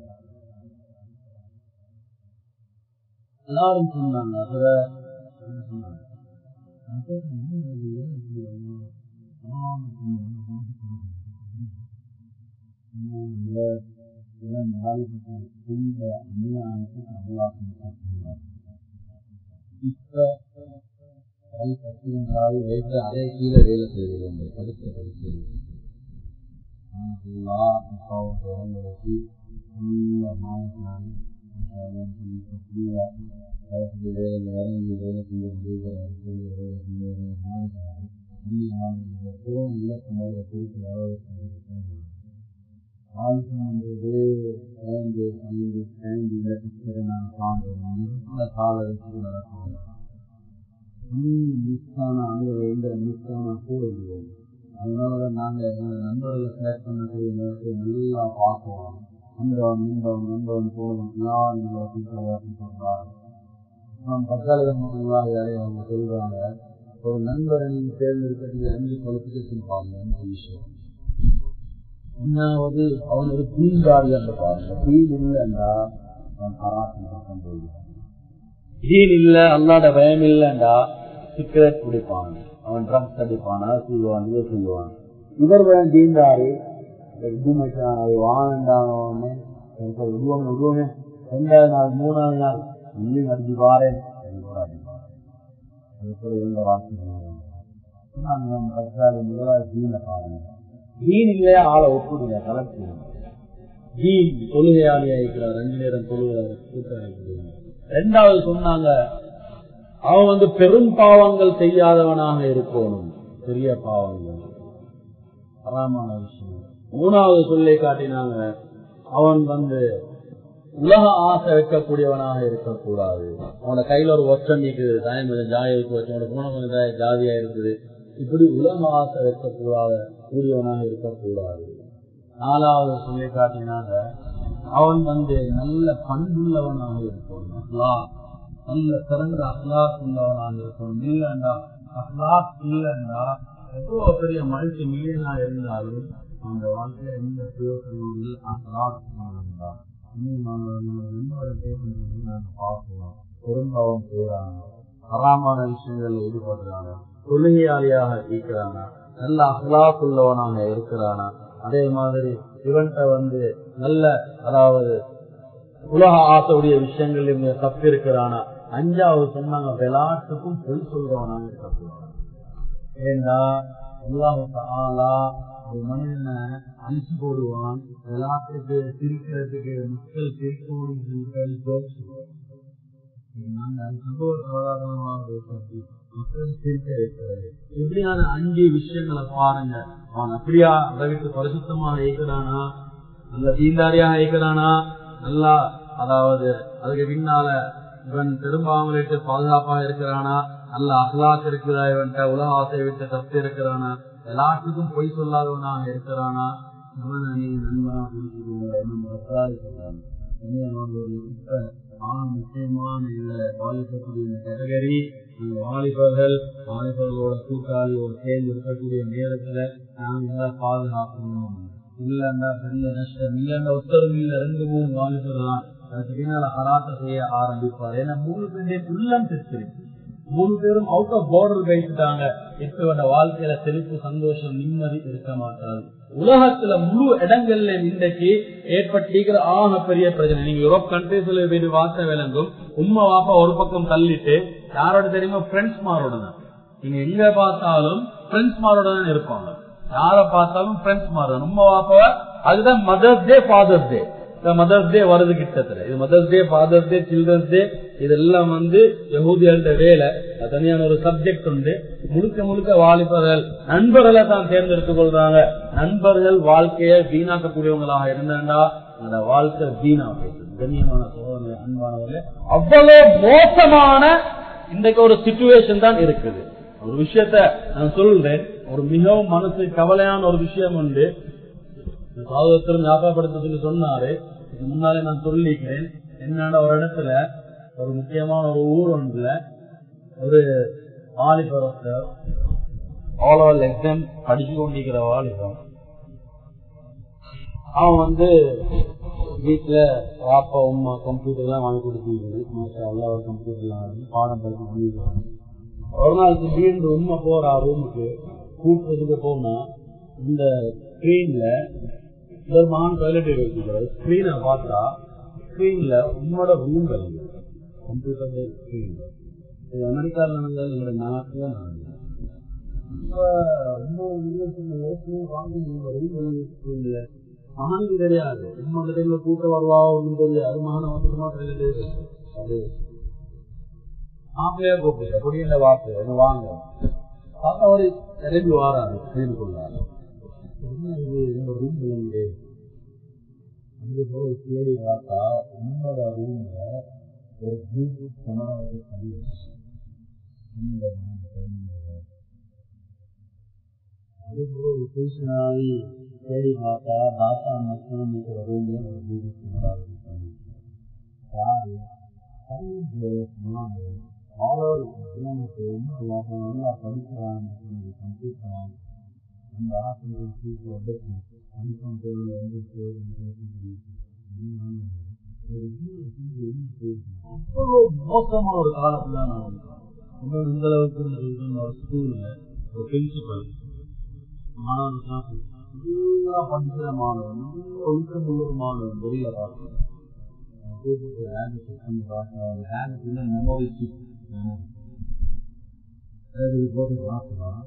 எல்லாரும் சொன்னாங்க அதுல இப்ப கை கட்டினாலும் வைத்து அதே கீழே வேலை செய்கிறோம் படித்த படித்து வச்சு வேலை இறங்கி வேலை செய்ய கால நடக்கும் மிஸ்ஸான அங்கே எந்த மிஸ்ஸான போயிடுவோம் அதனால நாங்க எங்க நண்பர்களை செலக்ட் பண்ணக்கூடிய நேரத்தில் நல்லா பார்க்குவோம் நண்பவன் நண்பவன் நண்பவன் போகணும் யார் எங்களை அப்படின்னு சொல்றாங்க நாம் பத்தாளிகள் அவங்க சொல்றாங்க ஒரு நண்பரை நீங்க தேர்ந்தெடுக்கிறதுக்கு அஞ்சு குவாலிபிகேஷன் பாருங்க அஞ்சு விஷயம் ஒன்னாவது அவன் ஒரு தீன்காரி என்று பாருங்க தீன் இல்லைன்னா அவன் பராசம் பக்கம் போயிடுவான் தீன் இல்ல அல்லாட பயம் இல்லைண்டா சிகரெட் குடிப்பான் அவன் ட்ரக்ஸ் அடிப்பானா செய்வான் இதை செய்வான் இவர் பயம் தீண்டாரு இதுமச்சான் அது வாண்டானே விடுவோமே விடுவோமே ரெண்டாவது நாள் மூணாவது நாள் இன்னும் அடிச்சு பாரு இருந்த வார்த்தை முதலாவது தீனை பாருங்க தீன் இல்லையா ஆளை ஒப்புடுங்க கலெக்ட் தீன் தொழுகையாளியா இருக்கிறார் ரெண்டு நேரம் தொழுகிறார் கூட்டாளி ரெண்டாவது சொன்னாங்க அவன் வந்து பெரும் பாவங்கள் செய்யாதவனாக இருக்கணும் பெரிய பாவங்கள் அறாமான விஷயம் மூணாவது சொல்லி காட்டினாங்க அவன் வந்து உலக ஆசை வைக்கக்கூடியவனாக இருக்கக்கூடாது அவனோட கையில ஒரு ஒற்றம் இருக்குது டைம் ஜாதி இருக்கு வச்சு அவனோட குணம் கொஞ்சம் ஜாதியா இருக்குது இப்படி உலக ஆசை வைக்கக்கூடாத கூடியவனாக இருக்கக்கூடாது நாலாவது சொல்லி காட்டினாங்க அவன் வந்து நல்ல பண்புள்ளவனாக இருக்கணும் அஹ்லாக் நல்ல சிறந்த அஹ்லாக் உள்ளவனாக இருக்கணும் இல்லைண்டா அஹ்லாக் இல்லைண்டா எவ்வளவு பெரிய மல்டி மில்லியனா இருந்தாலும் அந்த வாழ்க்கையில எந்த பிரயோசனமும் இல்லை அஹ்லாக் இருந்தா பார்க்கலாம் பெரும்பாவம் செய்யறாங்க அறாமான விஷயங்கள்ல ஈடுபடுறாங்க தொழுகையாளியாக இருக்கிறானா நல்ல அஹ்லாக் உள்ளவனாக இருக்கிறானா அதே மாதிரி இவன்கிட்ட வந்து நல்ல அதாவது உலக ஆசையுடைய விஷயங்கள் இவங்க தப்பு இருக்கிறானா அஞ்சாவது சொன்னாங்க விளையாட்டுக்கும் பொய் சொல்றவனாக இருக்கக்கூடாது ஏண்டா ஆளா ஒரு மனிதனை அழிச்சு போடுவான் விளையாட்டுக்கு சிரிக்கிறதுக்கு மக்கள் சிரிக்கணும் ஜோக் சொல்லுவாங்க நாங்க சம்பவ மக்கள் சிரிக்க வைக்கிறது இப்படியான அஞ்சு விஷயங்களை பாருங்க அவன் அப்படியா அளவுக்கு பரிசுத்தமாக இருக்கிறானா நல்ல தீண்டாரியாக இருக்கிறானா நல்லா அதாவது அதுக்கு பின்னால இவன் பெரும்பாவங்களுக்கு பாதுகாப்பாக இருக்கிறானா நல்ல அகலாக்கு இருக்குதா இவன்கிட்ட உலக ஆசை விட்டு தப்பு இருக்கிறானா எல்லாத்துக்கும் பொய் சொல்லாதவனாக இருக்கிறானா இவனை நீ நண்பனா இப்ப ஆக முக்கியமான இந்த வாலிபக்கூடிய இந்த கேட்டகரி வாலிபர்கள் வாலிபர்களோட கூட்டாளியோட சேர்ந்து இருக்கக்கூடிய நேரத்துல நாங்க பாதுகாக்கணும் இல்லன்னா பெரிய நஷ்டம் இல்லன்னா ஒத்தரும் இல்ல ரெண்டு மூணு வாலிபர் தான் அதுக்கு பின்னால ஹராத்த செய்ய ஆரம்பிப்பார் ஏன்னா மூணு பேருடைய உள்ளம் தெரிச்சிருக்கு மூணு பேரும் அவுட் ஆஃப் பார்டர் வைத்துட்டாங்க இப்ப வாழ்க்கையில செழிப்பு சந்தோஷம் நிம்மதி இருக்க மாட்டாது உலகத்துல முழு இடங்கள்ல இன்றைக்கு ஏற்பட்டிருக்கிற ஆக பெரிய பிரச்சனை நீங்க யூரோப் கண்ட்ரீஸ்ல போய் வார்த்தை விளங்கும் உண்மை வாப்பா ஒரு பக்கம் தள்ளிட்டு யாரோட தெரியுமா ஃப்ரெண்ட்ஸ் மாரோட தான் நீங்க எங்க பார்த்தாலும் ஃப்ரெண்ட்ஸ் மாரோட தான் இருப்பாங்க யார பார்த்தாலும் ஃப்ரெண்ட்ஸ் மாறும் உண்மை வாப்பா அதுதான் mother's day father's day mother's day வருது கிட்டத்துல இது mother's day father's day children's day இதெல்லாம் வந்து யகூதியர்கிட்ட வேலை தனியான ஒரு சப்ஜெக்ட் உண்டு முழுக்க முழுக்க வாலிபர்கள் நண்பர்களை தான் தேர்ந்தெடுத்துக் கொள்றாங்க நண்பர்கள் வாழ்க்கையை வீணாக்கக்கூடியவங்களாக இருந்தாண்டா அந்த வாழ்க்கை வீணா கண்ணியமான சோதனை அன்பானவர்களே அவ்வளவு மோசமான இன்றைக்கு ஒரு சிச்சுவேஷன் தான் இருக்குது ஒரு விஷயத்த நான் சொல்றேன் ஒரு மிகவும் மனசு கவலையான ஒரு விஷயம் உண்டு சாதகத்திலும் ஞாபகப்படுத்த சொல்லி சொன்னாரு முன்னாலே நான் சொல்லிக்கிறேன் என்னடா ஒரு இடத்துல ஒரு முக்கியமான ஒரு ஊர் ஒன்றுல ஒரு வாலிபரத்தை ஆல் ஓவர் எக்ஸாம் படிச்சு கொண்டிருக்கிற வாலிபம் அவன் வந்து வீட்டுல பாப்பா உமா கம்ப்யூட்டர் எல்லாம் வாங்கி கொடுத்தீங்க மாசம் ஒரு கம்ப்யூட்டர் எல்லாம் வாங்கி பாடம் படிச்சு ஒரு நாள் திடீர்னு உண்மை போறா ரூமுக்கு கூப்பிட்டதுக்கு போனா இந்த ஸ்கிரீன்ல மான் டாய்லெட் வச்சுக்கிறார் ஸ்கிரீனை பார்த்தா ஸ்கிரீன்ல உன்னோட ரூம் வருது கம்ப்யூட்டர் ஸ்கிரீன்ல இது அமெரிக்காவில் நடந்தது எங்களோட நாட்டில் நடந்தது மகனுக்கு தெரியாது இன்னொரு டைம்ல கூட்டம் வருவா ஒன்றும் தெரியாது மகனை வந்துட்டுமா அது மாப்பிள்ளையா கூப்பிடுற குடியில வாக்கு என்ன வாங்க பார்த்தா ஒரு இறங்கி வாராரு ஸ்கிரீனுக்குள்ளாரு என்ன இது என்னோட ரூம் இல்லைங்க அங்கே போய் தேடி பார்த்தா உன்னோட ரூம்ல ஒரு ப்ளூடூத் கனடாவுக்கு தள்ளி அது போல ஒரு பேஷன் ஆகி தேடி பார்த்தா தாத்தா மக்கள் இருக்கிற ரூம்ல ஒரு ப்ளூடூத் கனடாவுக்கு தள்ளி யாரு ஆல் ஓவர் நல்லா படிக்கிறாங்க கம்ப்யூட்டர் அந்த ஆசிரியர் சீட்டு வந்து அனுப்பம் பொருள் வந்து அவ்வளோ மோசமான ஒரு காலத்துல நான் இன்னும் இந்த அளவுக்கு ஒரு ஸ்கூல்ல ஒரு பிரின்சிபல் மாணவர்கள் படிக்கிற மாணவன் ஒழுக்கம் உள்ள மாணவன் வெளியில பார்க்கணும் கூப்பிட்டு ஹேண்ட் செக் பண்ணி பார்க்கணும் ஹேண்ட் மெமோரி சிப் மெமோரி போட்டு பார்க்கலாம்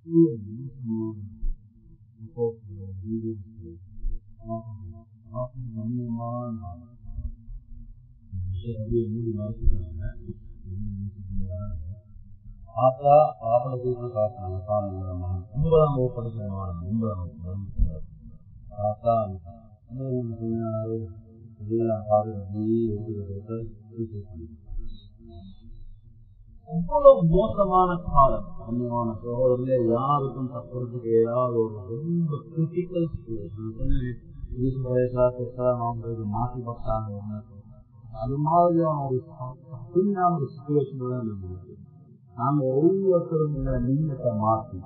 ஆத்தா ஆப்பட தூக்கில் காட்டினாங்க காலம் ஒன்பதாம் வகுப்பு படிக்கிறமான ஒன்பதாம் வகுப்பு ஆத்தா அவ்வளவு மோசமான காலம் கண்ணியமான சோதரிலே யாருக்கும் தப்புறதுக்கு ஏதாவது ஒரு ரொம்ப கிரிட்டிக்கல் அவங்களுக்கு மாற்றி பட்டாங்க அது மாதிரியான ஒரு கடுமையான ஒரு சுச்சுவேஷன் தான் இருந்தது நாங்க ஒவ்வொருத்தரும் இந்த நீங்கத்தை மாற்றி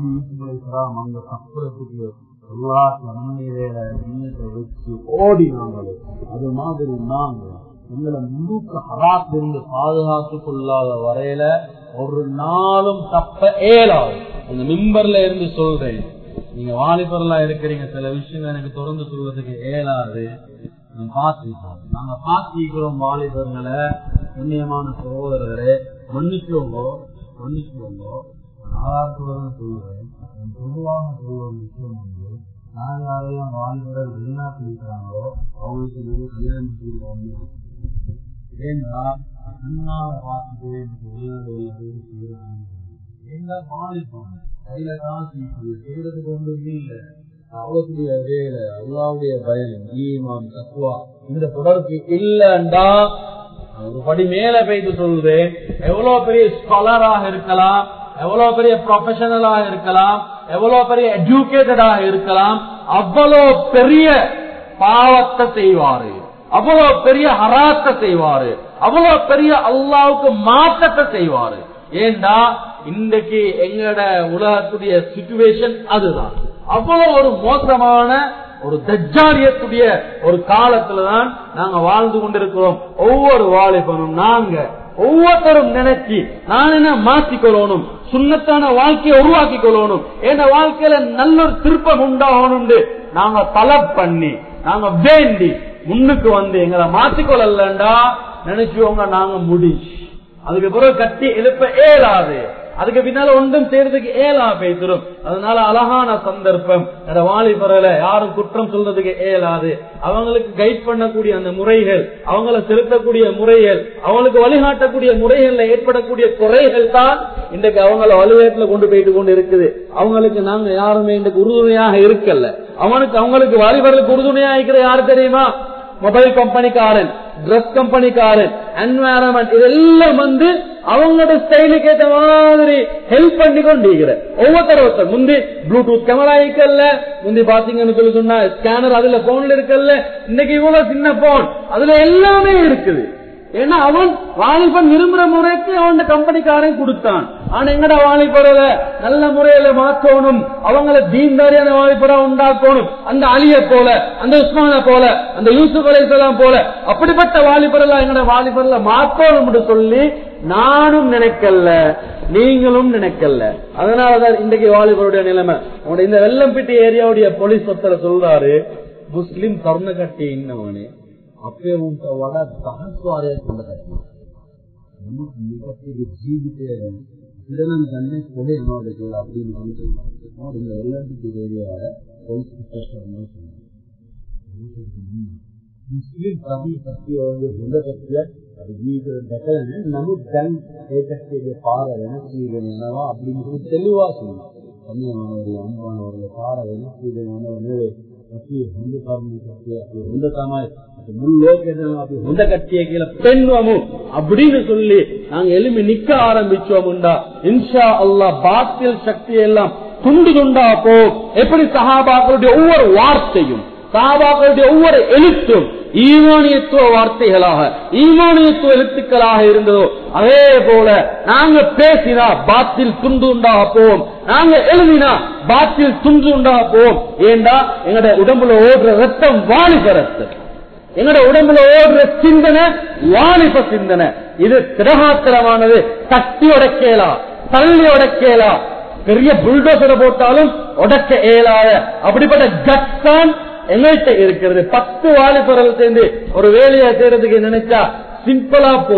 அங்க தப்புறதுக்கு எல்லா நன்மையில நீங்கத்தை வச்சு ஓடி நாங்களே அது மாதிரி நாங்க எங்களை முழுக்க ஹராத் இருந்து பாதுகாத்துக் கொள்ளாத வரையில ஒரு நாளும் தப்ப ஏலாது அந்த மிம்பர்ல இருந்து சொல்றேன் நீங்க வாலிபர்லா இருக்கிறீங்க சில விஷயங்கள் எனக்கு தொடர்ந்து சொல்றதுக்கு ஏலாது பாத்திருக்கோம் நாங்க பாத்திக்கிறோம் வாலிபர்களை புண்ணியமான சகோதரரே மன்னிச்சுவோங்கோ மன்னிச்சுவோங்கோ ஆதாரத்துடன் சொல்லுவேன் பொதுவாக சொல்ற ஒரு விஷயம் வந்து நான் யாரையும் வாலிபர்கள் வெளிநாட்டில் இருக்கிறாங்களோ அவங்களுக்கு நீங்க கல்யாணம் செய்து வந்து ஏன்னா அண்ணாவை பார்த்துட்டு எனக்கு வெளிநாடு செய்யறாங்க என்ன பாதிப்போம் கையில காசு செய்யறதுக்கு ஒன்றுமே இல்லை அவ்வளவுடைய வேலை அல்லாவுடைய பயம் ஈமான் தக்குவா இந்த தொடர்பு இல்லண்டா ஒரு படி மேல போயிட்டு சொல்றேன் எவ்வளவு பெரிய ஸ்காலராக இருக்கலாம் எவ்வளவு பெரிய ப்ரொஃபஷனலாக இருக்கலாம் எவ்வளவு பெரிய எஜுகேட்டடாக இருக்கலாம் அவ்வளவு பெரிய பாவத்தை செய்வாரு அவ்வளவு பெரிய ஹராத்தை செய்வாரு அவ்வளவு பெரிய அல்லாவுக்கு மாற்றத்தை செய்வாரு ஏண்டா இன்றைக்கு எங்கட உலகத்துடைய சுச்சுவேஷன் அதுதான் அவ்வளவு ஒரு மோசமான ஒரு தஜ்ஜாரியத்துடைய ஒரு காலத்துலதான் நாங்க வாழ்ந்து கொண்டிருக்கிறோம் ஒவ்வொரு வாலிபனும் நாங்க ஒவ்வொருத்தரும் நினைச்சு நான் என்ன மாற்றிக்கொள்ளணும் சுண்ணத்தான வாழ்க்கையை உருவாக்கி கொள்ளணும் என் வாழ்க்கையில நல்ல ஒரு திருப்பம் உண்டாகணும் நாங்க தலை பண்ணி நாங்க வேண்டி முன்னுக்கு வந்து எங்களை மாற்றிக்கொள்ளலண்டா நினைச்சுவோங்க நாங்க முடி அதுக்கு பிறகு கட்டி எழுப்ப ஏலாது அதுக்கு பின்னால ஒன்றும் செய்யறதுக்கு ஏலா பேசிடும் அதனால அழகான சந்தர்ப்பம் வாலிபரல யாரும் குற்றம் சொல்றதுக்கு ஏலாது அவங்களுக்கு கைட் பண்ணக்கூடிய அந்த முறைகள் அவங்கள செலுத்தக்கூடிய முறைகள் அவங்களுக்கு வழிகாட்டக்கூடிய முறைகள்ல ஏற்படக்கூடிய குறைகள் தான் இன்றைக்கு அவங்கள வலுவேட்டில கொண்டு போயிட்டு கொண்டு இருக்குது அவங்களுக்கு நாங்க யாருமே இன்றைக்கு உறுதுணையாக இருக்கல அவனுக்கு அவங்களுக்கு வாலிபர்களுக்கு உறுதுணையா இருக்கிற யாரு தெரியுமா மொபைல் கம்பெனிக்காரன் டிரெஸ் கம்பெனிக்காரன் என்வாரன்மெண்ட் இதெல்லாம் வந்து அவங்களோட ஸ்டைலுக்கு ஏற்ற மாதிரி ஹெல்ப் பண்ணி கொண்டிருக்கிற ஒவ்வொருத்தர் ஒருத்தர் முந்தி ப்ளூடூத் கேமரா இருக்கல்ல முந்தி பாத்தீங்கன்னு சொல்லி சொன்னா ஸ்கேனர் அதுல போன்ல இருக்கல்ல இன்னைக்கு இவ்வளவு சின்ன போன் அதுல எல்லாமே இருக்குது ஏன்னா அவன் வாலிபன் விரும்புற முறைக்கு அவன் கம்பெனிக்காரன் கொடுத்தான் ஆனா எங்கட வாலிபரத நல்ல முறையில மாற்றணும் அவங்கள தீன்தாரியான வாலிபரா உண்டாக்கணும் அந்த அலிய போல அந்த உஸ்மான போல அந்த யூசுப் அலைசலாம் போல அப்படிப்பட்ட வாலிபரெல்லாம் எங்கட வாலிபர்ல மாற்றணும் சொல்லி நானும் நினைக்கல நீங்களும் நினைக்கல அதனாலதான் இன்றைக்கு வாலிபருடைய நிலைமை உங்களுடைய இந்த வெள்ளம்பிட்டி ஏரியாவுடைய போலீஸ் ஒருத்தர சொல்றாரு முஸ்லிம் தருண கட்டி இன்னவனே අපේ උන්ට වඩා දහස් වාරයක් හොඳ කරනවා. නමුත් මේකේ ජීවිතය ඉඳන් ගන්නේ කොහේ යනවද කියලා අපි මම කියනවා. මොකද இந்த வெள்ளம்பி ஏரியால போலீஸ் ஸ்டேஷன் මුස්ලිම් තමයි කතියෝගේ හොඳ කතිය අපි ජීවිතේ දැකලා නැහැ. නමුත් දැන් ඒ කතියේ පාර වෙනස් වීගෙන යනවා අපි මුළු தெளிவா சொல்லுவோம். கன்னியாகுமரி அம்பானவர்கள் பாட වෙනස් වීගෙන යනව නෙවෙයි. අපි හොඳ කර්ම කතිය අපි හොඳ තමයි முழு லோகத்தில் அப்படி சொந்த கட்சியை கீழே பெண்ணுவமு அப்படின்னு சொல்லி நாங்க எலும்பி நிக்க ஆரம்பிச்சோம்டா இன்ஷா அல்லா பாத்தில் சக்தி எல்லாம் துண்டு துண்டா போ எப்படி சகாபாக்களுடைய ஒவ்வொரு வார்த்தையும் சகாபாக்களுடைய ஒவ்வொரு எழுத்தும் ஈமானியத்துவ வார்த்தைகளாக ஈமானியத்துவ எழுத்துக்களாக இருந்ததோ அதே போல நாங்க பேசினா பாத்தில் துண்டு உண்டாக போவோம் நாங்க எழுதினா பாத்தில் துண்டு உண்டாக போவோம் ஏண்டா எங்கட உடம்புல ஓடுற ரத்தம் வாலிப ரத்தம் எங்கட உடம்புல ஓடுற சிந்தனை வாலிப சிந்தனை இது திரகாத்திரமானது தட்டி உடைக்கலா தள்ளி உடைக்கலா பெரிய புல்டோசரை போட்டாலும் உடைக்க இயலாத அப்படிப்பட்ட கட்தான் எங்கள்கிட்ட இருக்கிறது பத்து வாலிபர்கள் சேர்ந்து ஒரு வேலையை செய்யறதுக்கு நினைச்சா சிம்பிளா போகும்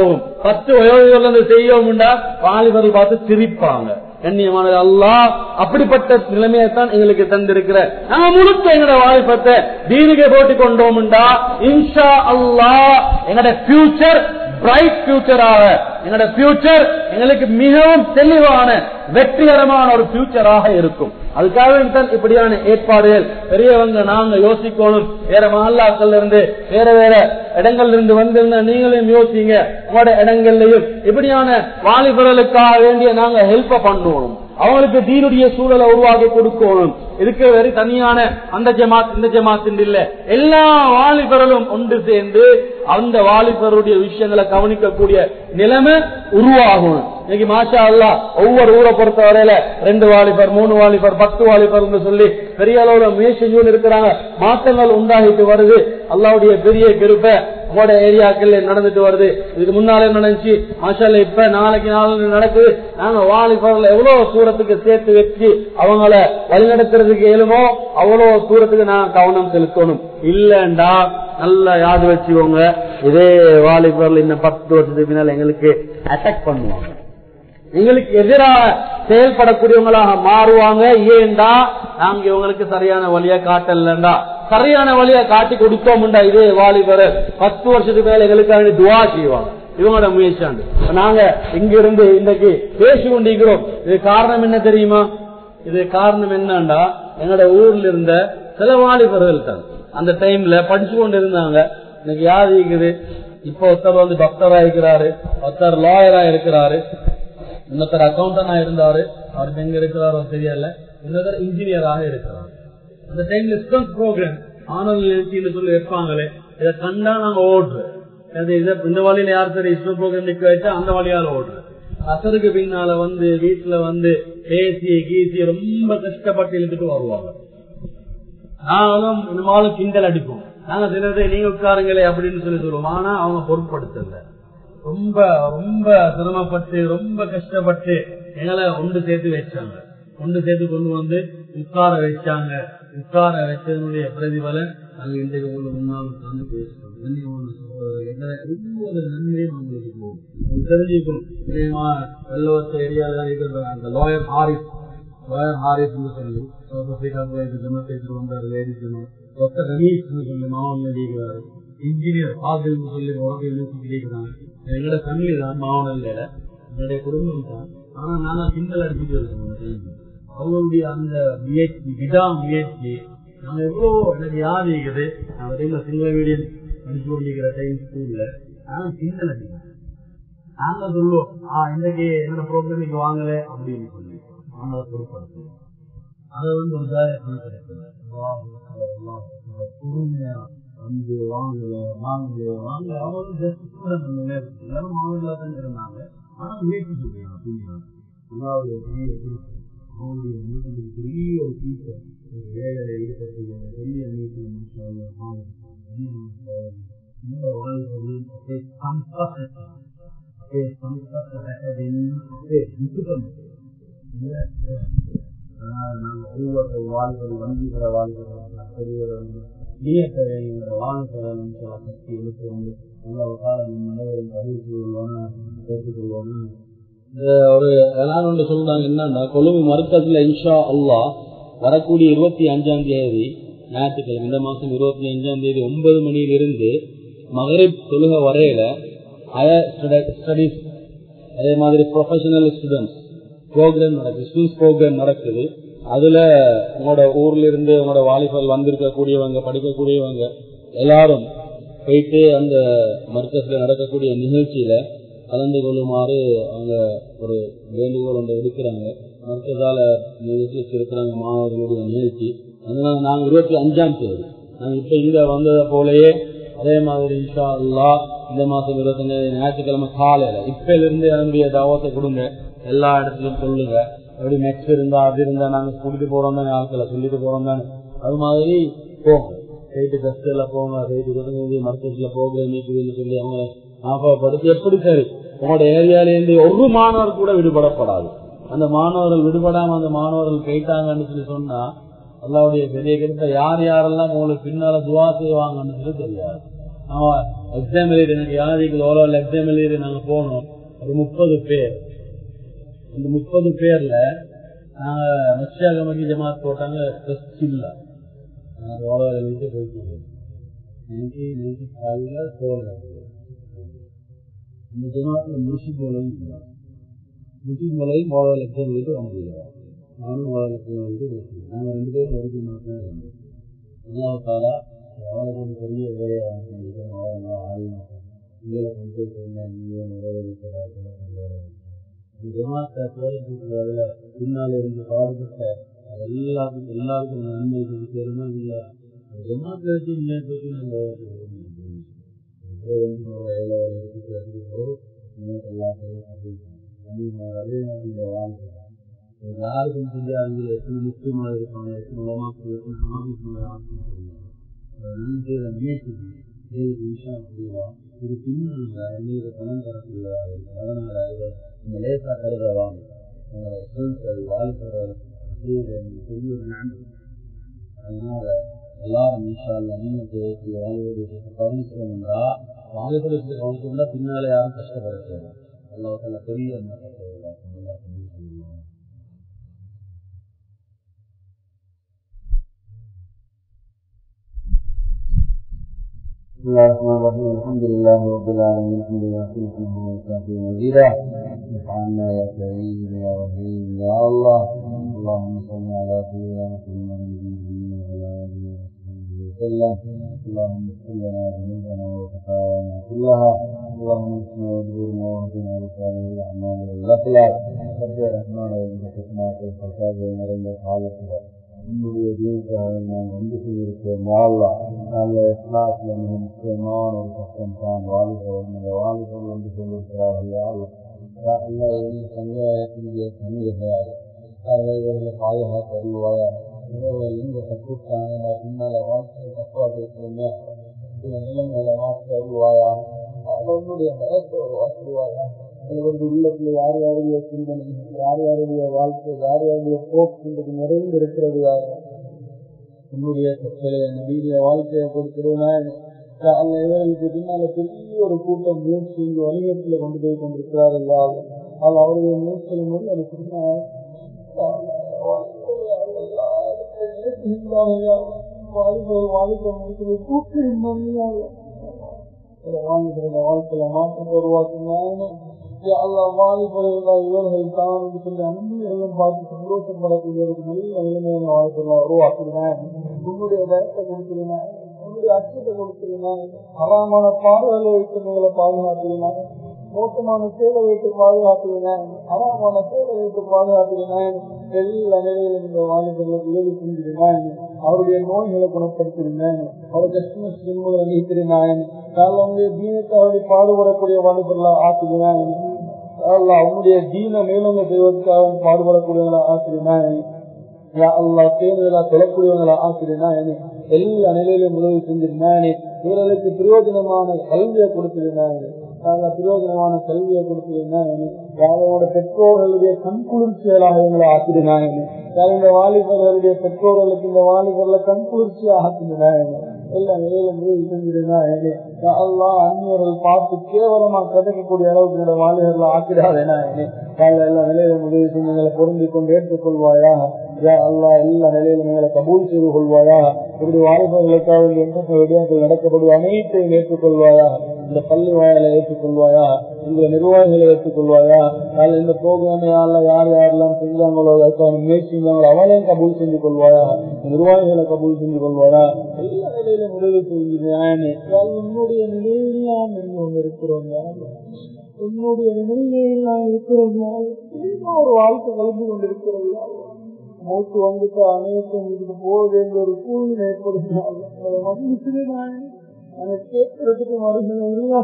பத்து வயோதிகர்கள் அந்த செய்யோம்டா வாலிபர்கள் பார்த்து சிரிப்பாங்க கண்ணியமானது அல்லாஹ் அப்படிப்பட்ட நிலைமையைத்தான் எங்களுக்கு தந்திருக்கிற நாங்க முழுக்க எங்கட வாய்ப்பத்தை தீனிகை போட்டி கொண்டோம்டா இன்ஷா அல்லாஹ் எங்கட ஃபியூச்சர் பிரைட் ஃபியூச்சராக எங்களோட ஃபியூச்சர் எங்களுக்கு மிகவும் தெளிவான வெற்றிகரமான ஒரு ஃபியூச்சராக இருக்கும் அதுக்காக தான் இப்படியான ஏற்பாடுகள் பெரியவங்க நாங்க யோசிக்கணும் வேற மஹல்லாக்கள் இருந்து வேற வேற இடங்கள்ல இருந்து வந்திருந்தா நீங்களும் யோசிங்க உங்களோட இடங்கள்லயும் இப்படியான வாலிபர்களுக்காக வேண்டிய நாங்க ஹெல்ப் பண்ணுவோம் அவங்களுக்கு தீனுடைய சூழலை உருவாக்கி கொடுக்கணும் இதுக்கு வேறு தனியான அந்த ஜமாத் இந்த ஜமாத் இல்ல எல்லா வாலிபர்களும் ஒன்று சேர்ந்து அந்த வாலிபருடைய விஷயங்களை கவனிக்கக்கூடிய நிலைமை உருவாகும் இன்னைக்கு மாஷா அல்லா ஒவ்வொரு ஊரை பொறுத்த வரையில ரெண்டு வாலிபர் மூணு வாலிபர் பத்து வாலிபர் சொல்லி பெரிய அளவுல முயற்சி இருக்கிறாங்க மாற்றங்கள் உண்டாகிட்டு வருது அல்லாவுடைய பெரிய கிருப்ப உங்களோட ஏரியாக்கள் நடந்துட்டு வருது இதுக்கு முன்னாலே நடந்துச்சு மாஷால இப்ப நாளைக்கு நாள் நடக்குது நாங்க வாலிபர்கள் எவ்வளவு தூரத்துக்கு சேர்த்து வச்சு அவங்கள வழிநடத்துறதுக்கு இயலுமோ அவ்வளவு தூரத்துக்கு நான் கவனம் செலுத்தணும் இல்லண்டா நல்லா யாது வச்சுக்கோங்க இதே வாலிபர்கள் இன்னும் பத்து வருஷத்துக்கு பின்னால் எங்களுக்கு அட்டாக் பண்ணுவாங்க எங்களுக்கு எதிராக செயல்படக்கூடியவங்களாக மாறுவாங்க ஏண்டா நாங்க இவங்களுக்கு சரியான வழியா காட்டலண்டா சரியான வழியா காட்டி கொடுத்தோம்டா இதே வாலிபர் பத்து வருஷத்துக்கு மேல எங்களுக்காக துவா செய்வாங்க இவங்களோட முயற்சியாண்டு நாங்க இங்க இருந்து இன்றைக்கு பேசி கொண்டிருக்கிறோம் இது காரணம் என்ன தெரியுமா இது காரணம் என்னண்டா எங்களோட ஊர்ல இருந்த சில வாலிபர்கள் தான் அந்த டைம்ல படிச்சு கொண்டு இருந்தாங்க இன்னைக்கு யார் இருக்குது இப்ப ஒருத்தர் வந்து டாக்டரா இருக்கிறாரு ஒருத்தர் லாயரா இருக்கிறாரு இன்னொருத்தர் அக்கௌண்டனா இருந்தாரு அவருக்கு எங்க இருக்கிறாரோ தெரியல இன்னொருத்தர் இன்ஜினியராக இருக்கிறார் அந்த டைம்ல ஸ்டன்ட் ப்ரோக்ராம் ஆனல் நிகழ்ச்சின்னு சொல்லி வைப்பாங்களே இதை கண்டா நாங்க ஓடுறோம் அது இத- இந்த வழியில யார் சரி இஸ்ரோ ப்ரோக்ராம் நிக்க வச்சா அந்த வழியால ஓடுறோம் அசருக்கு பின்னால வந்து வீட்டுல வந்து பேசி கீசி ரொம்ப கஷ்டப்பட்டு இழுத்துட்டு வருவாங்க நாங்களும் இனிமாலும் கிண்டல் அடிப்போம் நாங்க சிலதை நீங்க உட்காருங்களே அப்படின்னு சொல்லி சொல்லுவோம் ஆனா அவங்க பொருட்படுத்தல ரொம்ப ரொம்ப சிரமப்பட்டு ரொம்ப கஷ்டப்பட்டு எங்களை ஒன்று சேர்த்து வச்சாங்க ஒன்று சேர்த்து கொண்டு வந்து உட்கார வச்சாங்க உட்கார வச்சதனுடைய பிரதிபலன் நாங்க இன்றைக்கு உங்களுக்கு முன்னால் உட்கார்ந்து பேசுறோம் கண்ணியமான சகோதரர்களே, எங்களை ஒவ்வொரு நன்மையும் அவங்களுக்கு போகும் உங்களுக்கு தெரிஞ்சுக்கணும் தெரியுமா வெள்ளவத்த ஏரியால இருக்கிற அந்த லாயர் ஹாரிஸ் லாயர் ஹாரிஸ் சொல்லி சவுத் ஆப்பிரிக்கா ஜனத்தை வந்தார் லேடி ஜனம் டாக்டர் ரமேஷ் சொல்லி மாவன் இருக்கிறாரு இன்ஜினியர் ஆதில் சொல்லி உலக கிடைக்கிறாங்க எங்களோட ஃபேமிலி தான் மாவனில் என்னுடைய குடும்பம் தான் ஆனா நாங்க கிண்டல் அடிச்சுட்டு இருக்கோம் அந்த time ல. அவங்களுடைய அந்த முயற்சி விடா முயற்சி நாங்க எவ்வளவு எனக்கு யார் இருக்குது நான் டைம்ல சிங்கள மீடியம் படிச்சு கொண்டிருக்கிற டைம் ஸ்கூல்ல நாங்க கிண்டல் அடிக்கிறோம் நாங்க சொல்லுவோம் ஆஹ் இன்னைக்கு என்னோட ப்ரோக்ராம் இங்க வாங்கல அப்படின்னு சொல்லி நாங்க அதை பொருட்படுத்துவோம் அதை வந்து ஒரு இதாக கிடைக்கல பொறுமையா வந்து வாங்கல வாங்கல வாங்க அவங்க ஜஸ்ட் ஸ்டூடெண்ட் எல்லாரும் மாவட்டத்தில் தான் இருந்தாங்க ஆனா முயற்சி செய்யலாம் அப்படின்னா அல்லாவுடைய பெரிய குறிப்பு அவங்களுடைய மீட்டிங் பெரிய ஒரு டீச்சர் ஒரு வேலையில ஈடுபட்டு ஒரு பெரிய மீட்டிங் இந்த வாழ்க்கை அப்படியே சம்பத் அப்படியே சம்பத் அப்படியே விட்டுட்டோம் நாங்கள் ஒவ்வொரு வாழ்கள் வங்கிக்கிற வாழ்கள் பெரியவர்கள் நீயத்தவைங்கிற வாழ்க்கையை சக்தி எழுப்பு வந்து நல்ல காலம் அனைவரும் அறிவித்து கொள்வோனா சேர்த்துக்கொள்வோனா இந்த ஒரு எல்லாரும் ஒன்று சொல்றாங்க என்னன்னா கொழும்பு மருத்துவத்துல இன்ஷா அல்லாஹ் வரக்கூடிய இருபத்தி அஞ்சாம் தேதி ஞாயிற்றுக்கிழமை இந்த மாசம் இருபத்தி அஞ்சாம் தேதி ஒன்பது மணியிலிருந்து மகரிப் தொழுக வரையில ஹயர் ஸ்டடிஸ் அதே மாதிரி ப்ரொஃபஷனல் ஸ்டூடெண்ட்ஸ் ப்ரோக்ராம் நடக்குது ஸ்கூல்ஸ் ப்ரோக்ராம் நடக்குது அதுல உங்களோட ஊர்ல இருந்து உங்களோட வாலிபர் வந்திருக்கக்கூடியவங்க படிக்கக்கூடியவங்க எல்லாரும் போயிட்டு அந்த மர்க்கஸ்ல நடக்கக்கூடிய நிகழ்ச்சியில கலந்து கொள்ளுமாறு அவங்க ஒரு வேண்டுகோள் ஒன்று விடுக்கிறாங்க மர்க்கஸால நிகழ்ச்சி இருக்கிறாங்க மாணவர்களுடைய நிகழ்ச்சி அதனால நாங்க இருபத்தி அஞ்சாம் தேதி நாங்க இப்ப இங்க வந்ததை போலயே அதே மாதிரி இன்ஷா அல்லாஹ் இந்த மாசம் இருபத்தஞ்சு ஞாயிற்றுக்கிழமை காலையில இப்பல இருந்து என்னுடைய தாவத்தை கொடுங்க எல்லா இடத்துலயும் சொல்லுங்க எப்படி மெக்ஸ் இருந்தா அது இருந்தா நாங்க கூட்டிட்டு போறோம் தானே ஆட்களை சொல்லிட்டு போறோம் தானே அது மாதிரி போங்க போயிட்டு கஸ்டில் போங்க போயிட்டு இருபத்தஞ்சு மருத்துவத்துல போக நீக்குதுன்னு சொல்லி அவங்க ஞாபகப்படுத்தி எப்படி சரி உங்களோட ஏரியால இருந்து ஒரு மாணவர் கூட விடுபடப்படாது அந்த மாணவர்கள் விடுபடாம அந்த மாணவர்கள் போயிட்டாங்கன்னு சொல்லி சொன்னா அல்லாவுடைய பெரிய கருத்தை யார் யாரெல்லாம் உங்களுக்கு பின்னால துவா செய்வாங்கன்னு சொல்லி தெரியாது அவன் எக்ஸாம் எழுதி எனக்கு யாதிக்கு ஓலோவில் எக்ஸாம் எழுதி நாங்க போனோம் ஒரு முப்பது பேர் இந்த முப்பது பேர்ல நாங்க ரஷ்யா கமிட்டி ஜமாத் போட்டாங்க டெஸ்ட் இல்ல நாங்க ஓலோவில் எழுதிட்டு போயிட்டு நைன்டி நைன்டி ஃபைவ்ல போல இந்த ஜமாத்துல முருஷி போலையும் இல்லை முருஷி போலையும் ஓலோவில் எக்ஸாம் எழுதிட்டு வாங்கிடுவோம் நானும் ஓலோவில் எக்ஸாம் எழுதிட்டு போயிட்டு நாங்க ரெண்டு பேரும் ஒரு ஜமாத் தான் இருந்தோம் அல்லாஹாலா அவளை கொண்டு பெரிய வேலையை வாங்கிக்கணும் அவளை ஆளுநர் இங்கே கொண்டு போய் சொன்னேன் நீங்க ஓரளவு ஜமாத்தை அதில் பின்னால் இருந்து பாடுபட்ட அது எல்லாத்துக்கும் எல்லாருக்கும் நன்மை கொண்டு சேருமா இல்லை ஜமாத்தை வச்சு முன்னேற்றத்துக்கு யாருக்கும் தெரியாது எத்தனை முக்கியமாக இருப்பாங்க எத்தனை உலமாக்கள் எத்தனை முயற்சி விஷயம் அப்படிவா இது பின்னாங்க நீங்க பணம் தரக்கூடியதாக இருக்கும் அதனால இதை இந்த லேசா கருதவாங்க உங்களோட எக்ஸ்பென்சல் வாழ்க்கை பெரிய ஒரு நன்மை அதனால எல்லாரும் இன்ஷால்ல நீங்க வாழ்வுடைய கவனிக்கிறோம்டா வாழ்வுடைய கவனிக்கிறோம்னா பின்னாலே யாரும் கஷ்டப்பட செய்யணும் அல்லாஹால பெரிய மாற்றத்தை உருவாக்கும் நல்லா சொல்லுவாங்க بسم الله الرحمن الرحيم الحمد لله رب العالمين الحمد لله سبحانه وتعالى مزيدا نفعنا يا كريم يا رحيم يا الله اللهم صل على سيدنا محمد وعلى اله وصحبه وسلم اللهم اغفر لنا ذنوبنا وخطايانا كلها اللهم اغفر وجورنا واهدنا بصالح الاعمال والاخلاق رب الرحمن وبركاته الفساد ونرد حالتها உன்னுடைய தீர்க்காக நான் வந்து செய்திருக்கிறேன் வாழ்லா நல்ல இஸ்லாத்தில் மிக முக்கியமான ஒரு பக்கம் தான் வாலிபர் இந்த வாலிபர் வந்து சொல்லியிருக்கிறார்கள் அல்ல சமுதாயத்தினுடைய சமூகங்களாக இவர்களை பாதுகாத்து அறிவாயா இவர்கள் எங்க தப்புட்டாங்க பின்னால வாழ்க்கை தப்பா பேசுறீங்க நிலைமையில மாற்ற அறிவாயா அவர்களுடைய பயத்தோடு வாசிடுவாயா இவர்கள் உள்ளத்துல யார் யாருடைய சிந்தனை யார் யாருடைய வாழ்க்கை யார் யாருடைய போக்கு நிறைந்து இருக்கிறது உன்னுடைய கட்டளை நபீரிய வாழ்க்கையை கொடுக்கிறேன் இவர்களுக்கு பின்னால பெரிய ஒரு கூட்டம் முயற்சி இந்த வணிகத்துல கொண்டு போய் கொண்டிருக்கிறார் எல்லாரும் அது அவருடைய முயற்சியின் போது அது வாழ்க்கையில மாற்றத்தை உருவாக்குங்க இவர்கள் தான் சொல்லி அன்புகளும் பார்த்து சந்தோஷப்படக்கூடியவருக்கு நல்ல நிலைமையான வாழ்க்கையெல்லாம் உருவாக்குறேன் உன்னுடைய பயத்தை கொடுக்கிறேன் உன்னுடைய அச்சத்தை கொடுக்கிறேன் அறாமான பார்வைகளை வைத்து உங்களை பாதுகாக்கிறேன் மோசமான சேவை வைத்து பாதுகாக்கிறேன் அறாமான சேவை வைத்து பாதுகாக்கிறேன் எல்லா நிலையிலும் இந்த வாலிபர்களுக்கு உதவி செஞ்சிருந்தேன் அவருடைய நோய்களை குணப்படுத்திருந்தேன் அவர் கஷ்டமஸ் என்பதை நீக்கிறேன் அவங்களுடைய தீனத்தை அவருடைய பாடுபடக்கூடிய வாலிபர்களா ஆக்குகிறேன் அல்லா அவனுடைய தீன மேலங்க தெய்வத்துக்காக பாடுபடக்கூடியவங்களா ஆக்குறேன் அல்லா தேர்தலா தொழக்கூடியவங்களா ஆக்குறேன் எல்லா நிலையிலும் உதவி செஞ்சிருந்தேன் இவர்களுக்கு பிரயோஜனமான கல்வியை கொடுத்திருந்தேன் பிரயோஜனமான கல்வியை கொடுத்திருந்தேன் அவரோட பெற்றோர்களுடைய கண் குளிர்ச்சியலாக இவங்களை ஆக்கிடுனாங்க இந்த வாலிபர்களுடைய பெற்றோர்களுக்கு இந்த வாலிபர்ல கண் குளிர்ச்சியாக ஆக்கிடுனாங்க எல்லா நிலையிலும் உதவி செஞ்சிருந்தாங்க எல்லாம் அந்நியர்கள் பார்த்து கேவலமா கதைக்கக்கூடிய அளவுக்கு என்னோட வாலிபர்ல ஆக்கிடாதேனா எல்லா நிலையிலும் உதவி செஞ்சு பொருந்தி கொண்டு ஏற்றுக்கொள்வாயா அல்லா எல்லா நிலையிலும் எங்களை கபூல் செய்து கொள்வாயா இப்படி வாலிபர்களுக்காக எந்த விடயங்கள் நடக்கப்படுவது அனைத்தையும் ஏற்றுக்கொள்வாயா இந்த பள்ளி வாயில ஏற்றுக்கொள்வாயா இந்த நிர்வாகிகளை ஏற்றுக்கொள்வாயா அதில் இந்த ப்ரோக்ராமையால யார் யாரெல்லாம் செஞ்சாங்களோ அதுக்கான முயற்சிங்களோ அவளையும் கபூல் செஞ்சு கொள்வாயா நிர்வாகிகளை கபூல் செஞ்சு கொள்வாயா எல்லா நிலையிலும் உதவி செய்கிறேன் உன்னுடைய நிலையெல்லாம் இன்னும் இருக்கிறோம் உன்னுடைய நிலையெல்லாம் இருக்கிறோம் ஒரு வாழ்க்கை கலந்து கொண்டிருக்கிறது மூச்சு வந்துட்டு அனைத்தும் இதுக்கு போக வேண்டிய ஒரு சூழ்நிலை ஏற்படுத்தினாங்க வந்துச்சு நான் எனக்கு கேட்கறதுக்கு மருந்து இல்லை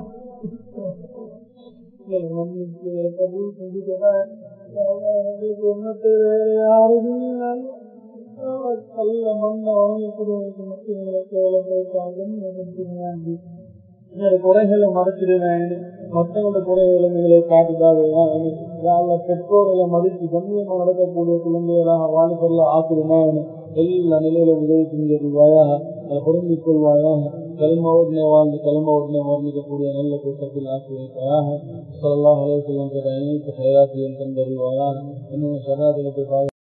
ஒன்னத்தை வேற யாரும் நல்ல மண்ணை வாங்கக்கூடிய மக்களை கேவலப்படுத்தாங்க குறைகளை மறைச்சிடுவேன் மற்றவங்களோட குறைகளை நீங்களே காட்டுதாக பெற்றோர்களை மதித்து கண்ணியமா நடக்கக்கூடிய குழந்தைகளாக வாலிபொருள ஆக்கிடுவேன் எல்லா நிலையில உதவி செஞ்சிருவாயா அதை பொருந்திக் கொள்வாயா கலிமா உடனே வாழ்ந்து கலிமா உடனே மரணிக்கக்கூடிய நல்ல கூட்டத்தில் ஆக்கி வைப்பாயாக சொல்லலாம் அலைவசம் அனைத்து ஹயாத்தியும் தந்தருவாயாக இன்னும் சரணாதிபதி